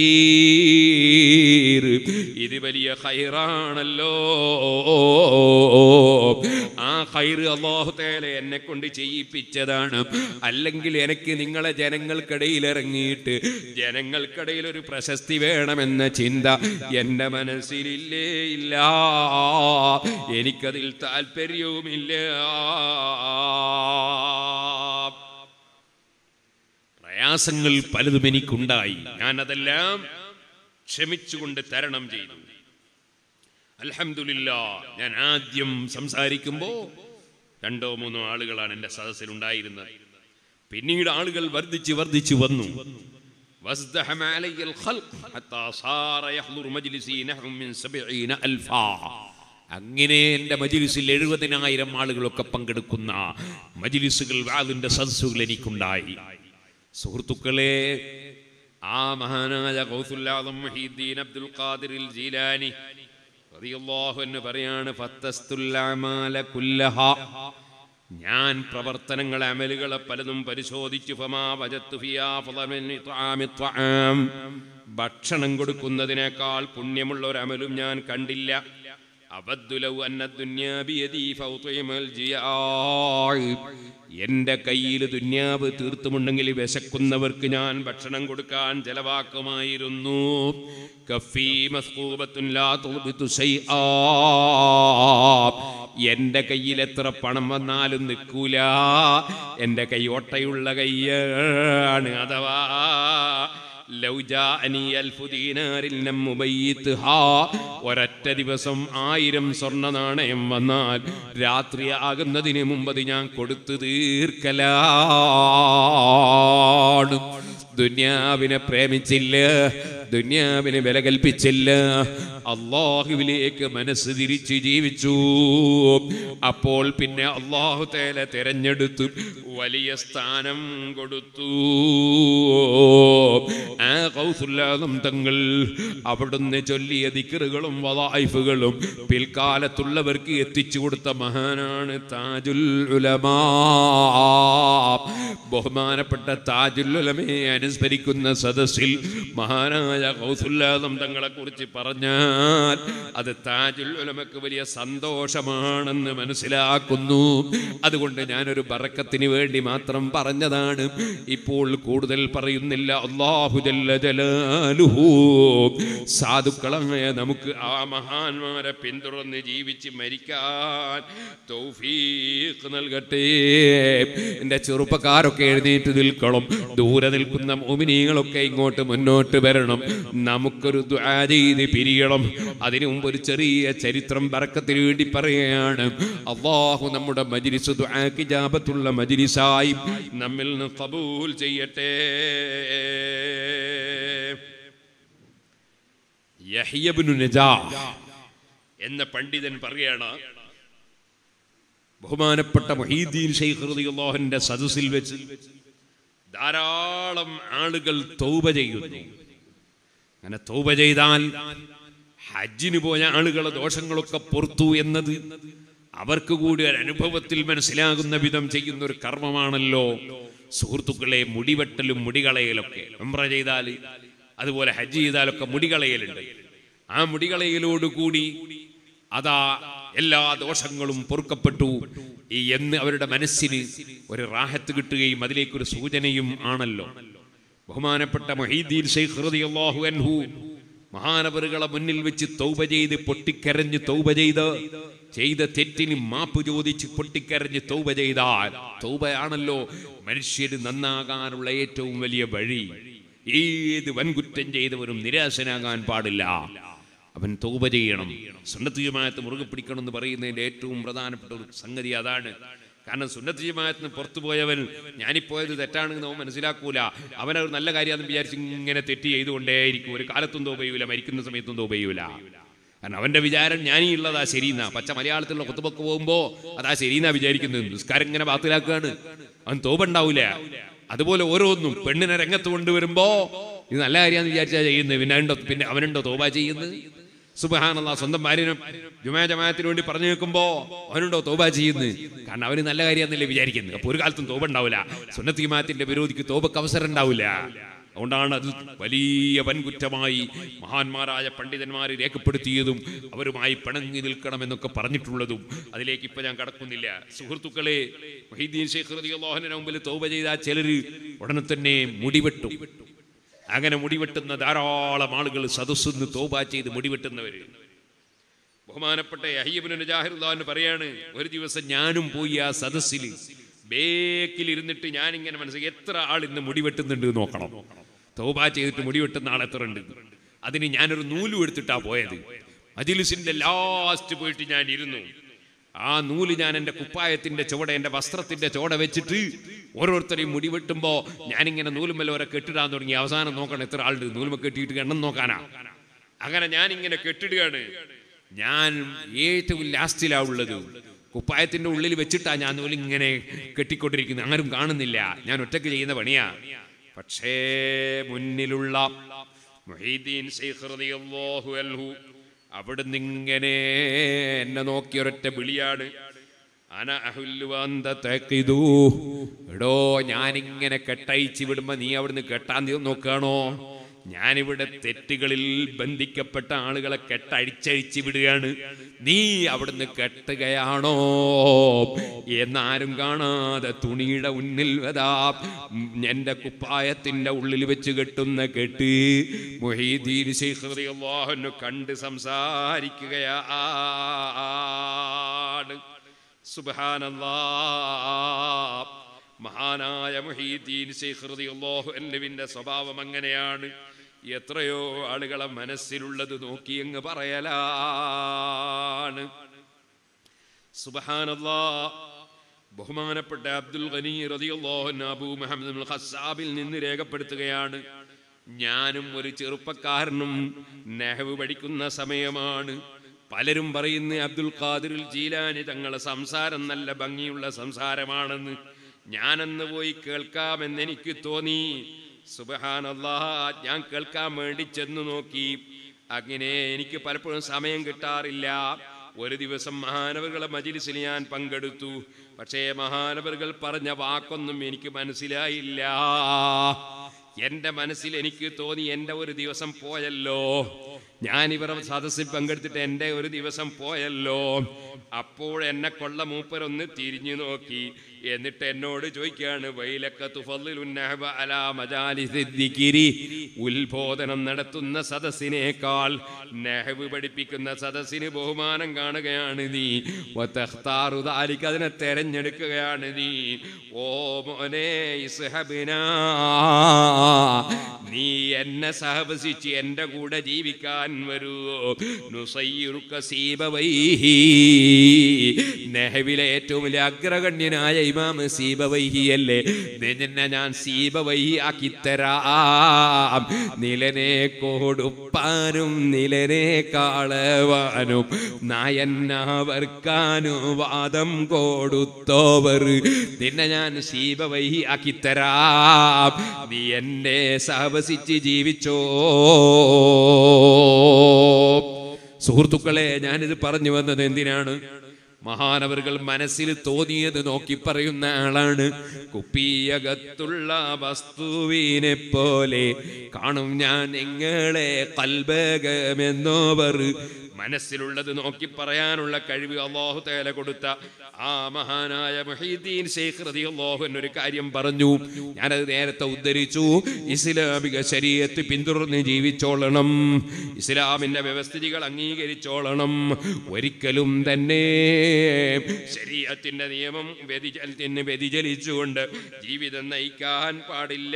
[SPEAKER 2] കഥീർ ഇത് വലിയ ഖൈറാണല്ലോ ആ ഖൈർ അള്ളാഹു തേല എന്നെ കൊണ്ട് ചെയ്യിപ്പിച്ചതാണ് അല്ലെങ്കിൽ എനിക്ക് നിങ്ങളെ ജനങ്ങൾക്കിടയിൽ ഇറങ്ങിയിട്ട് ജനങ്ങൾക്കിടയിൽ ഒരു പ്രശസ്തി വേണമെന്ന ചിന്ത എൻ്റെ മനസ്സിലില്ലേ ഇല്ല എനിക്കതിൽ താല്പര്യവുമില്ല പ്രയാസങ്ങൾ പലതും എനിക്കുണ്ടായി ഞാൻ അതെല്ലാം ക്ഷമിച്ചുകൊണ്ട് തരണം ചെയ്തു അൽഹംദുലില്ലാ ഞാൻ ആദ്യം സംസാരിക്കുമ്പോ രണ്ടോ മൂന്നോ ആളുകളാണ് എൻ്റെ സദസ്സിലുണ്ടായിരുന്നത് പിന്നീട് ആളുകൾ വർദ്ധിച്ച് വർദ്ധിച്ചു വന്നു وازدحم علي الخلق حتى صار يحضر مجلسي نحو من سبعين ألفا അങ്ങനെ എൻ്റെ മജിലിസിൽ എഴുപതിനായിരം ആളുകളൊക്കെ പങ്കെടുക്കുന്ന മജിലിസുകൾ വാതിൻ്റെ സദസ്സുകൾ എനിക്കുണ്ടായി സുഹൃത്തുക്കളെ ആ മഹാനായ ഗൗസുല്ലാദം മഹീദ്ദീൻ അബ്ദുൽ ഖാദിറിൽ ജീലാനി റളിയല്ലാഹു അൻഹു പറയാണ് ഫത്തസ്തുൽ അമാല കുല്ലഹ ഞാൻ പ്രവർത്തനങ്ങളെ അമലുകളെ പലതും പരിശോധിച്ചു ഫമാ വജത്തു ഫിയാ ഫളമിൻ ഇത്ആമി ത്വആം. ഭക്ഷണം കൊടുക്കുന്നതിനേക്കാൾ പുണ്യമുള്ള ഒരു അമലും ഞാൻ കണ്ടില്ല അബദ്ദുലൗ അന്ന ദുന്യാ ബിയദി ഫൗതിമൽ ജിയാഅ്. എന്റെ കയ്യിൽ ദുന്യാവ് തീർത്തുമുണ്ടെങ്കിൽ വിശക്കുന്നവർക്ക് ഞാൻ ഭക്ഷണം കൊടുക്കാൻ ചെലവാക്കുമായിരുന്നു കഫീ മസ്കൂബത്തുൻ ലാ തുൽബിതു ശൈആ. എന്റെ കയ്യിൽ എത്ര പണം വന്നാലും നിൽക്കൂല എന്റെ കൈ ഒട്ടയുള്ള കയ്യാണ് അഥവാ ലൗ ജാഅനി അൽഫു ദീനാരിൽ ലം ഉബയ്യിത്ഹാ. ഒരൊറ്റ ദിവസം ആയിരം സ്വർണ്ണ നാണയം വന്നാൽ രാത്രി ആകുന്നതിന് മുമ്പ് അത് ഞാൻ കൊടുത്തു തീർക്കലാണ് ദുന്യാവിനെ പ്രേമിച്ചില്ല ദുന്യാവിനെ വില കൽപ്പിച്ചില്ല അള്ളാഹുവിലേക്ക് മനസ്സ് തിരിച്ച് ജീവിച്ചു അപ്പോൾ പിന്നെ അള്ളാഹു തേല തിരഞ്ഞെടുത്തു വലിയ സ്ഥാനം കൊടുത്തു ആ കൗസുല്ലാദം തങ്ങൾ അവിടുന്ന് ചൊല്ലിയ ദിക്കറുകളും വലായിഫുകളും പിൽക്കാലത്തുള്ളവർക്ക് എത്തിച്ചു കൊടുത്ത മഹാനാണ് താജുൽ ഉലമാ ബഹുമാനപ്പെട്ട താജുൽ ഉലമയെ അനുസ്മരിക്കുന്ന സദസ്സിൽ മഹാനായ കൗസുല്ലാദം തങ്ങളെ കുറിച്ച് പറഞ്ഞാൽ അത് താജുൽ ഉലമക്ക് വലിയ സന്തോഷമാണെന്ന് മനസ്സിലാക്കുന്നു അതുകൊണ്ട് ഞാനൊരു ബറക്കത്തിന് വേണ്ടി മാത്രം പറഞ്ഞതാണ് ഇപ്പോൾ കൂടുതൽ പറയുന്നില്ല അള്ളാഹു ജല്ല ജലാലുഹു സാധുക്കളായ നമുക്ക് ആ മഹാന്മാരെ പിന്തുടർന്ന് ജീവിച്ച് മരിക്കാൻ തൗഫീഖ് നൽകട്ടെ എൻ്റെ ചെറുപ്പക്കാരൊക്കെ എഴുന്നേറ്റ് നിൽക്കണം ദൂരെ നിൽക്കുന്ന മോമിനികളൊക്കെ ഇങ്ങോട്ട് മുന്നോട്ട് വരണം നമുക്കൊരു ദുആ ചെയ്ത് പിരിയണം അതിനു മുമ്പ് ഒരു ചെറിയ ചരിത്രം ബറക്കത്തിന് വേണ്ടി പറയുകയാണ് അള്ളാഹു നമ്മുടെ മജിലിസ് ദുആക്ക് ജാപത്തുള്ള മജിലിസായി നമ്മിൽ നിന്ന് കബൂൽ ചെയ്യട്ടെ യഹ്യബ്നു നജാ എന്ന പണ്ഡിതൻ പറയാണ് ബഹുമാനപ്പെട്ട മൊഹീദ്ദീൻ ഷെയ്ഖ് റളിയല്ലാഹുവിന്റെ സദസ്സിൽ വെച്ച് ധാരാളം ആളുകൾ തൗബ ചെയ്യുന്നു അങ്ങനെ തൗബ ചെയ്താൽ ഹജ്ജിന് പോയ ആളുകളെ ദോഷങ്ങളൊക്കെ പുറത്തു എന്നത് അവർക്ക് കൂടി ഒരു അനുഭവത്തിൽ മനസ്സിലാകുന്ന വിധം ചെയ്യുന്ന ഒരു കർമ്മമാണല്ലോ സുഹൃത്തുക്കളെ മുടിവെട്ടലും മുടികളയലൊക്കെ ഉംറ ചെയ്താൽ അതുപോലെ ഹജ്ജ് ചെയ്താലൊക്കെ മുടികളയലുണ്ട് ആ മുടികളയലോടുകൂടി അതാ എല്ലാ ദോഷങ്ങളും പൊറുക്കപ്പെട്ടു ഈ എന്ന് അവരുടെ മനസ്സിന് ഒരു റാഹത്ത് കിട്ടുകയും അതിലേക്കൊരു സൂചനയും ആണല്ലോ ബഹുമാനപ്പെട്ട മൊഹീദ്ദീൻ ഷെയ്ഖ് റളിയല്ലാഹു അൻഹു മഹാനവറുകളെ മുന്നിൽ വെച്ച് തൗബ ചെയ്ത് പൊട്ടിക്കരഞ്ഞ് തൗബ ചെയ്ത് ചെയ്ത തെറ്റിന് മാപ്പ് ചോദിച്ച് പൊട്ടിക്കരഞ്ഞ് തൗബ ചെയ്താൽ തൗബയാണല്ലോ മനുഷ്യര് നന്നാകാനുള്ള ഏറ്റവും വലിയ വഴി ഏത് വൻകുറ്റം ചെയ്തവരും നിരാശനാകാൻ പാടില്ല അവൻ തൗബ ചെയ്യണം സുന്നത്ത് ജമാഅത്ത് മുറുകെ പിടിക്കണം എന്ന് പറയുന്നതിന്റെ ഏറ്റവും പ്രധാനപ്പെട്ട ഒരു സംഗതി അതാണ് കാരണം സുന്നത്ത് ജമാഅത്തിന് പുറത്തു പോയവൻ ഞാനിപ്പോയത് തെറ്റാണെന്ന് അവൻ മനസ്സിലാക്കൂല അവനൊരു നല്ല കാര്യമാണെന്ന് വിചാരിച്ച് ഇങ്ങനെ തെറ്റ് ചെയ്തുകൊണ്ടേയിരിക്കും ഒരു കാലത്തും തോപയൂല മരിക്കുന്ന സമയത്തും തോപയൂല കാരണം അവന്റെ വിചാരം ഞാനീ ഉള്ളതാ ശരിയെന്നാ പച്ച മലയാളത്തിലുള്ള കുത്തുബൊക്കെ പോകുമ്പോ അതാ ശരിയെന്നാ വിചാരിക്കുന്നത് നിസ്കാരം ഇങ്ങനെ ബാത്തിലാക്കുകയാണ് അവൻ തോപ ഉണ്ടാവൂല അതുപോലെ ഓരോന്നും പെണ്ണിനെ രംഗത്ത് കൊണ്ടുവരുമ്പോ ഇത് നല്ല കാര്യമാണെന്ന് വിചാരിച്ചാ ചെയ്യുന്നത് പിന്നെ ഉണ്ടോ പിന്നെ അവനുണ്ടോ തോപ ചെയ്യുന്നത് സുബഹാനല്ല സ്വന്തം ഭാര്യനെ ജുമാ ജമാഅത്തിന് വേണ്ടി പറഞ്ഞു വെക്കുമ്പോ അവനുണ്ടോ തോബ ചെയ്യുന്നത് കാരണം അവന് നല്ല കാര്യമെന്നല്ലേ വിചാരിക്കുന്നത് അപ്പൊ ഒരു കാലത്തും തോബ ഉണ്ടാവില്ല സുന്നത്ത് ജമാഅത്തിന്റെ വിരോധിക്ക് തോബക്ക് അവസരം ഉണ്ടാവില്ല അതുകൊണ്ടാണ് അത് വലിയ വൻകുറ്റമായി മഹാന്മാരായ പണ്ഡിതന്മാർ രേഖപ്പെടുത്തിയതും അവരുമായി പിണങ്ങി നിൽക്കണമെന്നൊക്കെ പറഞ്ഞിട്ടുള്ളതും അതിലേക്ക് ഇപ്പൊ ഞാൻ കടക്കുന്നില്ല സുഹൃത്തുക്കളെ മൊഹീദ്ദീൻ ഷെയ്ഖ് റളിയല്ലാഹുവിന്റെ മുമ്പിൽ തോബ ചെയ്ത ചിലര് ഉടനെ തന്നെ മുടിവെട്ടും അങ്ങനെ മുടിവെട്ടുന്ന ധാരാളം ആളുകൾ സദസ്സിന്ന് തോബ ചെയ്ത് മുടിവെട്ടുന്നവര് ബഹുമാനപ്പെട്ട അയ്യബിന് നജാഹിറുല്ലാന്ന് പറയാണ് ഒരു ദിവസം ഞാനും പോയി ആ സദസ്സിൽ ബേക്കിൽ ഇരുന്നിട്ട് ഞാനിങ്ങനെ മനസ്സിലാക്കി എത്ര ആൾ ഇന്ന് മുടിവെട്ടുന്നുണ്ട് എന്ന് നോക്കണം തോബ ചെയ്തിട്ട് മുടിവെട്ടുന്ന ആൾ എത്ര ഉണ്ട് അതിന് ഞാനൊരു നൂലും എടുത്തിട്ടാ പോയത് മജിലിസിന്റെ ലാസ്റ്റ് പോയിട്ട് ഞാൻ ഇരുന്നു ആ നൂല് ഞാൻ എൻ്റെ കുപ്പായത്തിന്റെ ചുവടെ എൻ്റെ വസ്ത്രത്തിന്റെ ചുവടെ വെച്ചിട്ട് ഓരോരുത്തരെയും മുടി വെട്ടുമ്പോ ഞാനിങ്ങനെ നൂലുമല്ല വരെ കെട്ടിടാൻ തുടങ്ങി അവസാനം നോക്കണം എത്ര ആളുണ്ട് നൂലുമ കെട്ടിയിട്ട് എണ്ണം നോക്കാനാ അങ്ങനെ ഞാനിങ്ങനെ കെട്ടിടുകയാണ് ഞാൻ ഏറ്റവും ലാസ്റ്റിലാ ഉള്ളത് കുപ്പായത്തിന്റെ ഉള്ളിൽ വെച്ചിട്ടാ ഞാൻ നൂലിങ്ങനെ കെട്ടിക്കൊണ്ടിരിക്കുന്നത് ആരും കാണുന്നില്ല ഞാൻ ഒറ്റക്ക് ചെയ്യുന്ന പണിയാ പക്ഷേ മുന്നിലുള്ള മുഹീദ്ദീൻ ശൈഖ് റളിയല്ലാഹു അൻഹു അവിടുന്ന് ഇങ്ങനെ എന്നെ നോക്കി ഒരൊറ്റ വിളിയാണ് അന അഹുല്ലു അന്ത തഖിദൂ. എടോ ഞാനിങ്ങനെ കെട്ടയച്ച് വിടുമ്പോ നീ അവിടുന്ന് കെട്ടാൻ തീ നോക്കുകയാണോ ഞാനിവിടെ തെറ്റുകളിൽ ബന്ധിക്കപ്പെട്ട ആളുകളെ കെട്ടഴിച്ചഴിച്ച് വിടുകയാണ് നീ അവിടുന്ന് കെട്ടുകയാണോ എന്നാരും കാണാതെ തുണിയുടെ ഉന്നിൽ വതാ എന്റെ കുപ്പായത്തിന്റെ ഉള്ളിൽ വെച്ച് കെട്ടുന്ന കെട്ട് മൊഹീദ്ദീൻ ശൈഖ് റളിയല്ലാഹു അൻഹു കണ്ട് സംസാരിക്കുകയാണ് സുബ്ഹാനല്ലാ മഹാനായ മുഹീദ്ദീൻ ശൈഖ് റളിയല്ലാഹു അൻഹുവിന്റെ സ്വഭാവം അങ്ങനെയാണ് എത്രയോ ആളുകളെ മനസ്സിലുള്ളത് നോക്കി അങ്ങ് പറയലാണ് സുബ്ഹാനല്ലാ ബഹുമാനപ്പെട്ട അബ്ദുൽ ഗനി റളിയല്ലാഹു അൻഹു അബൂ മുഹമ്മദ് അൽ ഖസ്സാബിൽ നിന്ന് രേഖപ്പെടുത്തുകയാണ് ഞാനും ഒരു ചെറുപ്പക്കാരനും നെഹവ് പഠിക്കുന്ന സമയമാണ് പലരും പറയുന്ന അബ്ദുൽ ഖാദിറുൽ ജീലാനി തങ്ങളെ സംസാരം നല്ല ഭംഗിയുള്ള സംസാരമാണെന്ന് ഞാനന്ന് പോയി കേൾക്കാമെന്ന് എനിക്ക് തോന്നി സുബഹാനല്ലാ ഞാൻ കേൾക്കാൻ വേണ്ടി ചെന്നു നോക്കി അങ്ങനെ എനിക്ക് പലപ്പോഴും സമയം കിട്ടാറില്ല ഒരു ദിവസം മഹാനവറുകളെ മജിലിസിൽ ഞാൻ പങ്കെടുത്തു പക്ഷേ മഹാനവറുകൾ പറഞ്ഞ വാക്കൊന്നും എനിക്ക് മനസ്സിലായില്ല എന്റെ മനസ്സിൽ എനിക്ക് തോന്നി എൻ്റെ ഒരു ദിവസം പോയല്ലോ ഞാൻ ഇവരുടെ സദസ്സിൽ പങ്കെടുത്തിട്ട് എൻ്റെ ഒരു ദിവസം പോയല്ലോ അപ്പോൾ എന്നെ കൊള്ള മൂപ്പരൊന്ന് തിരിഞ്ഞു നോക്കി എന്നിട്ട് എന്നോട് ചോദിക്കുകയാണ് വൈലക്ക തുഫദ്ദിലുൻ നഹ്ബ അലാ മജാലിസി ദിക്രി ഉത്ബോധനം നടത്തുന്ന സദസ്സിനേക്കാൾ നെഹവ് പഠിപ്പിക്കുന്ന സദസ്സിന് ബഹുമാനം കാണുകയാണ് നീ വതഖ്താറു ദാലിക അതിനെ തെരഞ്ഞെടുക്കുകയാണ് നീ ഓ മോനെ ഇസ്ഹബിനാ നീ എന്നെ സഹവസിച്ച് എന്റെ കൂടെ ജീവിക്കാൻ വരൂ നുസയ്യിറുക സീബവൈഹി നെഹവിലെ ഏറ്റവും വലിയ അഗ്രഗണ്യനായ ഇമാം സീബവൈഹി അല്ലേ നിന്നെ ഞാൻ സീബവൈഹി ആക്കി തരാം നിലനെ കൊടുപ്പാനും നിലനെ കാളവാനും നായന്നാവർക്കാനും വാദം കൊടുത്തോവർ നിന്നെ ഞാൻ സീബവൈഹി ആക്കി തരാം നീ എന്നെ സഹവസിച്ച് ജീവിച്ചോ സുഹൃത്തുക്കളെ ഞാനിത് പറഞ്ഞു വന്നത് എന്തിനാണ് മഹാനവറുകൾ മനസ്സിൽ തോന്നിയത് നോക്കി പറയുന്ന ആളാണ് കുപ്പിയകത്തുള്ള വസ്തുവിനെ പോലെ കാണും ഞാൻ നിങ്ങളെ കൽബകമെന്നോവർ മനസ്സിലുള്ളത് നോക്കി പറയാനുള്ള കഴിവ് അള്ളാഹു തേല കൊടുത്ത ആ മഹാനായ മഹീദ്ദീൻ ശേഖ് റളിയല്ലാഹു അൻഹു ഒരു കാര്യം പറഞ്ഞു ഞാനത് നേരത്തെ ഉദ്ധരിച്ചു ഇസ്ലാമിക ശരീരത്ത് പിന്തുടർന്ന് ജീവിച്ചോളണം ഇസ്ലാമിന്റെ വ്യവസ്ഥിതികൾ അംഗീകരിച്ചോളണം ഒരിക്കലും തന്നെ ശരീരത്തിന്റെ നിയമം വ്യതിചലത്തിന് വ്യതിചലിച്ചുകൊണ്ട് ജീവിതം നയിക്കാൻ പാടില്ല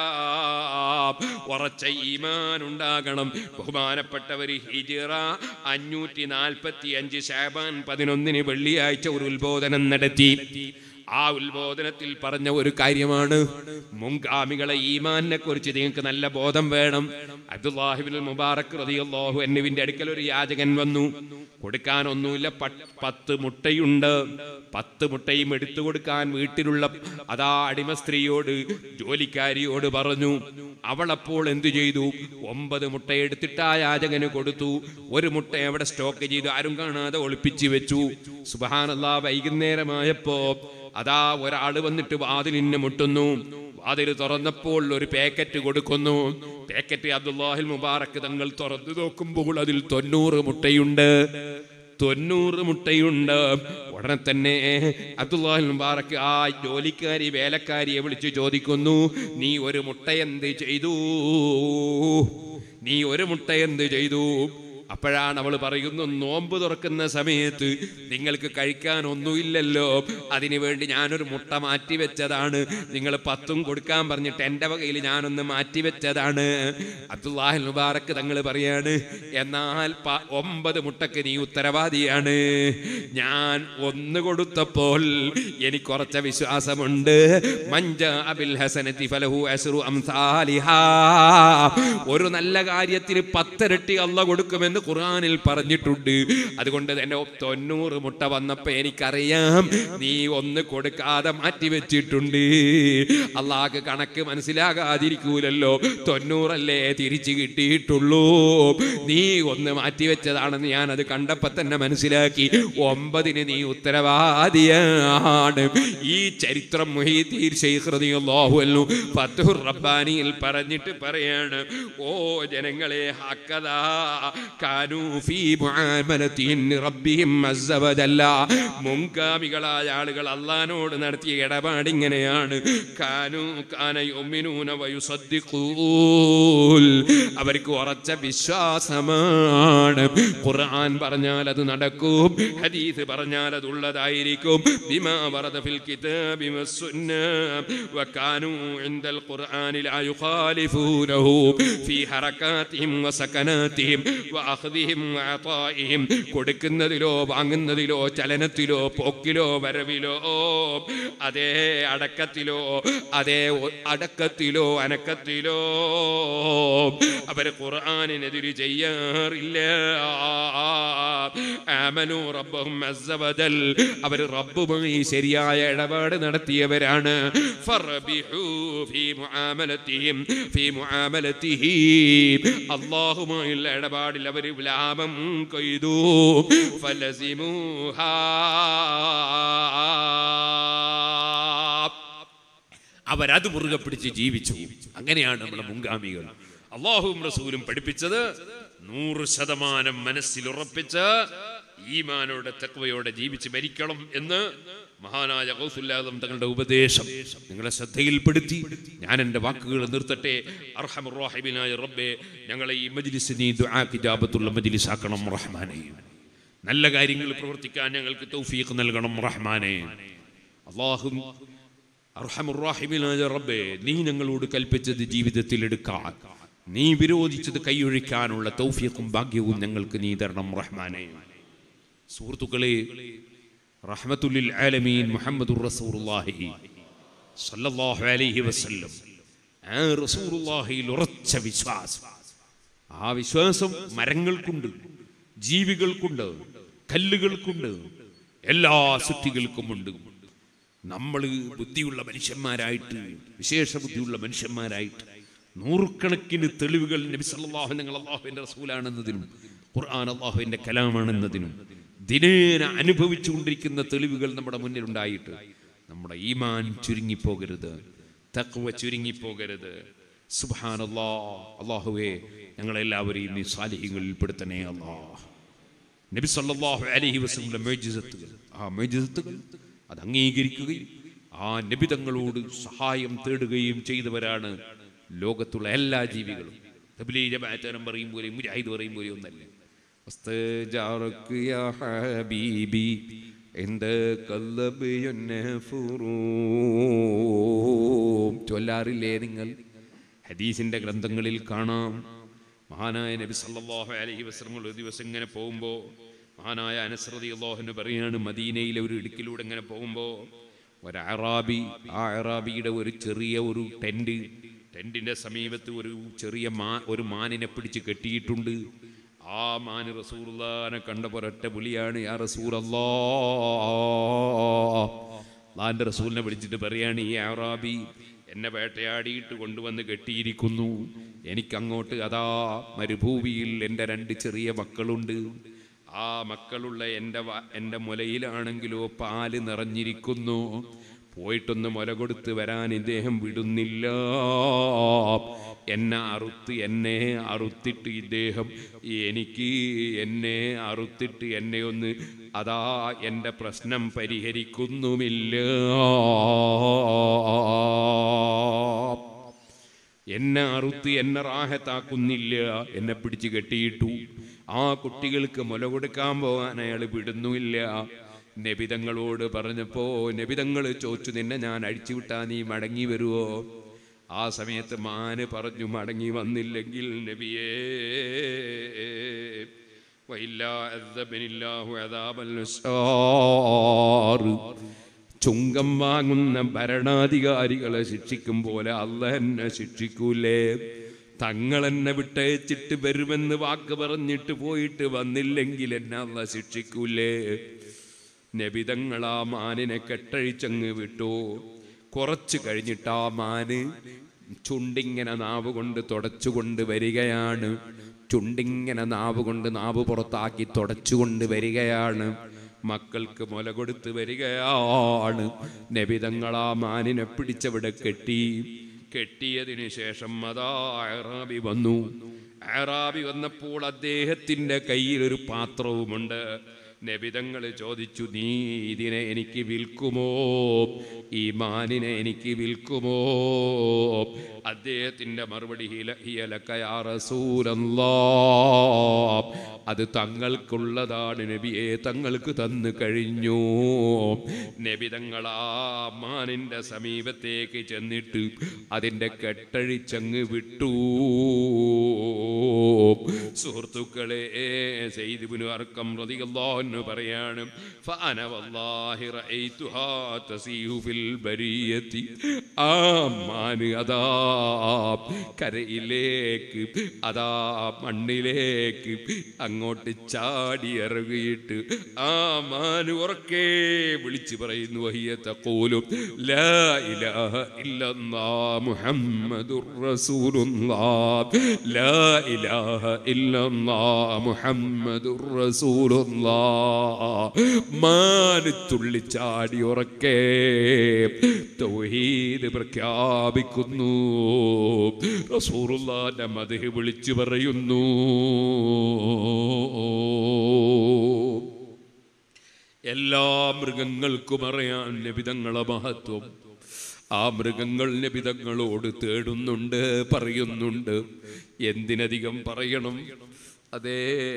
[SPEAKER 2] ഉറച്ച ഈമാൻ ഉണ്ടാകണം ബഹുമാനപ്പെട്ടവർ ഹിജിറ അഞ്ഞൂറ്റി നാൽപ്പത്തി അഞ്ച് ഷാബാൻ പതിനൊന്നിന് വെള്ളിയാഴ്ച ഒരു ഉത്ബോധനം നടത്തി ആ ഉത്ബോധനത്തിൽ പറഞ്ഞ ഒരു കാര്യമാണ് മുൻഗാമികളെ ഈമാനെ കുറിച്ച് നിങ്ങൾക്ക് നല്ല ബോധം വേണം അബ്ദുല്ലാഹിബിൻ മുബാറക് റളിയല്ലാഹു അൻഹുവിന്റെ അടുക്കൽ ഒരു യാചകൻ വന്നു കൊടുക്കാനൊന്നുമില്ല പ- പത്ത് മുട്ടയുണ്ട് പത്ത് മുട്ടയും എടുത്തു കൊടുക്കാൻ വീട്ടിലുള്ള അതാ അടിമ സ്ത്രീയോട് ജോലിക്കാരിയോട് പറഞ്ഞു അവൾ അപ്പോൾ എന്തു ചെയ്തു ഒമ്പത് മുട്ട എടുത്തിട്ട് ആ യാചകന് കൊടുത്തു ഒരു മുട്ട എവിടെ സ്റ്റോക്ക് ചെയ്തു ആരും കാണാതെ ഒളിപ്പിച്ചു വെച്ചു സുബഹാനല്ലാ വൈകുന്നേരമായപ്പോ അതാ ഒരാള് വന്നിട്ട് വാതിലിന്നെ മുട്ടുന്നു വാതിൽ തുറന്നപ്പോൾ ഒരു പാക്കറ്റ് കൊടുക്കുന്നു പാക്കറ്റ് അബ്ദുല്ലാഹിൽ മുബാറക്ക് തങ്ങൾ തുറന്നു നോക്കുമ്പോൾ അതിൽ തൊണ്ണൂറ് മുട്ടയുണ്ട് തൊണ്ണൂറ് മുട്ടയുണ്ട് ഉടനെ തന്നെ അബ്ദുല്ലാഹിൽ മുബാറക്ക് ആ ജോലിക്കാരി വേലക്കാരിയെ വിളിച്ചു ചോദിക്കുന്നു നീ ഒരു മുട്ട എന്ത് ചെയ്തു നീ ഒരു മുട്ട എന്ത് ചെയ്തു അപ്പോഴാണ് അവൾ പറയുന്നു നോമ്പ് തുറക്കുന്ന സമയത്ത് നിങ്ങൾക്ക് കഴിക്കാൻ ഒന്നുമില്ലല്ലോ അതിനു വേണ്ടി ഞാനൊരു മുട്ട മാറ്റി വെച്ചതാണ് നിങ്ങൾ പത്തും കൊടുക്കാൻ പറഞ്ഞിട്ട് എൻ്റെ വകയിൽ ഞാനൊന്ന് മാറ്റി വെച്ചതാണ് അബ്ദുല്ലാഹിൽ മുബാറക്ക് തങ്ങൾ പറയാണ് എന്നാൽ പ- ഒമ്പത് മുട്ടക്ക് നീ ഉത്തരവാദിയാണ് ഞാൻ ഒന്ന് കൊടുത്തപ്പോൾ എനിക്ക് കുറച്ച വിശ്വാസമുണ്ട് മഞ്ച അബിൽ ഹസനത്തി ഫലഹു അസ്റു അംസാലിഹാ ഒരു നല്ല കാര്യത്തിന് പത്തിരട്ടി അല്ല കൊടുക്കുമെന്ന് ഖുർആനിൽ പറഞ്ഞിട്ടുണ്ട് അതുകൊണ്ട് തന്നെ തൊണ്ണൂറ് മുട്ട വന്നപ്പോ എനിക്കറിയാം നീ ഒന്ന് കൊടുക്കാതെ മാറ്റി വെച്ചിട്ടുണ്ട് അള്ളാഹ് കണക്ക് മനസ്സിലാകാതിരിക്കൂലല്ലോ തൊണ്ണൂറല്ലേ തിരിച്ചു കിട്ടിയിട്ടുള്ളൂ നീ ഒന്ന് മാറ്റി വെച്ചതാണെന്ന് ഞാൻ അത് കണ്ടപ്പോ തന്നെ മനസ്സിലാക്കി ഒമ്പതിന് നീ ഉത്തരവാദിയാണ് ഈ ചരിത്രം മുഹീദ്ദീൻ ശൈഖ് റളിയല്ലാഹു അൻഹു ഫത്ഹുർ റബ്ബാനിയിൽ പറഞ്ഞിട്ട് പറയാണ് ഓ ജനങ്ങളെ ഹക്കദാ കാനൂ ഫീ മുആമലത്തിഹിൻ റബ്ബിഹിം അസ്സ വജല്ല മുൻഗാമികളായ ആളുകൾ അള്ളാനോട് നടത്തിയ ഇടപാട് ഇങ്ങനെയാണ് കാനു കാന യുമിനൂന വയുസദ്ദിഖൂൽ അവർക്ക് ഉറച്ച വിശ്വാസമാണ് ഖുർആൻ പറഞ്ഞാൽ അത് നടക്കും ഹദീസ് പറഞ്ഞാൽ അത് ഉള്ളതായിരിക്കും ബിമാ വറദ ഫിൽ കിതാബി വസ്സുന്ന വകാനു ഇൻദൽ ഖുർആനി ലാ യുഖാലിഫൂനഹു ഫീ ഹറകാതിഹിം വസകനാതിഹിം വഅഖ്ദിഹിം വഅതാഇഹിം കൊടുക്കുന്നതിലോ വാങ്ങുന്നതിലോ ചലനത്തിലോ പോക്കിലോ വരവിലോ അതേ അടക്കത്തിലോ അതേ ഒ- അടക്കത്തിലോ അനക്കത്തിലോ അവര് ഖുർആാനിനെതിര് ചെയ്യാറില്ല ആമനു റബ്ബഹും അസ്സ വജൽ. അവര് റബ്ബുമായി ശരിയായ ഇടപാട് നടത്തിയവരാണ് ഫറബിഹു ഫീ മുആമലത്തിഹിം ഫീ മുആമലത്തിഹി. അള്ളാഹുമായുള്ള ഇടപാടിൽ അവർ ലാഭം കൊയ്തു ഫലസിമൂഹാ അവരത് മുറുകെ പിടിച്ച് ജീവിച്ചു അങ്ങനെയാണ് നമ്മുടെ മുൻഗാമികൾ അള്ളാഹുവും റസൂലും പഠിപ്പിച്ചത് നൂറ് ശതമാനം മനസ്സിൽ ഉറപ്പിച്ച് ഈമാനോടെ തെക്വയോടെ ജീവിച്ച് മരിക്കണം എന്ന് മഹാനായ ഗൗസുല്ലാദം തങ്ങളുടെ ഉപദേശം നിങ്ങളെ ശ്രദ്ധയിൽപ്പെടുത്തി ഞാൻ എൻ്റെ വാക്കുകൾ നിർത്തട്ടെ അർഹമുറാഹിബിനായ റബ്ബെ ഞങ്ങളെ ഈ മജ്ലിസ് നീ ദുആക്ക് ജാബത്തുള്ള മജ്ലിസ് ആക്കണം റഹ്മാനെ നല്ല കാര്യങ്ങൾ പ്രവർത്തിക്കാൻ ഞങ്ങൾക്ക് തൗഫീഖ് നൽകണം റഹ്മാനെ അള്ളാഹു അർഹമുറാഹിബിനായ റബ്ബെ നീ ഞങ്ങളോട് കൽപ്പിച്ചത് ജീവിതത്തിൽ എടുക്കാൻ നീ വിരോധിച്ചത് കൈയൊഴിക്കാനുള്ള തൗഫീഖും ഭാഗ്യവും ഞങ്ങൾക്ക് നീ തരണം റഹ്മാനെ സുഹൃത്തുക്കളെ റഹ്മത്തുല്ലിൽ ആലമീൻ മുഹമ്മദുർ റസൂലുള്ളാഹി സല്ലല്ലാഹു അലൈഹി വസല്ലം ആ റസൂലുള്ളാഹിയിൽ ഉറച്ച വിശ്വാസം ആ വിശ്വാസം മരങ്ങൾക്കുണ്ട് ജീവികൾക്കുണ്ട് കല്ലുകൾക്കുണ്ട് എല്ലാ സൃഷ്ടികൾക്കുമുണ്ട് നമ്മൾ ബുദ്ധിയുള്ള മനുഷ്യന്മാരായിട്ട് വിശേഷ ബുദ്ധിയുള്ള മനുഷ്യന്മാരായിട്ട് നൂറുകണക്കിന് തെളിവുകൾ നബി സല്ലല്ലാഹു നിങ്ങൾ അള്ളാഹുവിൻ്റെ റസൂലാണെന്നതിനും ഖുർആൻ അള്ളാഹുവിൻ്റെ കലാമാണെന്നതിനും ദിനേന അനുഭവിച്ചുകൊണ്ടിരിക്കുന്ന തെളിവുകൾ നമ്മുടെ മുന്നിലുണ്ടായിട്ട് നമ്മുടെ ഈമാൻ ചുരുങ്ങിപ്പോകരുത് തക്വ ചുരുങ്ങിപ്പോകരുത് സുബാനല്ലാ അള്ളാഹുവേ ഞങ്ങളെല്ലാവരെയും നീ സാലിഹ്യങ്ങളിൽ പെടുത്തണേ അള്ളാഹ് നബി സല്ലല്ലാഹു അലൈഹി വസല്ലം മേജിസത്തുകൾ ആ മേജിസത്തുകൾ അത് അംഗീകരിക്കുകയും ആ നബി തങ്ങളോട് സഹായം തേടുകയും ചെയ്തവരാണ് ലോകത്തുള്ള എല്ലാ ജീവികളും തബ്ലീ ജമാഅത്തനം പറയും പോലെ മുജാഹിദ് പറയും പോലെ ഒന്നല്ല واستجارك يا حبيبي عند قلب ينفرون ചൊല്ലാറില്ലേ നിങ്ങൾ ഹദീസിന്റെ ഗ്രന്ഥങ്ങളിൽ കാണാം മഹാനായ നബി സല്ലല്ലാഹു അലൈഹി വസല്ലം ഒരു ദിവസം ഇങ്ങനെ പോകുമ്പോൾ മഹാനായ അനസ് റളിയല്ലാഹു പറയാണ് മദീനയിലെ ഒരു ഇടുക്കിലൂടെ ഇങ്ങനെ പോകുമ്പോൾ ഒരു അറാബി ആ അറാബിയുടെ ഒരു ചെറിയ ഒരു ടെന്റ് ടെന്റിന്റെ സമീപത്ത് ഒരു ചെറിയ മാ ഒരു മാനിനെ പിടിച്ച് കെട്ടിയിട്ടുണ്ട് ആ മാന് റസൂറുല്ലാനെ കണ്ടപ്പോൾ ഒറ്റ പുലിയാണ് യാ റസൂറല്ലാ അള്ളാന്റെ റസൂലിനെ വിളിച്ചിട്ട് പറയാണ് ഈ അറാബി എന്നെ വേട്ടയാടിയിട്ട് കൊണ്ടുവന്ന് കെട്ടിയിരിക്കുന്നു എനിക്കങ്ങോട്ട് അതാ മരുഭൂമിയിൽ എൻ്റെ രണ്ട് ചെറിയ മക്കളുണ്ട് ആ മക്കളുള്ള എൻ്റെ വ- എൻ്റെ മുലയിലാണെങ്കിലോ പാല് നിറഞ്ഞിരിക്കുന്നു പോയിട്ടൊന്ന് മുല കൊടുത്ത് വരാൻ ഇദ്ദേഹം വിടുന്നില്ല എന്നെ അറുത്ത് എന്നെ അറുത്തിട്ട് ഇദ്ദേഹം എനിക്ക് എന്നെ അറുത്തിട്ട് എന്നെ ഒന്ന് അതാ എൻ്റെ പ്രശ്നം പരിഹരിക്കുന്നുമില്ല എന്നെ അറുത്ത് എന്നെ റാഹത്താക്കുന്നില്ല എന്നെ പിടിച്ചു കെട്ടിയിട്ടു ആ കുട്ടികൾക്ക് മുല കൊടുക്കാൻ പോകാൻ അയാൾ വിടുന്നുമില്ല നബിതങ്ങളോട് പറഞ്ഞപ്പോ നബിതങ്ങൾ ചോദിച്ചു നിന്നെ ഞാൻ അഴിച്ചുവിട്ടാ നീ മടങ്ങി വരുവോ ആ സമയത്ത് മാന് പറഞ്ഞു മടങ്ങി വന്നില്ലെങ്കിൽ നബിയേ വൈല്ലാ അദ്ദബനില്ലാഹു അദാബൽ ഉസ്സാർ. ചുങ്കം വാങ്ങുന്ന ഭരണാധികാരികളെ ശിക്ഷിക്കും പോലെ അല്ല എന്നെ ശിക്ഷിക്കൂലേ തങ്ങൾ എന്നെ വിട്ടയച്ചിട്ട് വരുമെന്ന് വാക്ക് പറഞ്ഞിട്ട് പോയിട്ട് വന്നില്ലെങ്കിൽ എന്നെ അല്ല ശിക്ഷിക്കൂലേ നബിതങ്ങൾ ആ മാനിനെ കെട്ടഴിച്ചങ്ങ് വിട്ടു കുറച്ച് കഴിഞ്ഞിട്ട് ആ മാന് ചുണ്ടിങ്ങനെ നാവ് കൊണ്ട് തുടച്ചുകൊണ്ട് വരികയാണ് ചുണ്ടിങ്ങനെ നാവ് കൊണ്ട് നാവ് പുറത്താക്കി തുടച്ചുകൊണ്ട് വരികയാണ് മക്കൾക്ക് മുല കൊടുത്ത് വരികയാണ് നബിതങ്ങൾ ആ മാനിനെ പിടിച്ചവിടെ കെട്ടി കെട്ടിയതിനു ശേഷം അതാ അറാബി വന്നു അറാബി വന്നപ്പോൾ അദ്ദേഹത്തിന്റെ കയ്യിൽ ഒരു പാത്രവുമുണ്ട് നബിതങ്ങൾ ചോദിച്ചു നീ ഇതിനെ എനിക്ക് വിൽക്കുമോ ഈ മാനിനെ എനിക്ക് വിൽക്കുമോ അദ്ദേഹത്തിന്റെ മറുപടി "ഹില- ഹിയ ലക യാ റസൂലല്ലാ." അത് തങ്ങൾക്കുള്ളതാണ് നബിയെ തങ്ങൾക്ക് തന്നു കഴിഞ്ഞു നബി തങ്ങൾ ആ മാനിന്റെ സമീപത്തേക്ക് ചെന്നിട്ട് അതിന്റെ കെട്ടഴിച്ചങ്ങ് വിട്ടു സുഹൃത്തുക്കളെ സെയ്ദിബിനു അർക്കം റളിയല്ലാഹു പറയാണ് ഫഅന വല്ലാഹി റഅയ്തുഹാ തസീഹു ഫിൽ ബരിയത്തി ആ മാന് അതാ കരയിലേക്ക് അതാ മണ്ണിലേക്ക് അങ്ങോട്ട് ചാടി ഇറങ്ങിയിട്ട് ആ മാന് ഉറക്കെ വിളിച്ചു പറയുന്നു വഹിയ തഖൂലു ലാ ഇലാഹ ഇല്ലല്ലാ മുഹമ്മദുർ റസൂലുള്ളാഹ് ലാ ഇലാഹ ഇല്ലല്ലാ മുഹമ്മദുർ റസൂലുള്ളാഹ് മാന് തുള്ളിച്ചാടി ഉറക്കെ തൗഹീദ് പ്രഖ്യാപിക്കുന്നു റസൂലുള്ളാന്റെ മദ്ഹ് വിളിച്ചു പറയുന്നു എല്ലാ മൃഗങ്ങൾക്കും അറിയാൻ നബിതങ്ങളെ മഹത്വം ആ മൃഗങ്ങൾ നബിതങ്ങളോട് തേടുന്നുണ്ട് പറയുന്നുണ്ട് എന്തിനധികം പറയണം അതേ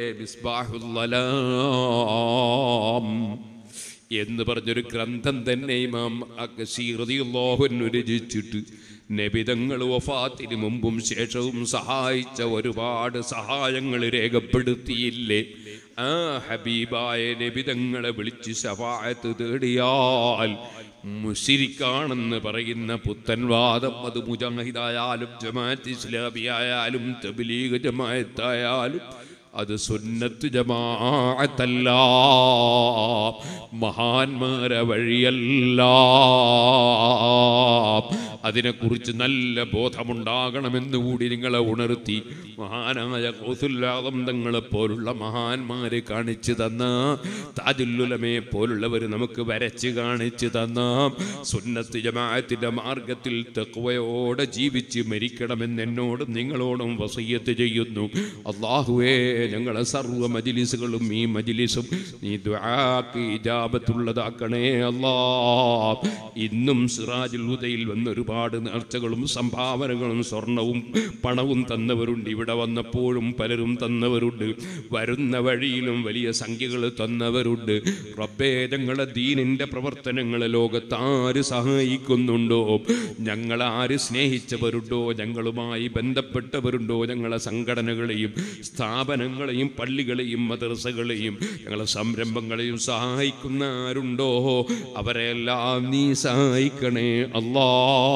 [SPEAKER 2] മിസ്ബാഹുല്ലലാം എന്ന് പറഞ്ഞൊരു ഗ്രന്ഥം തന്നെ ഇമാം അക്കശീറിയാഹുന്നു രചിച്ചിട്ട് നബിതങ്ങൾ വഫാത്തിന് മുമ്പും ശേഷവും സഹായിച്ച ഒരുപാട് സഹായങ്ങൾ രേഖപ്പെടുത്തിയില്ലേ ആ ഹബീബായ നബിതങ്ങളെ വിളിച്ച് ശഫായത്ത് തേടിയാൽ മുഷിരിക്കാണെന്ന് പറയുന്ന പുത്തൻവാദം അത് മുജാഹിദായാലും ജമാഅത്ത് ഇസ്ലാമിയായാലും തബ്ലീഗ് ജമാഅത്തായാലും അത് സുന്നത്ത് ജമാഅത്തല്ല മഹാന്മാരെ വഴിയല്ല അതിനെക്കുറിച്ച് നല്ല ബോധമുണ്ടാകണമെന്ന് കൂടി നിങ്ങളെ ഉണർത്തി മഹാനായ കൗസുല്ലാദം തങ്ങളെ പോലുള്ള മഹാന്മാര് കാണിച്ചു തന്ന താജുല്ലുലമയെ പോലുള്ളവർ നമുക്ക് വരച്ച് കാണിച്ചു തന്ന സുന്നത്ത് ജമാഅത്തിന്റെ മാർഗത്തിൽ തെക്കുവയോടെ ജീവിച്ച് മരിക്കണമെന്ന് എന്നോടും നിങ്ങളോടും വസയ്യത്ത് ചെയ്യുന്നു അള്ളാഹുവേ ഞങ്ങളെ സർവ്വ മജിലിസുകളും ഈ മജിലിസും നീ ദ്വാക്ക് ഇജാബത്തുള്ളതാക്കണേ അല്ലാ ഇന്നും സിറാജുൽ ഹുദയിൽ വന്ന് ഒരുപാട് നേർച്ചകളും സംഭാവനകളും സ്വർണവും പണവും തന്നവരുണ്ട് ഇവിടെ വന്നപ്പോഴും പലരും തന്നവരുണ്ട് വരുന്ന വഴിയിലും വലിയ സംഖ്യകൾ തന്നവരുണ്ട് റബ്ബേ ഞങ്ങളെ ദീനിന്റെ പ്രവർത്തനങ്ങളെ ലോകത്താര് സഹായിക്കുന്നുണ്ടോ ഞങ്ങളാര് സ്നേഹിച്ചവരുണ്ടോ ഞങ്ങളുമായി ബന്ധപ്പെട്ടവരുണ്ടോ ഞങ്ങളെ സംഘടനകളെയും സ്ഥാപനങ്ങളെയും പള്ളികളെയും മദ്രസകളെയും ഞങ്ങളെ സംരംഭങ്ങളെയും സഹായിക്കുന്ന ആരുണ്ടോ അവരെല്ലാം നീ സഹായിക്കണേ അല്ലാ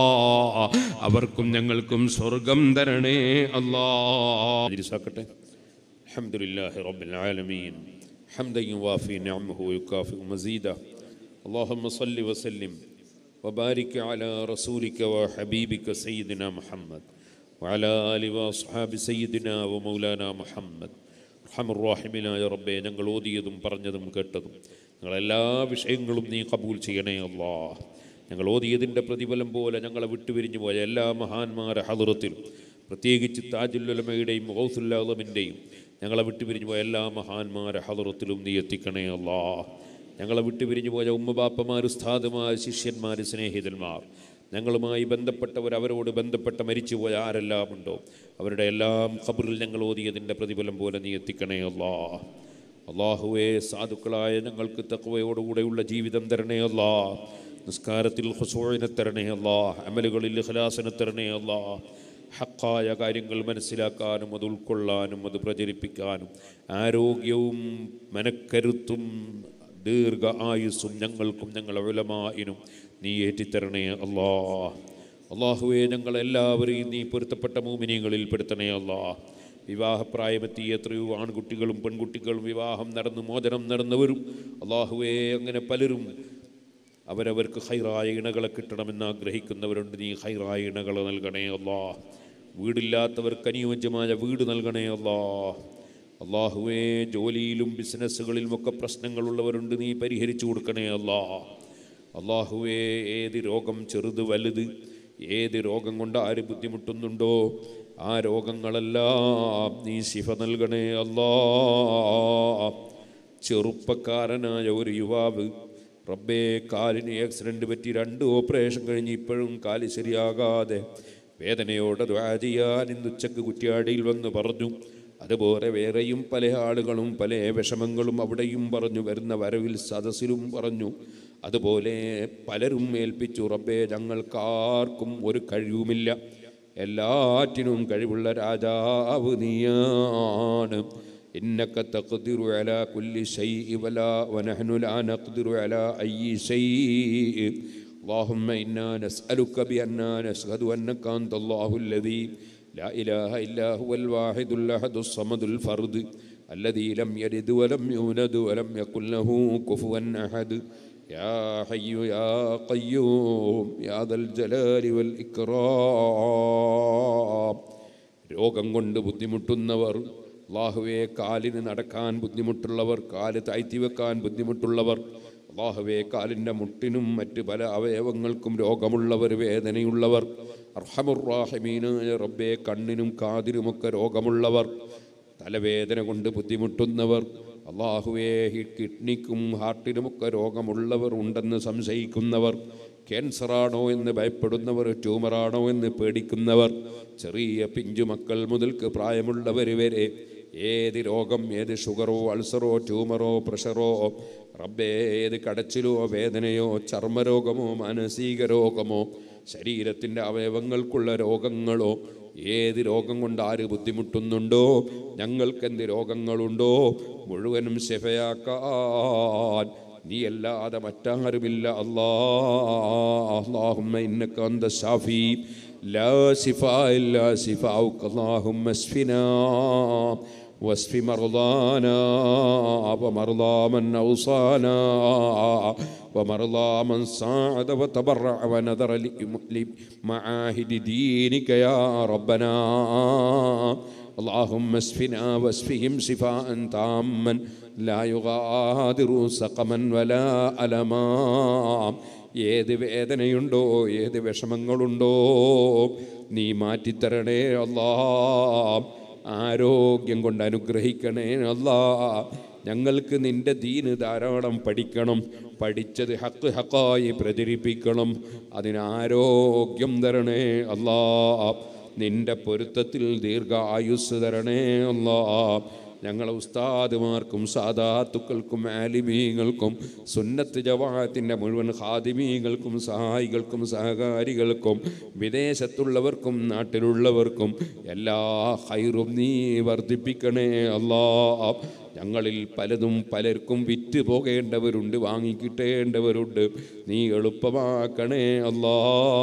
[SPEAKER 2] അവർക്കും ഞങ്ങൾക്കും സ്വർഗം തരണേ അല്ലാ
[SPEAKER 1] മജ്ലിസാക്കട്ടെ അൽഹംദുലില്ലാഹി റബ്ബിൽ ആലമീൻ حمدا يوافي نعمه ويكافئ مزيدا اللهم صل وسلم وبارك على رسولك وحبيبك سيدنا محمد وعلى آل وأصحاب سيدنا ومولانا محمد റഹമുറാഹിമിനായ റബ്ബെ ഞങ്ങൾ ഓതിയതും പറഞ്ഞതും കേട്ടതും ഞങ്ങളെല്ലാ വിഷയങ്ങളും നീ കബൂൽ ചെയ്യണേ അല്ലാ ഞങ്ങൾ ഓതിയതിൻ്റെ പ്രതിഫലം പോലെ ഞങ്ങളെ വിട്ടുപിരിഞ്ഞു പോയ എല്ലാ മഹാന്മാരെ ഹദറത്തിലും പ്രത്യേകിച്ച് താജുല്ലുലമയുടെയും ഗൗസുല്ലാദമിൻ്റെയും ഞങ്ങളെ വിട്ടുപിരിഞ്ഞു പോയ എല്ലാ മഹാന്മാരെ ഹദറത്തിലും നീ എത്തിക്കണേ അല്ലാ ഞങ്ങളെ വിട്ടുപിരിഞ്ഞു പോയ ഉമ്മബാപ്പമാർ ഉസ്താദുമാർ ശിഷ്യന്മാർ സ്നേഹിതന്മാർ ഞങ്ങളുമായി ബന്ധപ്പെട്ടവർ അവരോട് ബന്ധപ്പെട്ട മരിച്ചുപോയ ആരെല്ലാം ഉണ്ടോ അവരുടെ എല്ലാം ഖബറിൽ ഞങ്ങൾ ഓതിയതിൻ്റെ പ്രതിഫലം പോലെ നീ എത്തിക്കണേ അല്ലാ അള്ളാഹുവേ സാധുക്കളായ ഞങ്ങൾക്ക് തക്കവയോടുകൂടെയുള്ള ജീവിതം തരണേ അല്ലാ നിസ്കാരത്തിൽ ഹുസോഴിനെ തരണേ അല്ലാ അമലുകളിൽ ഖലാസിനെ തരണേ അല്ലാ ഹക്കായ കാര്യങ്ങൾ മനസ്സിലാക്കാനും അത് ഉൾക്കൊള്ളാനും അത് പ്രചരിപ്പിക്കാനും ആരോഗ്യവും മനക്കരുത്തും ദീർഘ ആയുസ്സും ഞങ്ങൾക്കും ഞങ്ങളെ ഉലമായിനും നീ ഏറ്റിത്തരണേ അല്ലാ അള്ളാഹുവെ ഞങ്ങളെല്ലാവരെയും നീ പൊരുത്തപ്പെട്ട മൂമിനിയങ്ങളിൽ പെടുത്തണേ അല്ലാ വിവാഹപ്രായമെത്തി എത്രയോ ആൺകുട്ടികളും പെൺകുട്ടികളും വിവാഹം നടന്നു മോചനം നടന്നവരും അള്ളാഹുവെ അങ്ങനെ പലരും അവരവർക്ക് ഹൈറായ ഇണകളെ കിട്ടണമെന്ന് ആഗ്രഹിക്കുന്നവരുണ്ട് നീ ഹൈറായ ഇണകളെ നൽകണേ അല്ലാ വീടില്ലാത്തവർക്ക് അനുയോജ്യമായ വീട് നൽകണേ അല്ലാ അള്ളാഹുവേ ജോലിയിലും ബിസിനസ്സുകളിലും ഒക്കെ പ്രശ്നങ്ങളുള്ളവരുണ്ട് നീ പരിഹരിച്ചു കൊടുക്കണേ അല്ലാ അള്ളാഹുവേ ഏത് രോഗം ചെറുത് വലുത് ഏത് രോഗം കൊണ്ട് ആര് ബുദ്ധിമുട്ടുന്നുണ്ടോ ആ രോഗങ്ങളെല്ലാം നീ ശിഫ നൽകണേ അല്ലാ ചെറുപ്പക്കാരനായ ഒരു യുവാവ് റബ്ബേ കാലിന് ആക്സിഡന്റ് പറ്റി രണ്ട് ഓപ്പറേഷൻ കഴിഞ്ഞ് ഇപ്പോഴും കാല് ശരിയാകാതെ വേദനയോടെ ദ്വാ ചെയ്യാൻ ഇന്ന് ഉച്ചക്ക് കുറ്റ്യാടിയിൽ വന്ന് പറഞ്ഞു അതുപോലെ വേറെയും പല ആളുകളും പല വിഷമങ്ങളും അവിടെയും പറഞ്ഞു വരുന്ന വരവിൽ സദസ്സിലും പറഞ്ഞു അതുപോലെ പലരും ഏൽപ്പിച്ചു റബ്ബേ ഞങ്ങൾക്കാർക്കും ഒരു കഴിവുമില്ല എല്ലാറ്റിനും കഴിവുള്ള രാജാവ് നീയാണ് إنك تقدر على كل شيء ولا ونحن لا نقدر على أي شيء اللهم إنا نسألك بأننا نشهد أنك أنت الله الذي لا إله إلا هو الواحد الأحد الصمد الفرد الذي لم يلد ولم يولد ولم يكن له كفوا أحد يا حي يا قيوم يا ذا الجلال والإكرام രോഗം കൊണ്ട് ബുദ്ധിമുട്ടുന്നവർ അള്ളാഹുവെ കാലിന് നടക്കാൻ ബുദ്ധിമുട്ടുള്ളവർ കാല് താഴ്ത്തി വെക്കാൻ ബുദ്ധിമുട്ടുള്ളവർ അള്ളാഹുവെ കാലിൻ്റെ മുട്ടിനും മറ്റ് പല അവയവങ്ങൾക്കും രോഗമുള്ളവർ വേദനയുള്ളവർ അർഹമുറാഹിമീനായ റബ്ബെ കണ്ണിനും കാതിനുമൊക്കെ രോഗമുള്ളവർ തലവേദന കൊണ്ട് ബുദ്ധിമുട്ടുന്നവർ
[SPEAKER 2] അള്ളാഹുവേ ഈ കിഡ്നിക്കും ഹാർട്ടിനുമൊക്കെ രോഗമുള്ളവർ ഉണ്ടെന്ന് സംശയിക്കുന്നവർ ക്യാൻസറാണോ എന്ന് ഭയപ്പെടുന്നവർ ട്യൂമറാണോ എന്ന് പേടിക്കുന്നവർ ചെറിയ പിഞ്ചുമക്കൾ മുതൽക്ക് പ്രായമുള്ളവർ വരെ ഏത് രോഗം ഏത് ഷുഗറോ അൾസറോ ട്യൂമറോ പ്രഷറോ റബ്ബേ ഏത് കടച്ചിലോ വേദനയോ ചർമ്മരോഗമോ മാനസിക രോഗമോ ശരീരത്തിൻ്റെ അവയവങ്ങൾക്കുള്ള രോഗങ്ങളോ ഏത് രോഗം കൊണ്ട് ആര് ബുദ്ധിമുട്ടുന്നുണ്ടോ ഞങ്ങൾക്കെന്ത് രോഗങ്ങളുണ്ടോ മുഴുവനും ശിഫയാക്കാൻ നീ അല്ലാതെ മറ്റാരുമില്ല അല്ലാ അല്ലാഹുമ്മ ഇന്നക അന്ത ശാഫി ലാ ശിഫാ ഇല്ലാ ശിഫാഉക അല്ലാഹുമ്മ അസ്ഫിനാ واشف مرضانا ومرضى من أوصانا ومرضى من صعد وتبرع ونذر لمعاهد دينك يا ربنا اللهم اشفنا واشفهم شفاء تاما لا يغادر سقما ولا ألما ഏത് വേദനയുണ്ടോ ഏത് വിഷമങ്ങളുണ്ടോ നീ മാറ്റിത്തരണേ അല്ലാ ആരോഗ്യം കൊണ്ട് അനുഗ്രഹിക്കണേ അല്ലാ ഞങ്ങൾക്ക് നിന്റെ ദീന് ധാരാളം പഠിക്കണം പഠിച്ചത് ഹക്ക് ഹക്കായി പ്രചരിപ്പിക്കണം അതിന് ആരോഗ്യം തരണേ അല്ലാ നിന്റെ പൊരുത്തത്തിൽ ദീർഘായുസ് തരണേ അല്ലാ ഞങ്ങളെ ഉസ്താദുമാർക്കും സാദാത്തുക്കൾക്കും ആലിമീങ്ങൾക്കും സുന്നത്ത് ജവാത്തിൻ്റെ മുഴുവൻ ഹാദിമീങ്ങൾക്കും സഹായികൾക്കും സഹകാരികൾക്കും വിദേശത്തുള്ളവർക്കും നാട്ടിലുള്ളവർക്കും എല്ലാ ഹൈറും നീ വർദ്ധിപ്പിക്കണേ അല്ലാ ഞങ്ങളിൽ പലതും പലർക്കും വിറ്റ് പോകേണ്ടവരുണ്ട് വാങ്ങിക്കിട്ടേണ്ടവരുണ്ട് നീ എളുപ്പമാക്കണേ അല്ലാ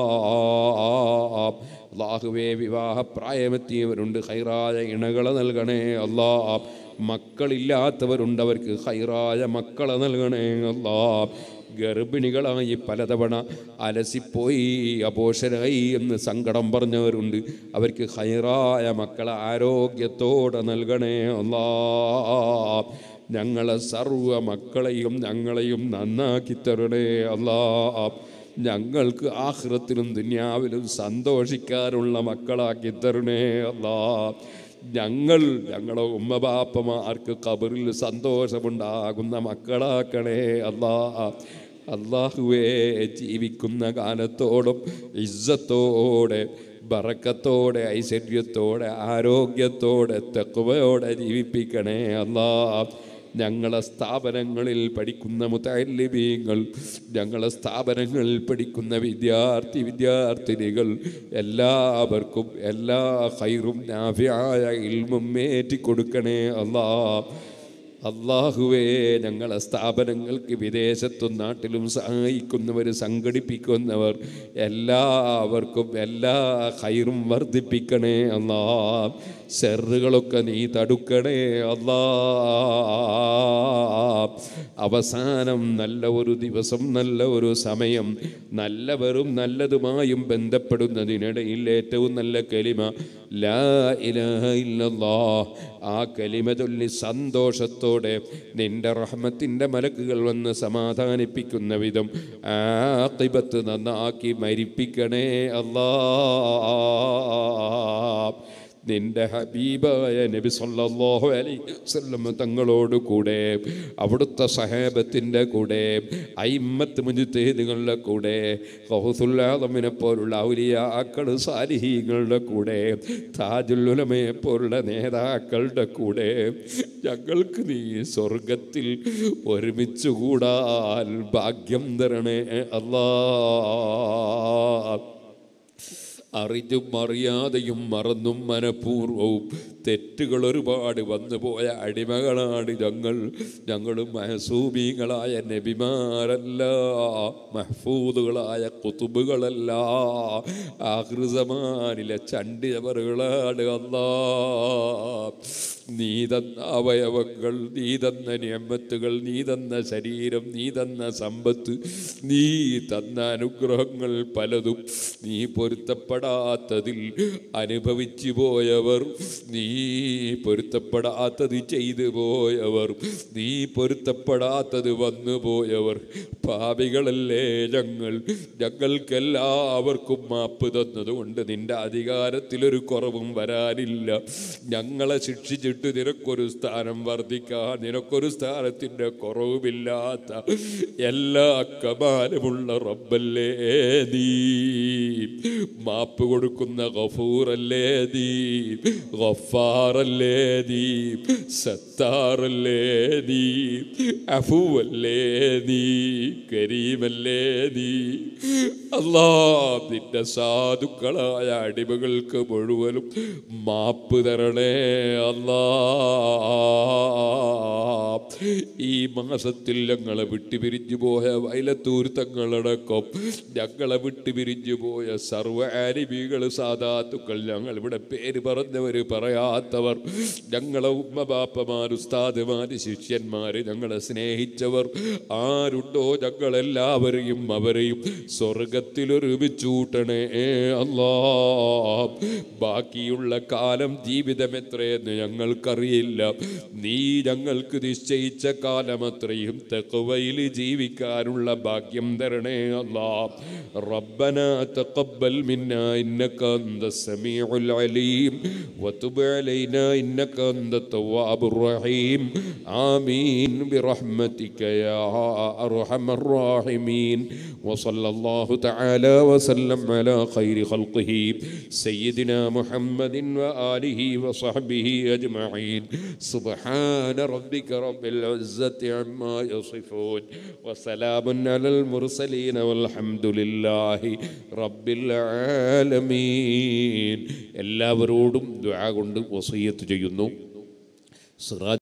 [SPEAKER 2] അള്ളാഹുവേ വിവാഹപ്രായമെത്തിയവരുണ്ട് ഹൈറായ ഇണകളെ നൽകണേ അല്ലാ മക്കളില്ലാത്തവരുണ്ട് അവർക്ക് ഹൈറായ മക്കളെ നൽകണേ അല്ലാ ഗർഭിണികളായി പലതവണ അലസിപ്പോയി അപോഷരായി എന്ന് സങ്കടം പറഞ്ഞവരുണ്ട് അവർക്ക് ഹൈറായ മക്കളെ ആരോഗ്യത്തോടെ നൽകണേ അല്ലാ ഞങ്ങളെ സർവ മക്കളെയും ഞങ്ങളെയും നന്നാക്കി തരണേ അല്ലാ ഞങ്ങൾക്ക് ആഹ്റത്തിലും ദുന്യാവിലും സന്തോഷിക്കാനുള്ള മക്കളാക്കി തരണേ അല്ലാ ഞങ്ങൾ ഞങ്ങളുടെ ഉമ്മബാപ്പമാർക്ക് കബറിൽ സന്തോഷമുണ്ടാകുന്ന മക്കളാക്കണേ അല്ലാ അള്ളാഹുവേ ജീവിക്കുന്ന കാലത്തോടും ഇസ്സത്തോടെ ബറക്കത്തോടെ ഐശ്വര്യത്തോടെ ആരോഗ്യത്തോടെ തെക്കുവയോടെ ജീവിപ്പിക്കണേ അല്ലാ ഞങ്ങളെ സ്ഥാപനങ്ങളിൽ പഠിക്കുന്ന മുത്തല്ലിബീങ്ങൾ ഞങ്ങളെ സ്ഥാപനങ്ങളിൽ പഠിക്കുന്ന വിദ്യാർത്ഥി വിദ്യാർത്ഥിനികൾ എല്ലാവർക്കും എല്ലാ ഹൈറും നാഫിയായ ഇൽമും ഏറ്റിക്കൊടുക്കണേ അല്ലാ അള്ളാഹുവേ ഞങ്ങളെ സ്ഥാപനങ്ങൾക്ക് വിദേശത്തും നാട്ടിലും സഹായിക്കുന്നവർ സംഘടിപ്പിക്കുന്നവർ എല്ലാവർക്കും എല്ലാ ഹൈറും വർദ്ധിപ്പിക്കണേ അല്ലാ സെറുകളൊക്കെ നീ തടുക്കണേ അല്ലാ അവസാനം നല്ല ഒരു ദിവസം നല്ല ഒരു സമയം നല്ലവരും നല്ലതുമായും ബന്ധപ്പെടുന്നതിനിടയിൽ ഏറ്റവും നല്ല കലിമ ലാ ഇലാഹ ഇല്ലല്ലാ ആ കലിമ ചൊല്ലി സന്തോഷത്തോടെ നിന്റെ റഹ്മത്തിൻ്റെ മലക്കുകൾ വന്ന് സമാധാനിപ്പിക്കുന്ന വിധം ആക്കിബത്ത് നന്നാക്കി മരിപ്പിക്കണേ അല്ലാ നിന്റെ ഹബീബായ നബി സല്ലല്ലാഹു അലൈഹി വസല്ലം തങ്ങളോട് കൂടെ അവിടുത്തെ സഹാബത്തിൻ്റെ കൂടെ അയിമ്മത്ത് മുജുത്തേദുകളുടെ കൂടെ കൗസുല്ലാദമിനെ പോലുള്ള ഔലിയാക്കൾ സാലിഹീങ്ങളുടെ കൂടെ താജുൽ ഉലമയെ പോലുള്ള നേതാക്കളുടെ കൂടെ ഞങ്ങൾക്ക് നീ സ്വർഗത്തിൽ ഒരുമിച്ച് കൂടാൻ ഭാഗ്യം തരണേ അല്ലാ അറിഞ്ഞും അറിയാതെയും മറന്നും മനഃപൂർവവും തെറ്റുകൾ ഒരുപാട് വന്നുപോയ അടിമകളാണ് ഞങ്ങൾ ഞങ്ങൾ മഹസൂബീങ്ങളായ നബിമാരല്ല മഹ്ഫൂദുകളായ കുത്തുബുകളല്ല ആഹൃസമാനിലെ ചണ്ടിയവറുകളാണ് അല്ലാ നീ തന്ന അവയവങ്ങൾ നീ തന്ന നിയമത്തുകൾ നീ തന്ന ശരീരം നീ തന്ന സമ്പത്ത് നീ തന്ന അനുഗ്രഹങ്ങൾ പലതും നീ പൊരുത്തപ്പെടാത്തതിൽ അനുഭവിച്ചു പോയവർ നീ പൊരുത്തപ്പെടാത്തത് ചെയ്തു പോയവർ നീ പൊരുത്തപ്പെടാത്തത് വന്നു പോയവർ പാപികളല്ലേ ഞങ്ങൾ ഞങ്ങൾക്കെല്ലാവർക്കും മാപ്പ് തന്നതുകൊണ്ട് നിന്റെ അധികാരത്തിലൊരു കുറവും വരാനില്ല ഞങ്ങളെ ശിക്ഷിച്ചിട്ട് നിനക്കൊരു സ്ഥാനം വർദ്ധിക്കാൻ നിനക്കൊരു സ്ഥാനത്തിന്റെ കുറവുമില്ലാത്ത എല്ലാ കമാലുമുള്ള റബ്ബല്ലേ നീ മാപ്പ് കൊടുക്കുന്ന ഗഫൂറല്ലേ നീ ഗഫാറല്ലേ നീ സത്താറല്ലേ നീ അഫുവല്ലേ നീ കരീമല്ലേ നീ അല്ലാ നിന്റെ സാധുക്കളായ അടിമകൾക്ക് മുഴുവനും മാപ്പ് തരണേ അല്ലാ ഈ മാസത്തിൽ ഞങ്ങളെ വിട്ടുപിരിഞ്ഞു പോയ വയലത്തൂർ തങ്ങളടക്കം ഞങ്ങളെ വിട്ടുപിരിഞ്ഞു പോയ സർവ ആനിമികൾ സാധാത്തുക്കൾ ഞങ്ങൾ ഇവിടെ പേര് പറഞ്ഞവർ പറയാത്തവർ ഞങ്ങളെ ഉമ്മ ബാപ്പമാർ ഉസ്താദുമാര് ശിഷ്യന്മാര് ഞങ്ങളെ സ്നേഹിച്ചവർ ആരുണ്ടോ ഞങ്ങളെല്ലാവരെയും അവരെയും സ്വർഗത്തിൽ ഒരുമിച്ചൂട്ടണേ അല്ലാ ബാക്കിയുള്ള കാലം ജീവിതം എത്രയെന്ന് ഞങ്ങൾക്കറിയില്ല നീ ഞങ്ങൾക്ക് നിശ്ചയിച്ച കാലം അത്രയും തെക്കുവയിൽ ജീവിക്കാനുള്ള ഭാഗ്യം തരണേ അല്ലാ ربنا تقبل منا إنك أنت السميع العليم وتب علينا إنك أنت التواب الرحيم آمين برحمتك يا أرحم الراحمين وصلى الله تعالى وسلم على خير خلقه سيدنا محمد وآله وصحبه أجمعين سبحان ربك رب العزة عما يصفون وسلام على المرسلين والحمد لله رب العالمين എല്ലാവരോടും ദുആ കൊണ്ട് വസീയത്ത് ചെയ്യുന്നു സിറാജ്